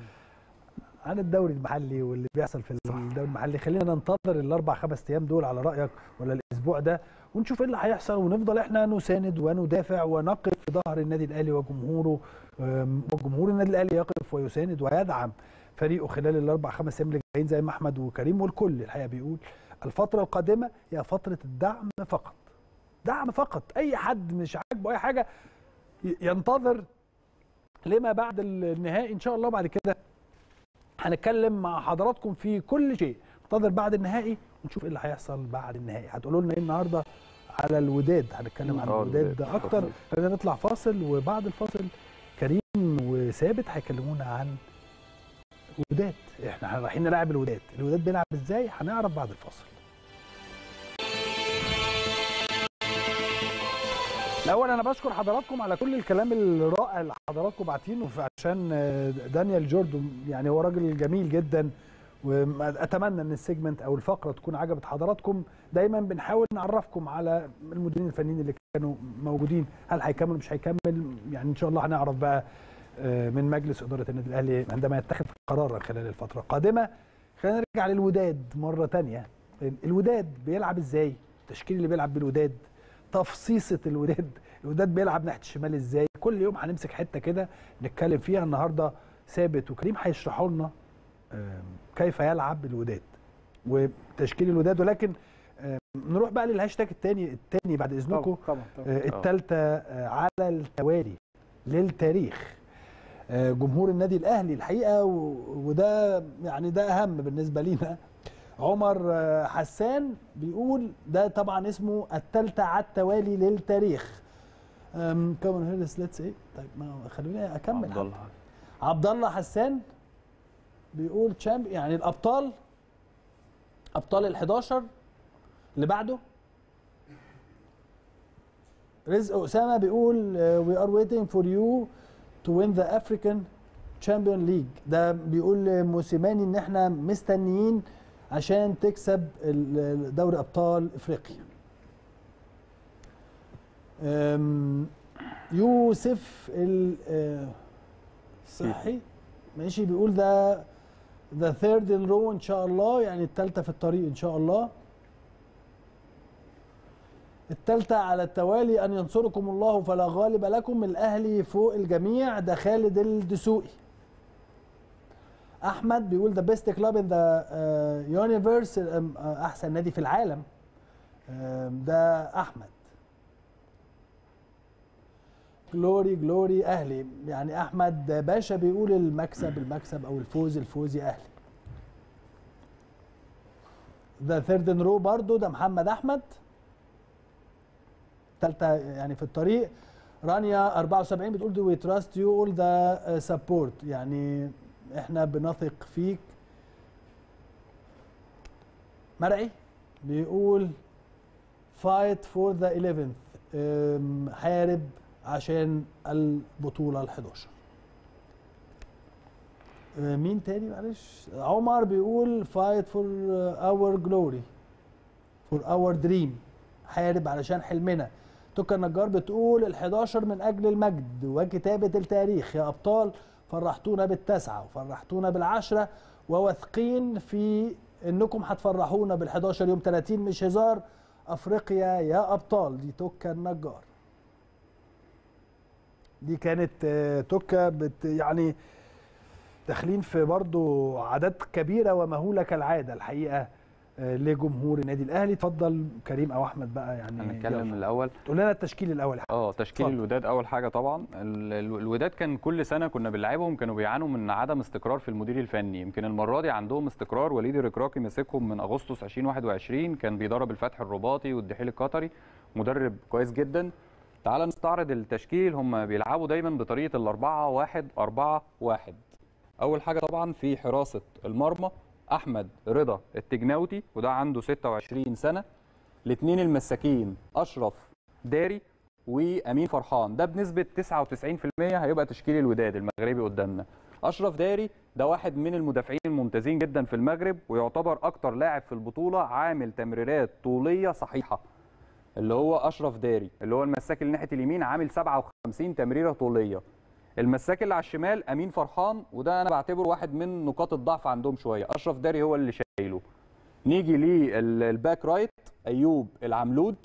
عن الدوري المحلي واللي بيحصل في الدوري المحلي خلينا ننتظر الاربع خمس ايام دول على رايك ولا الاسبوع ده ونشوف ايه اللي هيحصل ونفضل احنا نساند وندافع ونقف في ظهر النادي الاهلي وجمهوره أم، وجمهور النادي الاهلي يقف ويساند ويدعم فريقه خلال الاربع خمس ايام اللي جايين زي ما احمد وكريم والكل الحقيقه بيقول الفتره القادمه هي فتره الدعم فقط دعم فقط اي حد مش عاجبه اي حاجه ي- ينتظر لما بعد النهائي ان شاء الله بعد كده هنتكلم مع حضراتكم في كل شيء ننتظر بعد النهائي ونشوف ايه اللي هيحصل بعد النهائي هتقولوا لنا ايه النهارده على الوداد هنتكلم عن آه، الوداد الوداد. اكتر خلينا نطلع فاصل وبعد الفاصل كريم وثابت هيكلمونا عن وداد احنا رايحين نلعب الوداد الوداد بيلعب ازاي هنعرف بعد الفاصل الاول انا بشكر حضراتكم على كل الكلام الرائع اللي حضراتكم باعتينه عشان آه، دانيال جوردو يعني هو راجل جميل جدا واتمنى ان السيجمنت او الفقره تكون عجبت حضراتكم دايما بنحاول نعرفكم على المديرين الفنيين اللي كانوا موجودين هل هيكمل مش هيكمل يعني ان شاء الله هنعرف بقى آه، من مجلس اداره النادي الاهلي عندما يتخذ قرارا خلال الفتره القادمه خلينا نرجع للوداد مره تانية الوداد بيلعب ازاي التشكيل اللي بيلعب بالوداد تفصيصه الوداد الوداد بيلعب ناحيه الشمال ازاي كل يوم هنمسك حته كده نتكلم فيها النهارده ثابت وكريم هيشرحوا لنا آم، كيف يلعب الوداد وتشكيل الوداد ولكن نروح بقى للهاشتاج الثاني الثاني بعد اذنكم طبعا طبعا الثالثه على التوالي للتاريخ جمهور النادي الاهلي الحقيقه وده يعني ده اهم بالنسبه لينا عمر حسان بيقول ده طبعا اسمه الثالثه على التوالي للتاريخ كمان هيرس ليتس ايه طيب ما خلوني اكمل عبد الله عبد الله حسان بيقول تشامب يعني الابطال ابطال ال11 اللي بعده رزق اسامه بيقول وي ار ويتنج فور يو تو وين ذا افريكان تشامبيون ليج ده بيقول موسيماني ان احنا مستنيين عشان تكسب دوري ابطال افريقيا يوسف الصحي ماشي بيقول ده ذا ثيرد ان رو ان شاء الله يعني الثالثه في الطريق ان شاء الله الثالثه على التوالي ان ينصركم الله فلا غالب لكم الاهلي فوق الجميع ده خالد الدسوقي احمد بيقول ذا بيست كلاب ان ذا يونيفرس احسن نادي في العالم ده احمد جلوري جلوري اهلي يعني احمد باشا بيقول المكسب المكسب او الفوز الفوز يا اهلي ذا ثيرد ان رو برضو ده محمد احمد ثالثه يعني في الطريق رانيا 74 بتقول دو وي تراست يو اول ذا سبورت يعني احنا بنثق فيك مرعي بيقول فايت فور ذا 11 حارب عشان البطوله ال11 مين تاني معلش عمر بيقول فايت فور اور جلوري فور اور دريم حارب علشان حلمنا توكا النجار بتقول ال11 من اجل المجد وكتابه التاريخ يا ابطال فرحتونا بالتسعه وفرحتونا بالعشره وواثقين في انكم هتفرحونا بال11 يوم 30 مش هزار افريقيا يا ابطال دي توكا النجار دي كانت توكا بت يعني داخلين في برضو عدد كبيره ومهوله كالعاده الحقيقه لجمهور النادي الاهلي اتفضل كريم او احمد بقى يعني هنتكلم الاول تقول لنا التشكيل الاول اه تشكيل فضل. الوداد اول حاجه طبعا الوداد كان كل سنه كنا بنلعبهم كانوا بيعانوا من عدم استقرار في المدير الفني يمكن المره دي عندهم استقرار وليد الركراكي مسكهم من اغسطس 2021 كان بيدرب الفتح الرباطي والدحيل القطري مدرب كويس جدا تعال نستعرض التشكيل هم بيلعبوا دايما بطريقه الأربعة واحد أربعة واحد أول حاجة طبعا في حراسة المرمى أحمد رضا التجناوتي وده عنده 26 سنة الاثنين المساكين أشرف داري وأمين فرحان ده بنسبة 99% هيبقى تشكيل الوداد المغربي قدامنا أشرف داري ده واحد من المدافعين الممتازين جدا في المغرب ويعتبر أكتر لاعب في البطولة عامل تمريرات طولية صحيحة اللي هو اشرف داري اللي هو المساك اللي ناحيه اليمين عامل 57 تمريره طوليه المساك اللي على الشمال امين فرحان وده انا بعتبره واحد من نقاط الضعف عندهم شويه اشرف داري هو اللي شايله نيجي للباك رايت ايوب العملود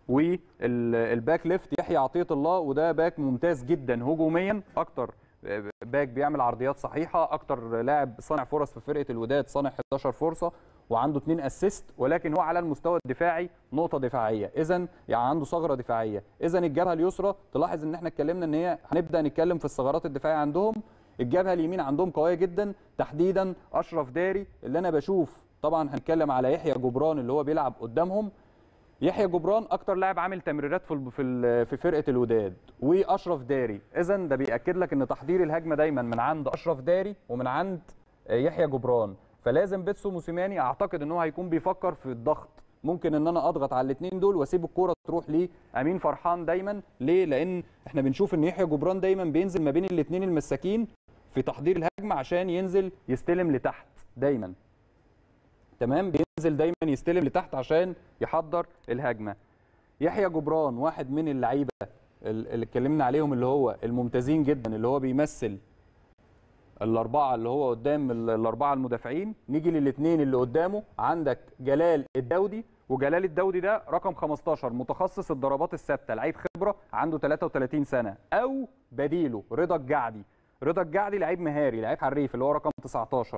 والباك ليفت يحيى عطيه الله وده باك ممتاز جدا هجوميا اكتر باك بيعمل عرضيات صحيحه اكتر لاعب صانع فرص في فرقه الوداد صانع 11 فرصه وعنده اثنين اسيست ولكن هو على المستوى الدفاعي نقطه دفاعيه اذا يعني عنده ثغره دفاعيه اذا الجبهه اليسرى تلاحظ ان احنا اتكلمنا ان هي هنبدا نتكلم في الثغرات الدفاعيه عندهم الجبهه اليمين عندهم قويه جدا تحديدا اشرف داري اللي انا بشوف طبعا هنتكلم على يحيى جبران اللي هو بيلعب قدامهم يحيى جبران اكتر لاعب عامل تمريرات في في في فرقه الوداد واشرف داري اذا ده بياكد لك ان تحضير الهجمه دايما من عند اشرف داري ومن عند يحيى جبران فلازم بيتسو موسيماني اعتقد ان هو هيكون بيفكر في الضغط ممكن ان انا اضغط على الاثنين دول واسيب الكوره تروح لامين فرحان دايما ليه لان احنا بنشوف ان يحيى جبران دايما بينزل ما بين الاثنين المساكين في تحضير الهجمه عشان ينزل يستلم لتحت دايما تمام بينزل دايما يستلم لتحت عشان يحضر الهجمه يحيى جبران واحد من اللعيبه اللي اتكلمنا عليهم اللي هو الممتازين جدا اللي هو بيمثل الاربعه اللي هو قدام الاربعه المدافعين نيجي للاثنين اللي قدامه عندك جلال الداودي وجلال الداودي ده رقم 15 متخصص الضربات الثابته لعيب خبره عنده 33 سنه او بديله رضا الجعدي رضا الجعدي لعيب مهاري لعيب حريف اللي هو رقم 19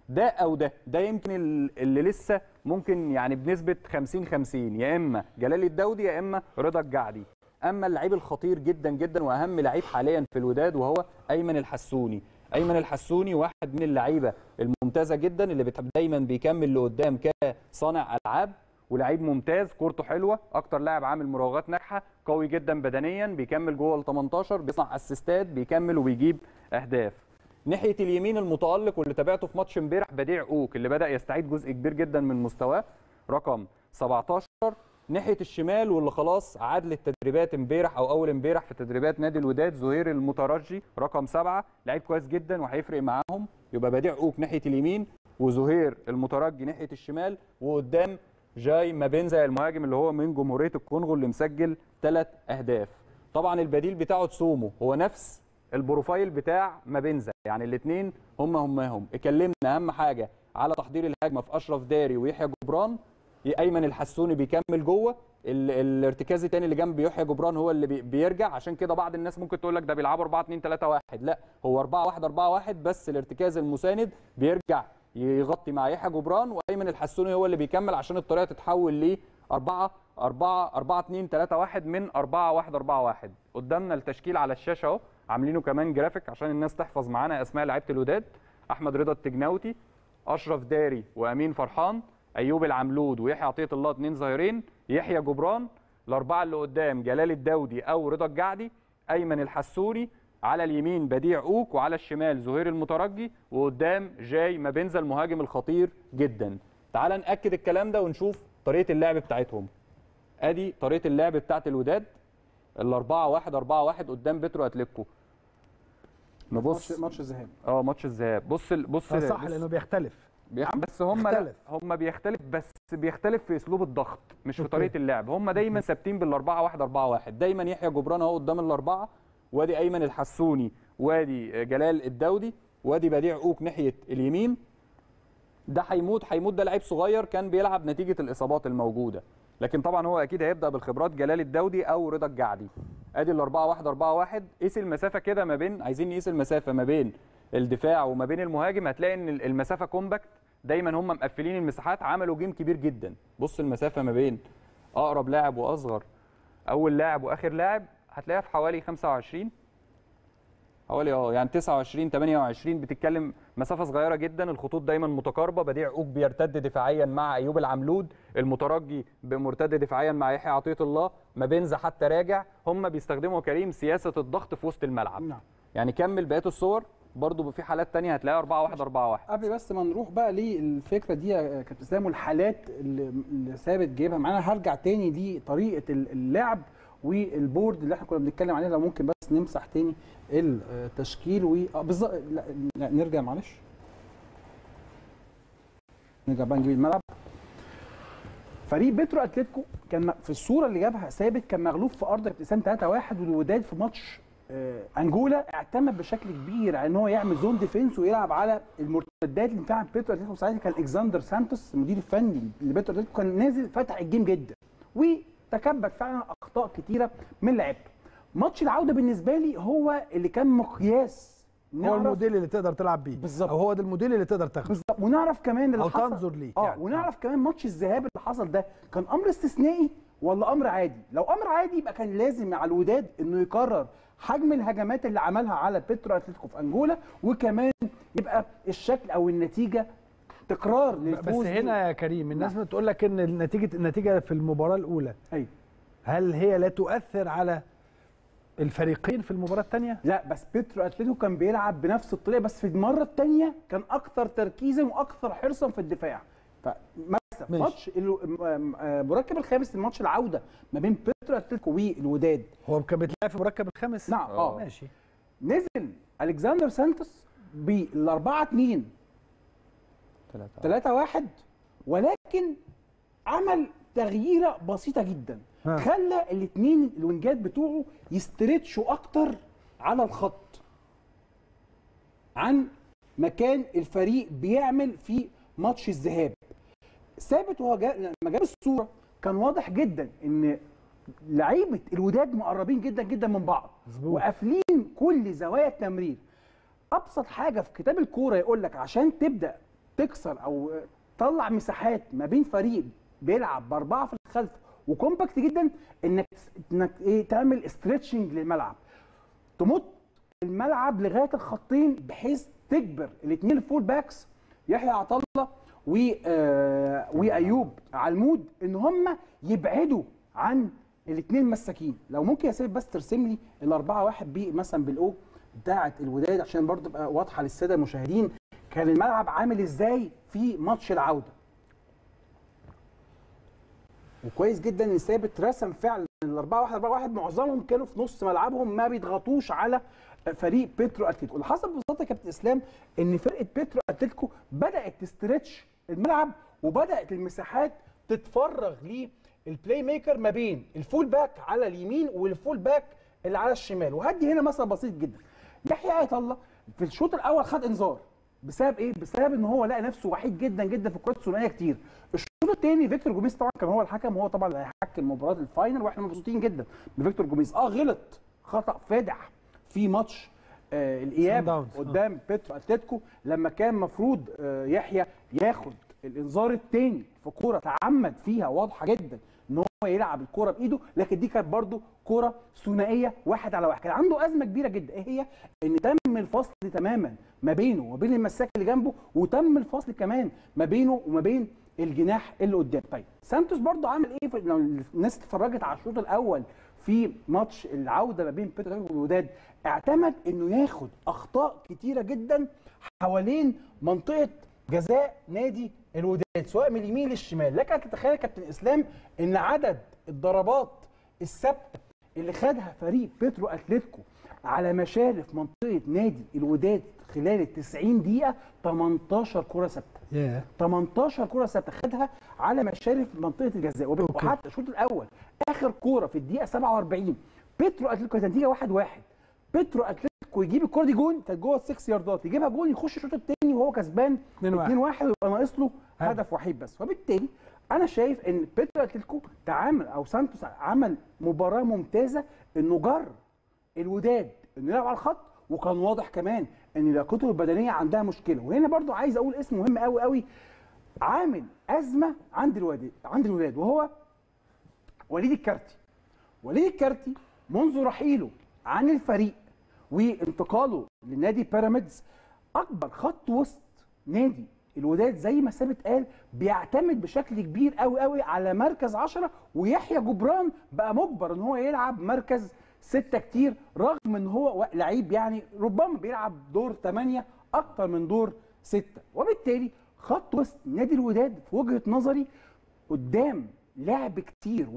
ده او ده ده يمكن اللي لسه ممكن يعني بنسبه 50 50 يا اما جلال الدودي يا اما رضا الجعدي اما اللعيب الخطير جدا جدا واهم لعيب حاليا في الوداد وهو ايمن الحسوني ايمن الحسوني واحد من اللعيبه الممتازه جدا اللي بتحب دايما بيكمل لقدام كصانع العاب ولعيب ممتاز كورته حلوه اكتر لاعب عامل مراوغات ناجحه قوي جدا بدنيا بيكمل جوه ال 18 بيصنع اسيستات بيكمل وبيجيب اهداف ناحيه اليمين المتالق واللي تابعته في ماتش امبارح بديع اوك اللي بدا يستعيد جزء كبير جدا من مستواه رقم 17 ناحيه الشمال واللي خلاص عاد للتدريبات امبارح او اول امبارح في تدريبات نادي الوداد زهير المترجي رقم سبعة لعيب كويس جدا وهيفرق معاهم يبقى بديع اوك ناحيه اليمين وزهير المترجي ناحيه الشمال وقدام جاي مابينزا المهاجم اللي هو من جمهوريه الكونغو اللي مسجل ثلاث اهداف طبعا البديل بتاعه تسومو هو نفس البروفايل بتاع مابينزا يعني الاثنين هم هماهم اتكلمنا اهم حاجه على تحضير الهجمه في اشرف داري ويحيى جبران ايمن الحسوني بيكمل جوه الارتكاز الثاني اللي جنب يحيى جبران هو اللي بيرجع عشان كده بعض الناس ممكن تقول لك ده بيلعبوا 4 2 3 1 لا هو 4 1 4 1 بس الارتكاز المساند بيرجع يغطي مع يحيى جبران وايمن الحسوني هو اللي بيكمل عشان الطريقه تتحول ل 4 4 4 2 3 1 من 4 1 4 1 قدامنا التشكيل على الشاشه اهو عاملينه كمان جرافيك عشان الناس تحفظ معانا اسماء لعيبه الوداد احمد رضا التجناوتي اشرف داري وامين فرحان ايوب العملود ويحيى عطيه الله اثنين ظاهرين يحيى جبران الاربعه اللي قدام جلال الدودي او رضا الجعدي ايمن الحسوري على اليمين بديع اوك وعلى الشمال زهير المترجي وقدام جاي مابنزا المهاجم الخطير جدا تعال ناكد الكلام ده ونشوف طريقه اللعب بتاعتهم ادي طريقه اللعب بتاعت الوداد الأربعة واحد أربعة واحد قدام بترو أتليكو نبص ماتش الذهاب اه ماتش الذهاب بص بص صح لانه بيختلف بس هم بيختلف. هم بيختلف بس بيختلف في اسلوب الضغط مش في طريقه اللعب هم دايما ثابتين بالاربعه واحد اربعه واحد دايما يحيى جبران اهو قدام الاربعه وادي ايمن الحسوني وادي جلال الدودي وادي بديع اوك ناحيه اليمين ده هيموت هيموت ده لعيب صغير كان بيلعب نتيجه الاصابات الموجوده لكن طبعا هو اكيد هيبدا بالخبرات جلال الدودي او رضا الجعدي ادي ال 4 1 4 1 قيس المسافه كده ما بين عايزين نقيس المسافه ما بين الدفاع وما بين المهاجم هتلاقي ان المسافه كومباكت دايما هم مقفلين المساحات عملوا جيم كبير جدا بص المسافه ما بين اقرب لاعب واصغر اول لاعب واخر لاعب هتلاقيها في حوالي 25 حوالي اه يعني 29 28 بتتكلم مسافه صغيره جدا الخطوط دايما متقاربه بديع اوك بيرتد دفاعيا مع ايوب العملود المترجي مرتد دفاعيا مع يحيى عطيه الله ما بينزا حتى راجع هم بيستخدموا كريم سياسه الضغط في وسط الملعب نعم. يعني كمل بقيه الصور برضه في حالات تانية هتلاقيها 4 1 4 1 قبل بس ما نروح بقى للفكره دي يا كابتن اسلام والحالات اللي, اللي ثابت جايبها معانا هرجع تاني لطريقه اللعب والبورد اللي احنا كنا بنتكلم عليه لو ممكن بس نمسح تاني التشكيل و اه بالظبط لا نرجع معلش نرجع بقى نجيب الملعب فريق بيترو اتلتيكو كان في الصوره اللي جابها ثابت كان مغلوب في ارض ابتسام 3 1 والوداد في ماتش آه انجولا اعتمد بشكل كبير على ان هو يعمل زون ديفنس ويلعب على المرتدات اللي فعلا بيترو اتلتيكو ساعتها كان اكزاندر سانتوس المدير الفني لبيترو اتلتيكو كان نازل فتح الجيم جدا وتكبد فعلا اخطاء كتيره من لعيبته ماتش العوده بالنسبه لي هو اللي كان مقياس هو الموديل اللي تقدر تلعب بيه بالظبط او هو ده الموديل اللي تقدر تاخده بالظبط ونعرف كمان اللي او حصل تنظر ليه اه يعني. ونعرف آه. كمان ماتش الذهاب اللي حصل ده كان امر استثنائي ولا امر عادي لو امر عادي يبقى كان لازم على الوداد انه يكرر حجم الهجمات اللي عملها على بيترو اتلتيكو في انجولا وكمان يبقى الشكل او النتيجه تكرار للفوز بس هنا يا كريم الناس نعم. بتقول لك ان النتيجه النتيجه في المباراه الاولى ايوه هل هي لا تؤثر على الفريقين في المباراه الثانيه لا بس بيترو اتلتيكو كان بيلعب بنفس الطريقه بس في المره الثانيه كان اكثر تركيزا واكثر حرصا في الدفاع فمكسب ماتش مركب الخامس الماتش العوده ما بين بيترو اتلتيكو والوداد هو كان بيتلعب في مركب الخامس نعم اه ماشي نزل الكسندر سانتوس بالأربعة 2 3 1 ولكن عمل تغييره بسيطه جدا ها. خلى الاثنين الوينجات بتوعه يستريتشوا اكتر على الخط عن مكان الفريق بيعمل في ماتش الذهاب ثابت وهو جا... لما جاب الصوره كان واضح جدا ان لعيبه الوداد مقربين جدا جدا من بعض وقافلين كل زوايا التمرير ابسط حاجه في كتاب الكوره يقول لك عشان تبدا تكسر او تطلع مساحات ما بين فريق بيلعب باربعه في الخلف وكومباكت جدا انك انك ايه تعمل استريتشنج للملعب تمط الملعب لغايه الخطين بحيث تجبر الاثنين الفول باكس يحيى عطله و آه وايوب علمود ان هم يبعدوا عن الاثنين مساكين لو ممكن يا سيف بس ترسم لي الاربعه واحد بي مثلا بالاو بتاعه الوداد عشان برضه تبقى واضحه للساده المشاهدين كان الملعب عامل ازاي في ماتش العوده وكويس جدا ان ثابت رسم فعلا الاربعه واحد اربعه واحد معظمهم كانوا في نص ملعبهم ما بيضغطوش على فريق بيترو اتلتيكو اللي حصل ببساطه يا كابتن اسلام ان فرقه بيترو اتلتيكو بدات تسترتش الملعب وبدات المساحات تتفرغ للبلاي ميكر ما بين الفول باك على اليمين والفول باك اللي على الشمال وهدي هنا مثلا بسيط جدا يحيى آية الله في الشوط الاول خد انذار بسبب ايه؟ بسبب ان هو لقى نفسه وحيد جدا جدا في الكرات الثنائيه كتير. الشوط الثاني فيكتور جوميز طبعا كان هو الحكم وهو طبعا اللي هيحكم مباراه الفاينل واحنا مبسوطين جدا بفيكتور جوميز. اه غلط خطا فادح في ماتش آه الاياب قدام بيترو اتلتيكو لما كان المفروض آه يحيى ياخد الانذار الثاني في كوره تعمد فيها واضحه جدا ان هو يلعب الكوره بايده لكن دي كانت برده كوره ثنائيه واحد على واحد كان عنده ازمه كبيره جدا ايه هي ان تم الفصل تماما ما بينه وبين المساك اللي جنبه وتم الفصل كمان ما بينه وما بين الجناح اللي قدام طيب سانتوس برده عمل ايه لو الناس اتفرجت على الشوط الاول في ماتش العوده ما بين بيترو والوداد اعتمد انه ياخد اخطاء كتيره جدا حوالين منطقه جزاء نادي الوداد سواء من اليمين للشمال لك ان تتخيل كابتن اسلام ان عدد الضربات الثابته اللي خدها فريق بيترو اتلتيكو على مشارف منطقه نادي الوداد خلال ال 90 دقيقه 18 كره ثابته yeah. 18 كره ثابته خدها على مشارف منطقه الجزاء وحتى الشوط الاول اخر كوره في الدقيقه 47 بيترو اتلتيكو كانت النتيجه 1 1 بيترو اتلتيكو يجيب الكوره دي جون كانت جوه السكس ياردات يجيبها جون يخش الشوط الثاني وهو كسبان 2 1 ويبقى ناقص له هدف وحيد بس وبالتالي انا شايف ان بيترو اتلتيكو تعامل او سانتوس عمل مباراه ممتازه انه جر الوداد انه يلعب على الخط وكان واضح كمان ان لياقته البدنيه عندها مشكله وهنا برضو عايز اقول اسم مهم قوي قوي عامل ازمه عند الوداد عند الوداد وهو وليد الكارتي وليد الكارتي منذ رحيله عن الفريق وانتقاله لنادي بيراميدز اكبر خط وسط نادي الوداد زي ما ثابت قال بيعتمد بشكل كبير قوي قوي على مركز 10 ويحيى جبران بقى مجبر ان هو يلعب مركز ستة كتير رغم ان هو لعيب يعني ربما بيلعب دور 8 اكتر من دور 6 وبالتالي خط وسط نادي الوداد في وجهه نظري قدام لعب كتير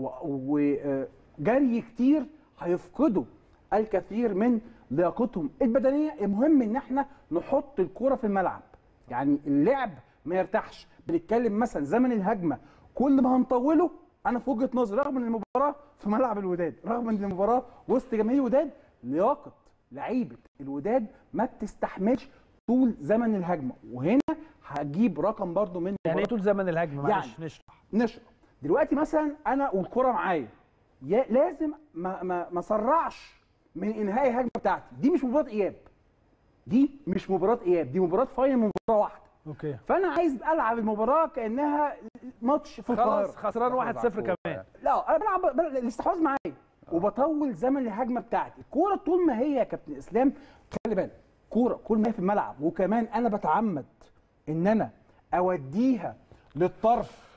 وجري كتير هيفقدوا الكثير من لياقتهم البدنيه المهم ان احنا نحط الكوره في الملعب يعني اللعب ما يرتاحش بنتكلم مثلا زمن الهجمه كل ما هنطوله انا في وجهه نظري رغم ان المباراه في ملعب الوداد رغم ان المباراه وسط جماهير الوداد لياقه لعيبه الوداد ما بتستحملش طول زمن الهجمه وهنا هجيب رقم برضو من يعني ايه طول زمن الهجمه معلش يعني نشرح نشرح دلوقتي مثلا انا والكره معايا لازم ما ما ما اسرعش من انهاء الهجمه بتاعتي دي مش مباراه اياب دي مش مباراه اياب دي مباراه فاينل مباراه واحده اوكي فانا عايز العب المباراه كانها ماتش في القاهره خلاص خسران 1-0 كمان لا انا بلعب الاستحواذ معايا وبطول زمن الهجمه بتاعتي الكوره طول ما هي يا كابتن اسلام خلي بالك كوره كل ما هي في الملعب وكمان انا بتعمد ان انا اوديها للطرف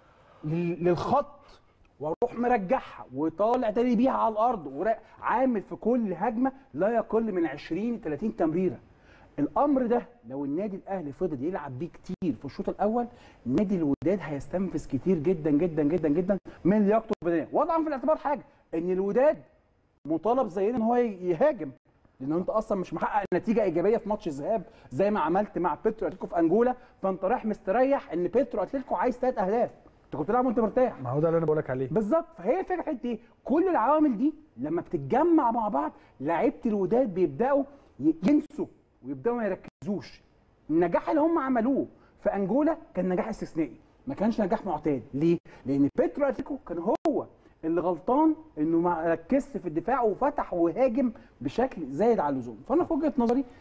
للخط واروح مرجعها وطالع تاني بيها على الارض وعامل في كل هجمه لا يقل من 20 30 تمريره الامر ده لو النادي الاهلي فضل يلعب بيه كتير في الشوط الاول نادي الوداد هيستنفذ كتير جدا جدا جدا جدا من لياقته البدنيه وضعا في الاعتبار حاجه ان الوداد مطالب زينا ان هو يهاجم لان انت اصلا مش محقق نتيجه ايجابيه في ماتش الذهاب زي ما عملت مع بيترو اتلتيكو في انجولا فانت رايح مستريح ان بيترو اتلتيكو عايز ثلاث اهداف انت كنت بتلعب وانت مرتاح ما هو ده اللي انا بقول لك عليه بالظبط فهي الفكره حته ايه كل العوامل دي لما بتتجمع مع بعض لعيبه الوداد بيبداوا ينسوا ويبداوا ما يركزوش النجاح اللي هم عملوه في انجولا كان نجاح استثنائي ما كانش نجاح معتاد ليه لان بيترو اتلتيكو كان هو اللي غلطان انه ما ركزش في الدفاع وفتح وهاجم بشكل زايد على اللزوم فانا في وجهه نظري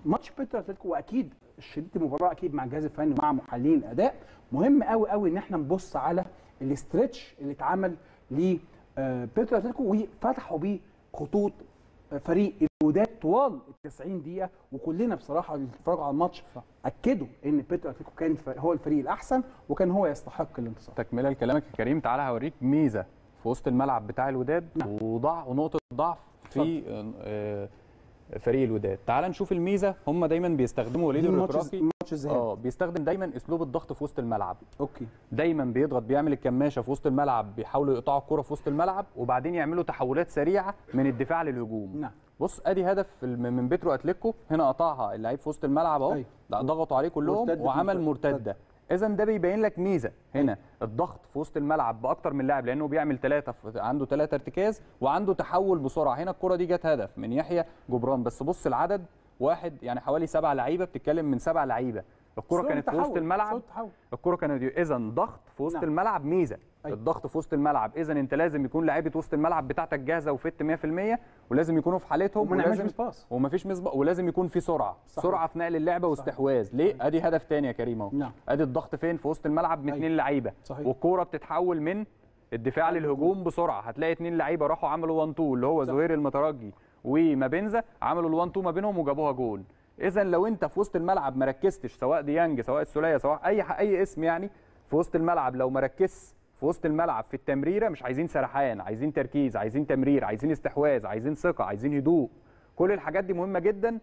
ماتش بيتر اتلتيكو واكيد شريط المباراه اكيد مع الجهاز الفني ومع محللين الاداء مهم قوي قوي ان احنا نبص على الاسترتش اللي اتعمل ل بيتر اتلتيكو وفتحوا بيه خطوط فريق الوداد طوال ال 90 دقيقه وكلنا بصراحه اللي اتفرجوا على الماتش اكدوا ان بيتر اتلتيكو كان هو الفريق الاحسن وكان هو يستحق الانتصار تكمله لكلامك يا كريم تعالى هوريك ميزه في وسط الملعب بتاع الوداد نعم. وضع ونقطه ضعف في آه، فريق الوداد تعال نشوف الميزه هم دايما بيستخدموا وليد دي ماتش الركراكي ماتش الذهاب اه بيستخدم دايما اسلوب الضغط في وسط الملعب اوكي دايما بيضغط بيعمل الكماشه في وسط الملعب بيحاولوا يقطعوا الكره في وسط الملعب وبعدين يعملوا تحولات سريعه من الدفاع للهجوم نعم بص ادي هدف الم- من بيترو اتليكو هنا قطعها اللعيب في وسط الملعب اهو أيوة. لا، ضغطوا عليه كلهم مرتدة وعمل مرتدة. مرتده اذا ده بيبين لك ميزه هنا الضغط في وسط الملعب باكتر من لاعب لانه بيعمل ثلاثه عنده ثلاثه ارتكاز وعنده تحول بسرعه هنا الكره دي جت هدف من يحيى جبران بس بص العدد واحد يعني حوالي سبع لعيبه بتتكلم من سبع لعيبه الكره صورة كانت في وسط تحول، الملعب صورة تحول. الكره كانت اذا ضغط في وسط نعم. الملعب ميزه أيوة. الضغط في وسط الملعب اذا انت لازم يكون لعيبه وسط الملعب بتاعتك جاهزه وفت 100% ولازم يكونوا في حالتهم وما نعملش ولازم مس باص ومفيش مسبق ولازم يكون في سرعه صحيح. سرعه في نقل اللعبه واستحواذ ليه ادي هدف تاني يا كريم اهو نعم. ادي الضغط فين في وسط الملعب من أيوة. اثنين لعيبه صحيح. والكوره بتتحول من الدفاع للهجوم بسرعه هتلاقي اثنين لعيبه راحوا عملوا 1 2 اللي هو صح. زهير المترجي ومابنزا عملوا ال1 2 ما بينهم وجابوها جول اذا لو انت في وسط الملعب ما ركزتش سواء ديانج سواء السوليه سواء اي ح- اي اسم يعني في وسط الملعب لو ما ركزش في وسط الملعب في التمريره مش عايزين سرحان عايزين تركيز عايزين تمرير عايزين استحواذ عايزين ثقه عايزين هدوء كل الحاجات دي مهمه جدا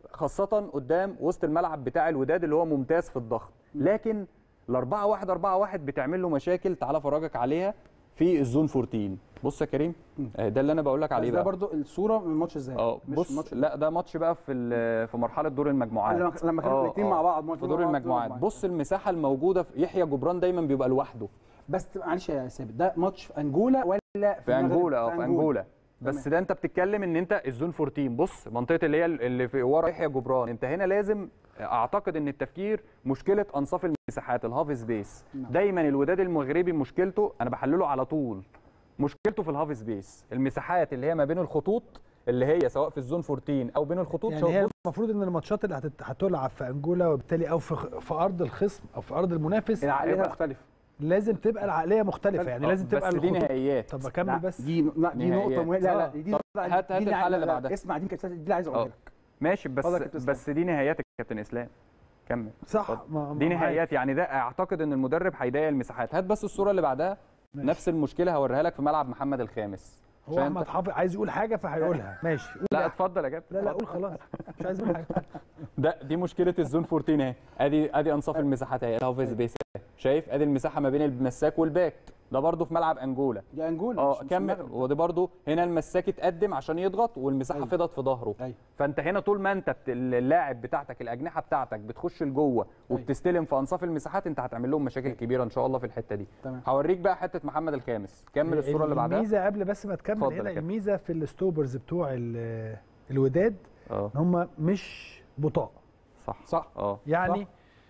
خاصه قدام وسط الملعب بتاع الوداد اللي هو ممتاز في الضغط لكن ال 4 1 4 1 بتعمل له مشاكل تعالى افرجك عليها في الزون 14 بص يا كريم آه، ده اللي انا بقول لك عليه بس ده بقى برضو الصوره من ماتش الذهاب اه مش بص ماتش لا ده ماتش بقى في ال- في مرحله دور المجموعات لما لما كانوا آه، الاثنين آه. مع بعض في دور المجموعات بص المساحه الموجوده في يحيى جبران دايما بيبقى لوحده بس معلش يا ثابت ده ماتش في انجولا ولا في المغرب؟ انجولا اه في انجولا بس ده انت بتتكلم ان انت الزون 14 بص منطقه اللي هي اللي في ورا يحيى جبران انت هنا لازم اعتقد ان التفكير مشكله انصاف المساحات الهاف سبيس نعم. دايما الوداد المغربي مشكلته انا بحلله على طول مشكلته في الهاف سبيس المساحات اللي هي ما بين الخطوط اللي هي سواء في الزون 14 او بين الخطوط يعني سواء هي بص- المفروض ان الماتشات اللي هتت- هتلعب في انجولا وبالتالي او في في ارض الخصم او في ارض المنافس العقليه هيبقى- مختلفه لازم تبقى العقليه مختلفه يعني آه، لازم تبقى بس دي الخطوط- نهائيات طب اكمل لا، بس دي لا دي نقطه نهائيات. مهمه لا لا آه. دي طب لا، هات- دي هات لا- الحالة لا، اللي لا، بعدها. اسمع دي كانت دي اللي عايز اقولها آه. لك ماشي بس اتفضل يا كابتن إسلام. بس دي نهائيات يا كابتن اسلام كمل صح اتفضل. ما- دي ما- نهائيات يعني ده اعتقد ان المدرب هيضايق المساحات هات بس الصوره اللي بعدها ماشي. نفس المشكله هوريها لك في ملعب محمد الخامس هو عشان احمد أنت- حافظ عايز يقول حاجه فهيقولها ماشي قول لا يا- اتفضل يا كابتن لا لا قول خلاص مش عايز اقول حاجه ده دي مشكله الزون 14 اهي ادي ادي انصاف المساحات اهي الهاف سبيس أهي. شايف ادي المساحه ما بين المساك والباك ده برده في ملعب انجولا دي انجولا اه مش- مش كمل المغرب. ودي برده هنا المساك اتقدم عشان يضغط والمساحه أيوة. فضت في ظهره أيوة. فانت هنا طول ما انت بت... اللاعب بتاعتك الاجنحه بتاعتك بتخش لجوه وبتستلم في انصاف المساحات انت هتعمل لهم مشاكل كبيره ان شاء الله في الحته دي تمام. هوريك بقى حته محمد الخامس كمل الصوره اللي بعدها الميزه قبل بس ما تكمل اتفضل يا هنا كابتن. الميزه في الستوبرز بتوع ال- الوداد اه ان هم مش بطاء صح صح اه يعني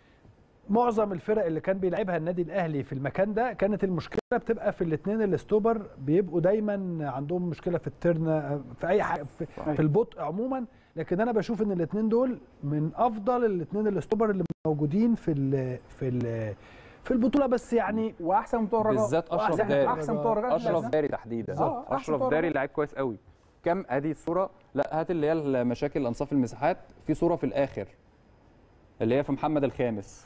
معظم الفرق اللي كان بيلعبها النادي الاهلي في المكان ده كانت المشكله بتبقى في الاثنين الستوبر بيبقوا دايما عندهم مشكله في الترن في اي حاجه في, في البطء عموما لكن انا بشوف ان الاثنين دول من افضل الاثنين الستوبر اللي موجودين في ال في ال في البطوله بس يعني واحسن بتوع الرجاء بالذات اشرف وأحسن- داري احسن بتوع الرجاء اشرف لا، داري تحديدا آه، أحسن اشرف بتوع داري الرجاء. لعيب كويس قوي كم ادي الصوره لا هات اللي هي المشاكل انصاف المساحات في صوره في الاخر اللي هي في محمد الخامس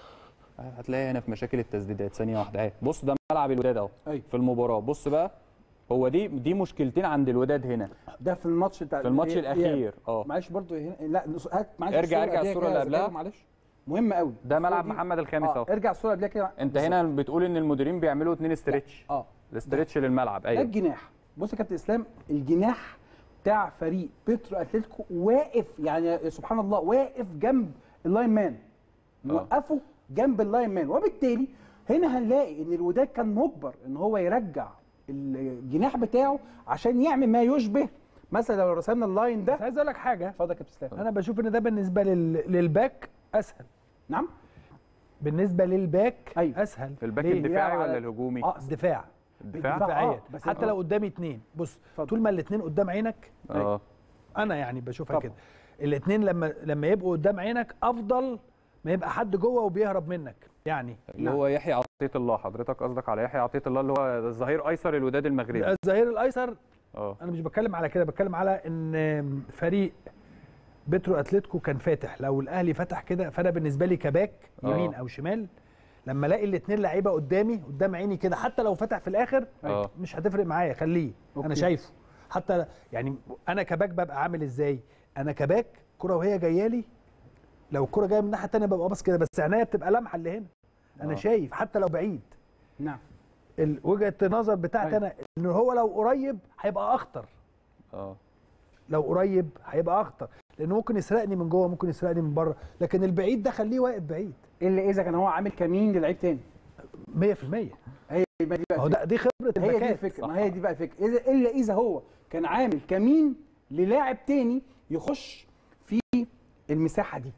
هتلاقي هنا في مشاكل التسديدات ثانيه واحده اهي بص ده ملعب الوداد اهو أيوة. في المباراه بص بقى هو دي دي مشكلتين عند الوداد هنا ده في الماتش بتاع في الماتش إيه- الاخير اه معلش برضو هنا لا نص- هات معلش ارجع- ارجع قبلها الصورة كده اللي يا قبلها. زكريا، معلش مهم قوي ده الصورة ملعب دي- محمد الخامس اه اهو ارجع الصوره قبلها كده انت هنا بتقول ان المديرين بيعملوا اتنين استرتش اه الاسترتش للملعب ده ايوه الجناح بص يا كابتن اسلام الجناح بتاع فريق بيترو اتلتيكو واقف يعني سبحان الله واقف جنب اللاين مان موقفه جنب اللاين مان وبالتالي هنا هنلاقي ان الوداد كان مجبر ان هو يرجع الجناح بتاعه عشان يعمل ما يشبه مثلا لو رسمنا اللاين بس ده عايز اقول لك حاجه اتفضل يا كابتن اسلام انا بشوف ان ده بالنسبه لل... للباك اسهل نعم بالنسبه للباك أيوة. اسهل في الباك ليه؟ الدفاعي على- ولا الهجومي اه الدفاع الدفاع دفاعيا آه، بس حتى آه. لو قدامي اتنين بص اتفضل. طول ما الاتنين قدام عينك اه انا يعني بشوفها طبعا. كده الاثنين لما لما يبقوا قدام عينك افضل ما يبقى حد جوه وبيهرب منك يعني اللي هو يحيى عطيه الله حضرتك قصدك على يحيى عطيه الله اللي هو الظهير ايسر الوداد المغربي الظهير الايسر اه انا مش بتكلم على كده بتكلم على ان فريق بترو اتلتيكو كان فاتح لو الاهلي فتح كده فانا بالنسبه لي كباك آه. يمين او شمال لما الاقي الاثنين لعيبه قدامي قدام عيني كده حتى لو فتح في الاخر اه مش هتفرق معايا خليه انا أوكي. شايفه حتى يعني انا كباك ببقى عامل ازاي انا كباك كره وهي جايه لي لو الكره جايه من الناحيه الثانيه ببقى باص كده بس عينيا بتبقى لامحه اللي هنا انا آه. شايف حتى لو بعيد نعم ال- وجهه النظر بتاعتي أيوة. انا ان هو لو قريب هيبقى اخطر اه لو قريب هيبقى اخطر لانه ممكن يسرقني من جوه ممكن يسرقني من بره لكن البعيد ده خليه واقف بعيد الا اذا كان هو عامل كمين للعيب تاني 100% هي يبقى دي بقى هو ده دي خبره هي دي الباكات الفكره ما هي دي بقى الفكره اذا الا اذا هو كان عامل كمين للاعب تاني يخش في المساحه دي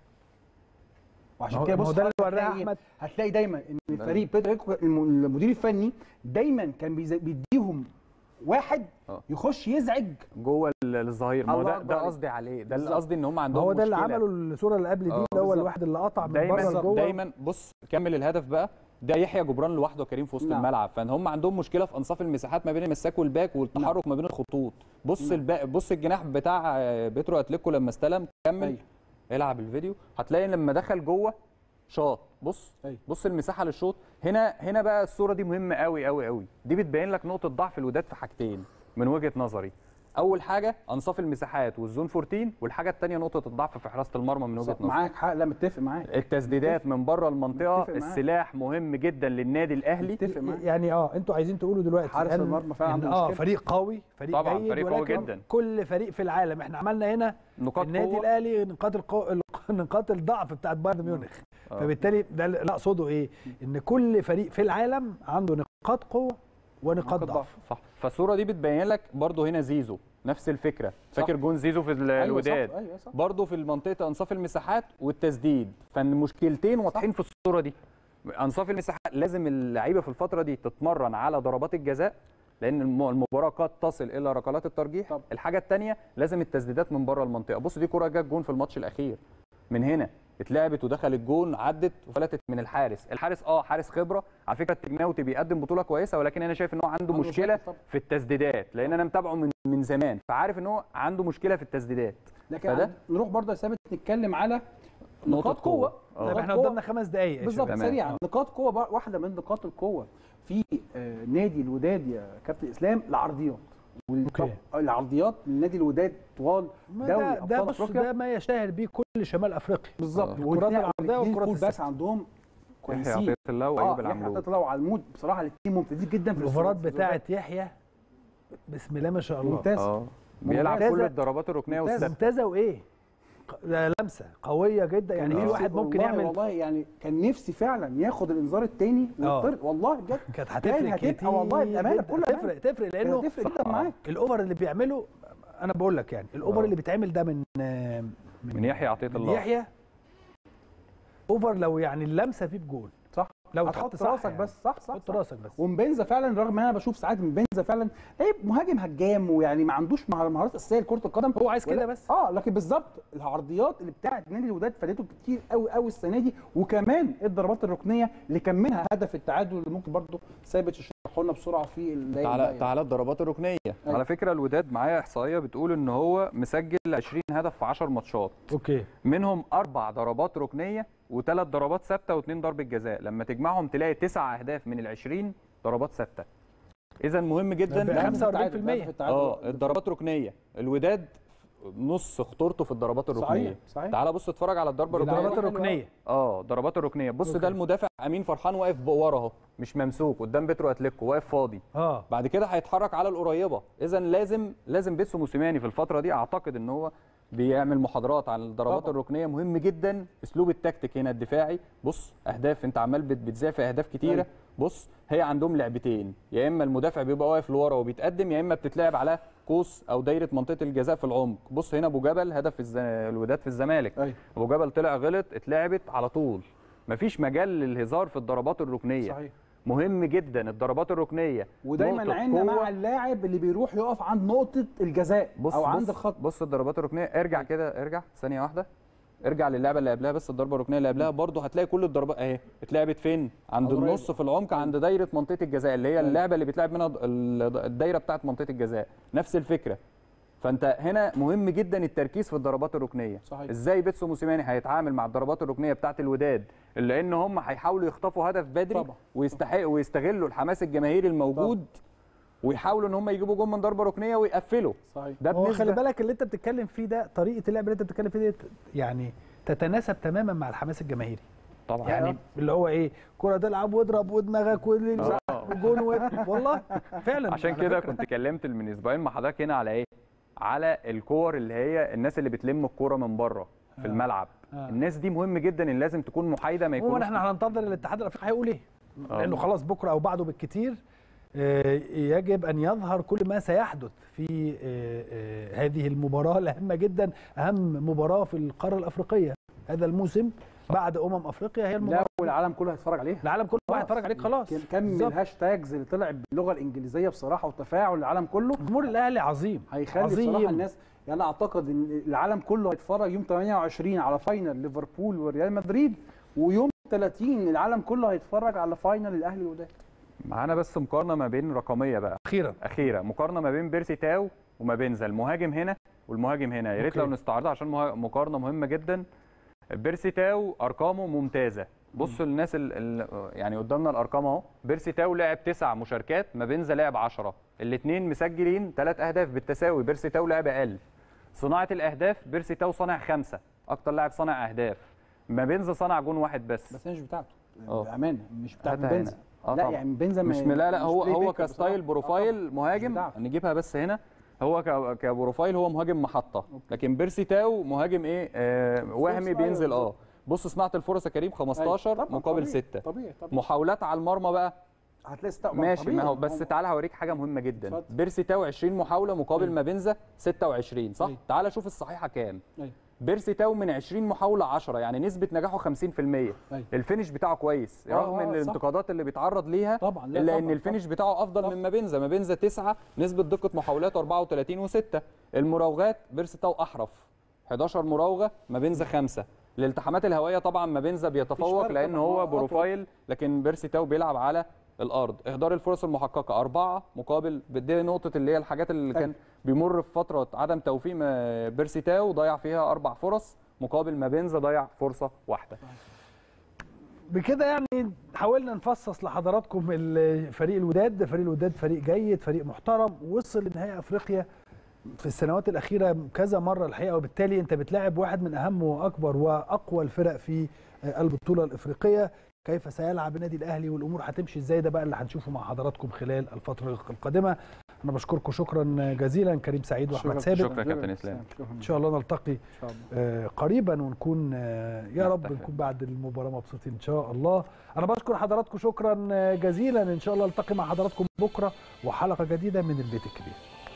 ما وعشان هو- كده ما هو بص ده اللي حضرتك وراه هتلاقي- أحمد. هتلاقي دايما ان فريق بيترو الم- المدير الفني دايما كان بيز- بيديهم واحد آه. يخش يزعج جوه ال- الظهير ما هو الله ده أكبر ده عليك. قصدي عليه ده اللي بالظبط. قصدي ان هم ما عندهم هو ده اللي مشكلة. عمله الصوره اللي قبل دي آه، اللي هو بالظبط. الواحد اللي قطع من دايما بره لجوه دايما بص كمل الهدف بقى ده يحيى جبران لوحده كريم في وسط نعم. الملعب فهم عندهم مشكله في انصاف المساحات ما بين المساك والباك والتحرك ما بين الخطوط بص الباك بص الجناح بتاع آه، بيترو اتليكو لما استلم كمل أيوة. العب الفيديو هتلاقي لما دخل جوه شاط بص أيوة. بص المساحه للشوط هنا هنا بقى الصوره دي مهمه قوي قوي قوي دي بتبين لك نقطه ضعف الوداد في حاجتين من وجهه نظري اول حاجه انصاف المساحات والزون 14 والحاجه الثانيه نقطه الضعف في حراسه المرمى من وجهه نظري معاك حق لا متفق معاك التسديدات من بره المنطقه متفق معاك. السلاح مهم جدا للنادي الاهلي متفق معاك يعني اه انتوا عايزين تقولوا دلوقتي حارس إن- المرمى فعلا إن عنده اه مشكلة. فريق قوي فريق طبعاً، جيد فريق قوي ولكن جداً. كل فريق في العالم احنا عملنا هنا نقاط النادي قوه الاهلي نقاط القو... نقاط الضعف بتاعت بايرن ميونخ آه. فبالتالي ده اللي لا اقصده ايه ان كل فريق في العالم عنده نقاط قوه ونقاط نقاط ضعف صح فالصوره دي بتبين لك برضه هنا زيزو نفس الفكره فاكر جون زيزو في ال- أيوة صح، الوداد ايوه صح برضه في منطقه انصاف المساحات والتسديد فالمشكلتين واضحين في الصوره دي انصاف المساحات لازم اللعيبه في الفتره دي تتمرن على ضربات الجزاء لان الم- المباراه قد تصل الى ركلات الترجيح طبعا. الحاجه الثانيه لازم التسديدات من بره المنطقه بص دي كره جت جون في الماتش الاخير من هنا اتلعبت ودخل الجون عدت وفلتت من الحارس الحارس اه حارس خبره على فكره التجناوتي بيقدم بطوله كويسه ولكن انا شايف ان هو عنده عنده مشكله مشاكل طبعا. في التسديدات لان انا متابعه من من زمان فعارف ان هو عنده مشكله في التسديدات لكن فده- عند- نروح برضه يا ثابت نتكلم على نقطة نقاط قوه قوة. آه. طيب نقاط احنا قوة. قدامنا خمس دقائق يا بالظبط شباب. تمام. سريعا آه. نقاط قوه بقى واحده من نقاط القوه في آه، نادي الوداد يا كابتن اسلام العرضيات أوكي. العرضيات من نادي الوداد طوال ما دوري ده ده ابطال بص افريقيا ده ما يشتهر بيه كل شمال افريقيا بالظبط آه. الكرات والاتنين- العرضية والاتنين والكرات فول باس الثابتة. عندهم يحيى كويسين عطيه الله اه وايوب يحيى العملود عطية الله وعلمود بصراحه الاثنين ممتازين جدا في الاوفرات السرعة. بتاعت يحيى بسم الله ما شاء الله ممتاز اه بيلعب ممتازة- كل الضربات الركنيه ممتازة. والثابته ممتازه وايه ق- ده لمسه قويه جدا يعني كان في نفسي- واحد ممكن والله يعمل والله يعني كان نفسي فعلا ياخد الانذار الثاني آه. والله بجد كانت كان هتفرق هتبقى كتير والله بامانه جداً. بكل هتفرق أمانة. تفرق كان لانه هتفرق جدا معاك الاوفر اللي بيعمله انا بقول لك يعني الاوفر آه. اللي بيتعمل ده من من يحيى عطيه من الله يحيى اوفر لو يعني اللمسه فيه بجول صح لو هتحط اتحط صح راسك يعني. بس صح صح, حط صح. راسك بس ومبنزا فعلا رغم ان انا بشوف ساعات مبنزا فعلا لعيب مهاجم هجام ويعني ما عندوش مه- مهارات اساسيه لكره القدم هو عايز كده ولا- بس اه لكن بالظبط العرضيات اللي بتاعت نادي الوداد فادته كتير قوي قوي السنه دي وكمان الضربات الركنيه اللي كان منها هدف التعادل اللي ممكن برضه ثابت يشرحه لنا بسرعه في الدقايق تعالى الباقية. تعالى الضربات الركنيه على فكره الوداد معايا احصائيه بتقول ان هو مسجل 20 هدف في 10 ماتشات اوكي منهم اربع ضربات ركنيه وثلاث ضربات ثابته واثنين ضربه جزاء لما تجمعهم تلاقي تسع اهداف من ال 20 ضربات ثابته اذا مهم جدا ده هدف 45% التعادل، هدف التعادل. اه الضربات ركنيه الوداد نص خطورته في الضربات الركنيه صحيح صحيح تعال بص اتفرج على الضربه دي الركنيه الضربات حلوة. الركنيه اه ضربات الركنيه بص أوكي. ده المدافع امين فرحان واقف ورا اهو مش ممسوك قدام بيترو اتليكو واقف فاضي اه بعد كده هيتحرك على القريبه اذا لازم لازم بيتسو موسيماني في الفتره دي اعتقد ان هو بيعمل محاضرات عن الضربات طبعا. الركنيه مهم جدا اسلوب التكتيك هنا الدفاعي بص اهداف انت عمال بت- بتذاع في اهداف كتيره أيوة. بص هي عندهم لعبتين يا اما المدافع بيبقى واقف لورا وبيتقدم يا اما بتتلعب على قوس او دايره منطقه الجزاء في العمق بص هنا ابو جبل هدف الز- الوداد في الزمالك ايوه ابو جبل طلع غلط اتلعبت على طول مفيش مجال للهزار في الضربات الركنيه صحيح مهم جدا الضربات الركنيه ودايما نقطة عيننا قوة. مع اللاعب اللي بيروح يقف عند نقطه الجزاء بص او بص عند الخط بص الضربات الركنيه ارجع كده ارجع ثانيه واحده ارجع للعبه اللي قبلها بس الضربه الركنيه اللي قبلها برضه هتلاقي كل الضربات اهي اتلعبت فين عند قريب. النص في العمق عند دايره منطقه الجزاء اللي هي اللعبه اللي بيتلعب منها ال- الدايره بتاعه منطقه الجزاء نفس الفكره فانت هنا مهم جدا التركيز في الضربات الركنيه صحيح. ازاي بيتسو موسيماني هيتعامل مع الضربات الركنيه بتاعه الوداد اللي ان هم هيحاولوا يخطفوا هدف بدري طبعا. ويستحق ويستغلوا الحماس الجماهيري الموجود ويحاولوا ان هم يجيبوا جول من ضربه ركنيه ويقفلوا صحيح ده هو خلي بنسبه بالك اللي انت بتتكلم فيه ده طريقه اللعب اللي انت بتتكلم فيه دي يعني تتناسب تماما مع الحماس الجماهيري طبعا يعني اللي هو ايه كره تلعب واضرب ودماغك واللي وجون و... والله فعلا عشان على كده فكرة. كنت كلمت من اسبوعين مع حضرتك هنا على ايه على الكور اللي هي الناس اللي بتلم الكوره من بره في الملعب آه. الناس دي مهم جدا ان لازم تكون محايده ما عموما يكونش احنا هننتظر الاتحاد الافريقي هيقول ايه آه. لانه خلاص بكره او بعده بالكتير آه، يجب ان يظهر كل ما سيحدث في آه، آه، هذه المباراه الهامه جدا اهم مباراه في القاره الافريقيه هذا الموسم بعد امم افريقيا هي لا المباراه والعالم كله هيتفرج عليها العالم كله واحد يتفرج عليك خلاص كم- كم من بالظبط. الهاشتاجز اللي طلع باللغه الانجليزيه بصراحه وتفاعل العالم كله جمهور الاهلي عظيم هيخلي عظيم. بصراحه الناس يعني انا اعتقد ان العالم كله هيتفرج يوم 28 على فاينل ليفربول وريال مدريد ويوم 30 العالم كله هيتفرج على فاينل الاهلي والوداد معانا بس مقارنه ما بين رقميه بقى اخيرا اخيره مقارنه ما بين بيرسي تاو وما بين المهاجم هنا والمهاجم هنا يا ريت أوكي. لو نستعرضها عشان مها- مقارنه مهمه جدا بيرسي تاو ارقامه ممتازه بصوا الناس ال ال يعني قدامنا الارقام اهو بيرسي تاو لعب تسع مشاركات مابينزا لعب 10 الاثنين مسجلين ثلاث اهداف بالتساوي بيرسي تاو لعب اقل صناعه الاهداف بيرسي تاو صنع خمسه اكتر لاعب صنع اهداف مابينزا صنع جون واحد بس بس هي مش بتاعته اه. بامانه مش بتاعت بتاعتها بنزا هنا. اه لا طبعا. يعني بنزا مش ما- لا لا مش هو بلاي هو ميكر كستايل بصراحة. بروفايل مش مهاجم بتاعته. نجيبها بس هنا هو ك- كبروفايل هو مهاجم محطه لكن بيرسي تاو مهاجم ايه آه وهمي ستايل بينزل اه بالظبط. بص صناعه الفرص يا كريم 15 طبعاً، مقابل طبيعي، 6 طبيعي طبيعي محاولات على المرمى بقى هتلاقي ست- ماشي طبيعي. ما هو بس تعالى هوريك حاجه مهمه جدا اتفضل. بيرسي تاو 20 محاوله مقابل أيوة. مابينزا 26 صح أيوة. تعالى شوف الصحيحه كام أيوة. بيرسي تاو من 20 محاوله 10 يعني نسبه نجاحه 50% أيوة. الفينش بتاعه كويس آه، رغم آه، ان صح. الانتقادات اللي بيتعرض ليها طبعا لا الا طبعاً، ان الفينش طبعاً. بتاعه افضل صح. من مابينزا مابينزا 9 نسبه دقه محاولاته 34 و6 المراوغات بيرسي تاو احرف 11 مراوغه مابينزا 5 الالتحامات الهوائيه طبعا مابينزا بيتفوق فرق لان طبعاً، هو هو أطول. بروفايل لكن بيرسي تاو بيلعب على الارض اهدار الفرص المحققه أربعة مقابل دي نقطه اللي هي الحاجات اللي كان بيمر في فتره عدم توفيق ما- بيرسي تاو ضيع فيها اربع فرص مقابل مابينزا ضيع فرصه واحده بكده يعني حاولنا نفصص لحضراتكم ال- فريق الوداد فريق الوداد فريق جيد فريق محترم وصل لنهائي افريقيا في السنوات الاخيره كذا مره الحقيقه وبالتالي انت بتلاعب واحد من اهم واكبر واقوى الفرق في آه، البطوله الافريقيه كيف سيلعب النادي الاهلي والامور هتمشي ازاي ده بقى اللي هنشوفه مع حضراتكم خلال الفتره القادمه انا بشكركم شكرا جزيلا كريم سعيد واحمد ثابت شكرا يا كابتن اسلام شكراً. ان شاء الله نلتقي ان شاء الله آه، قريبا ونكون آه، يا رب نحتفل. نكون بعد المباراه مبسوطين ان شاء الله انا بشكر حضراتكم شكرا آه، جزيلا ان شاء الله التقي مع حضراتكم بكره وحلقه جديده من البيت الكبير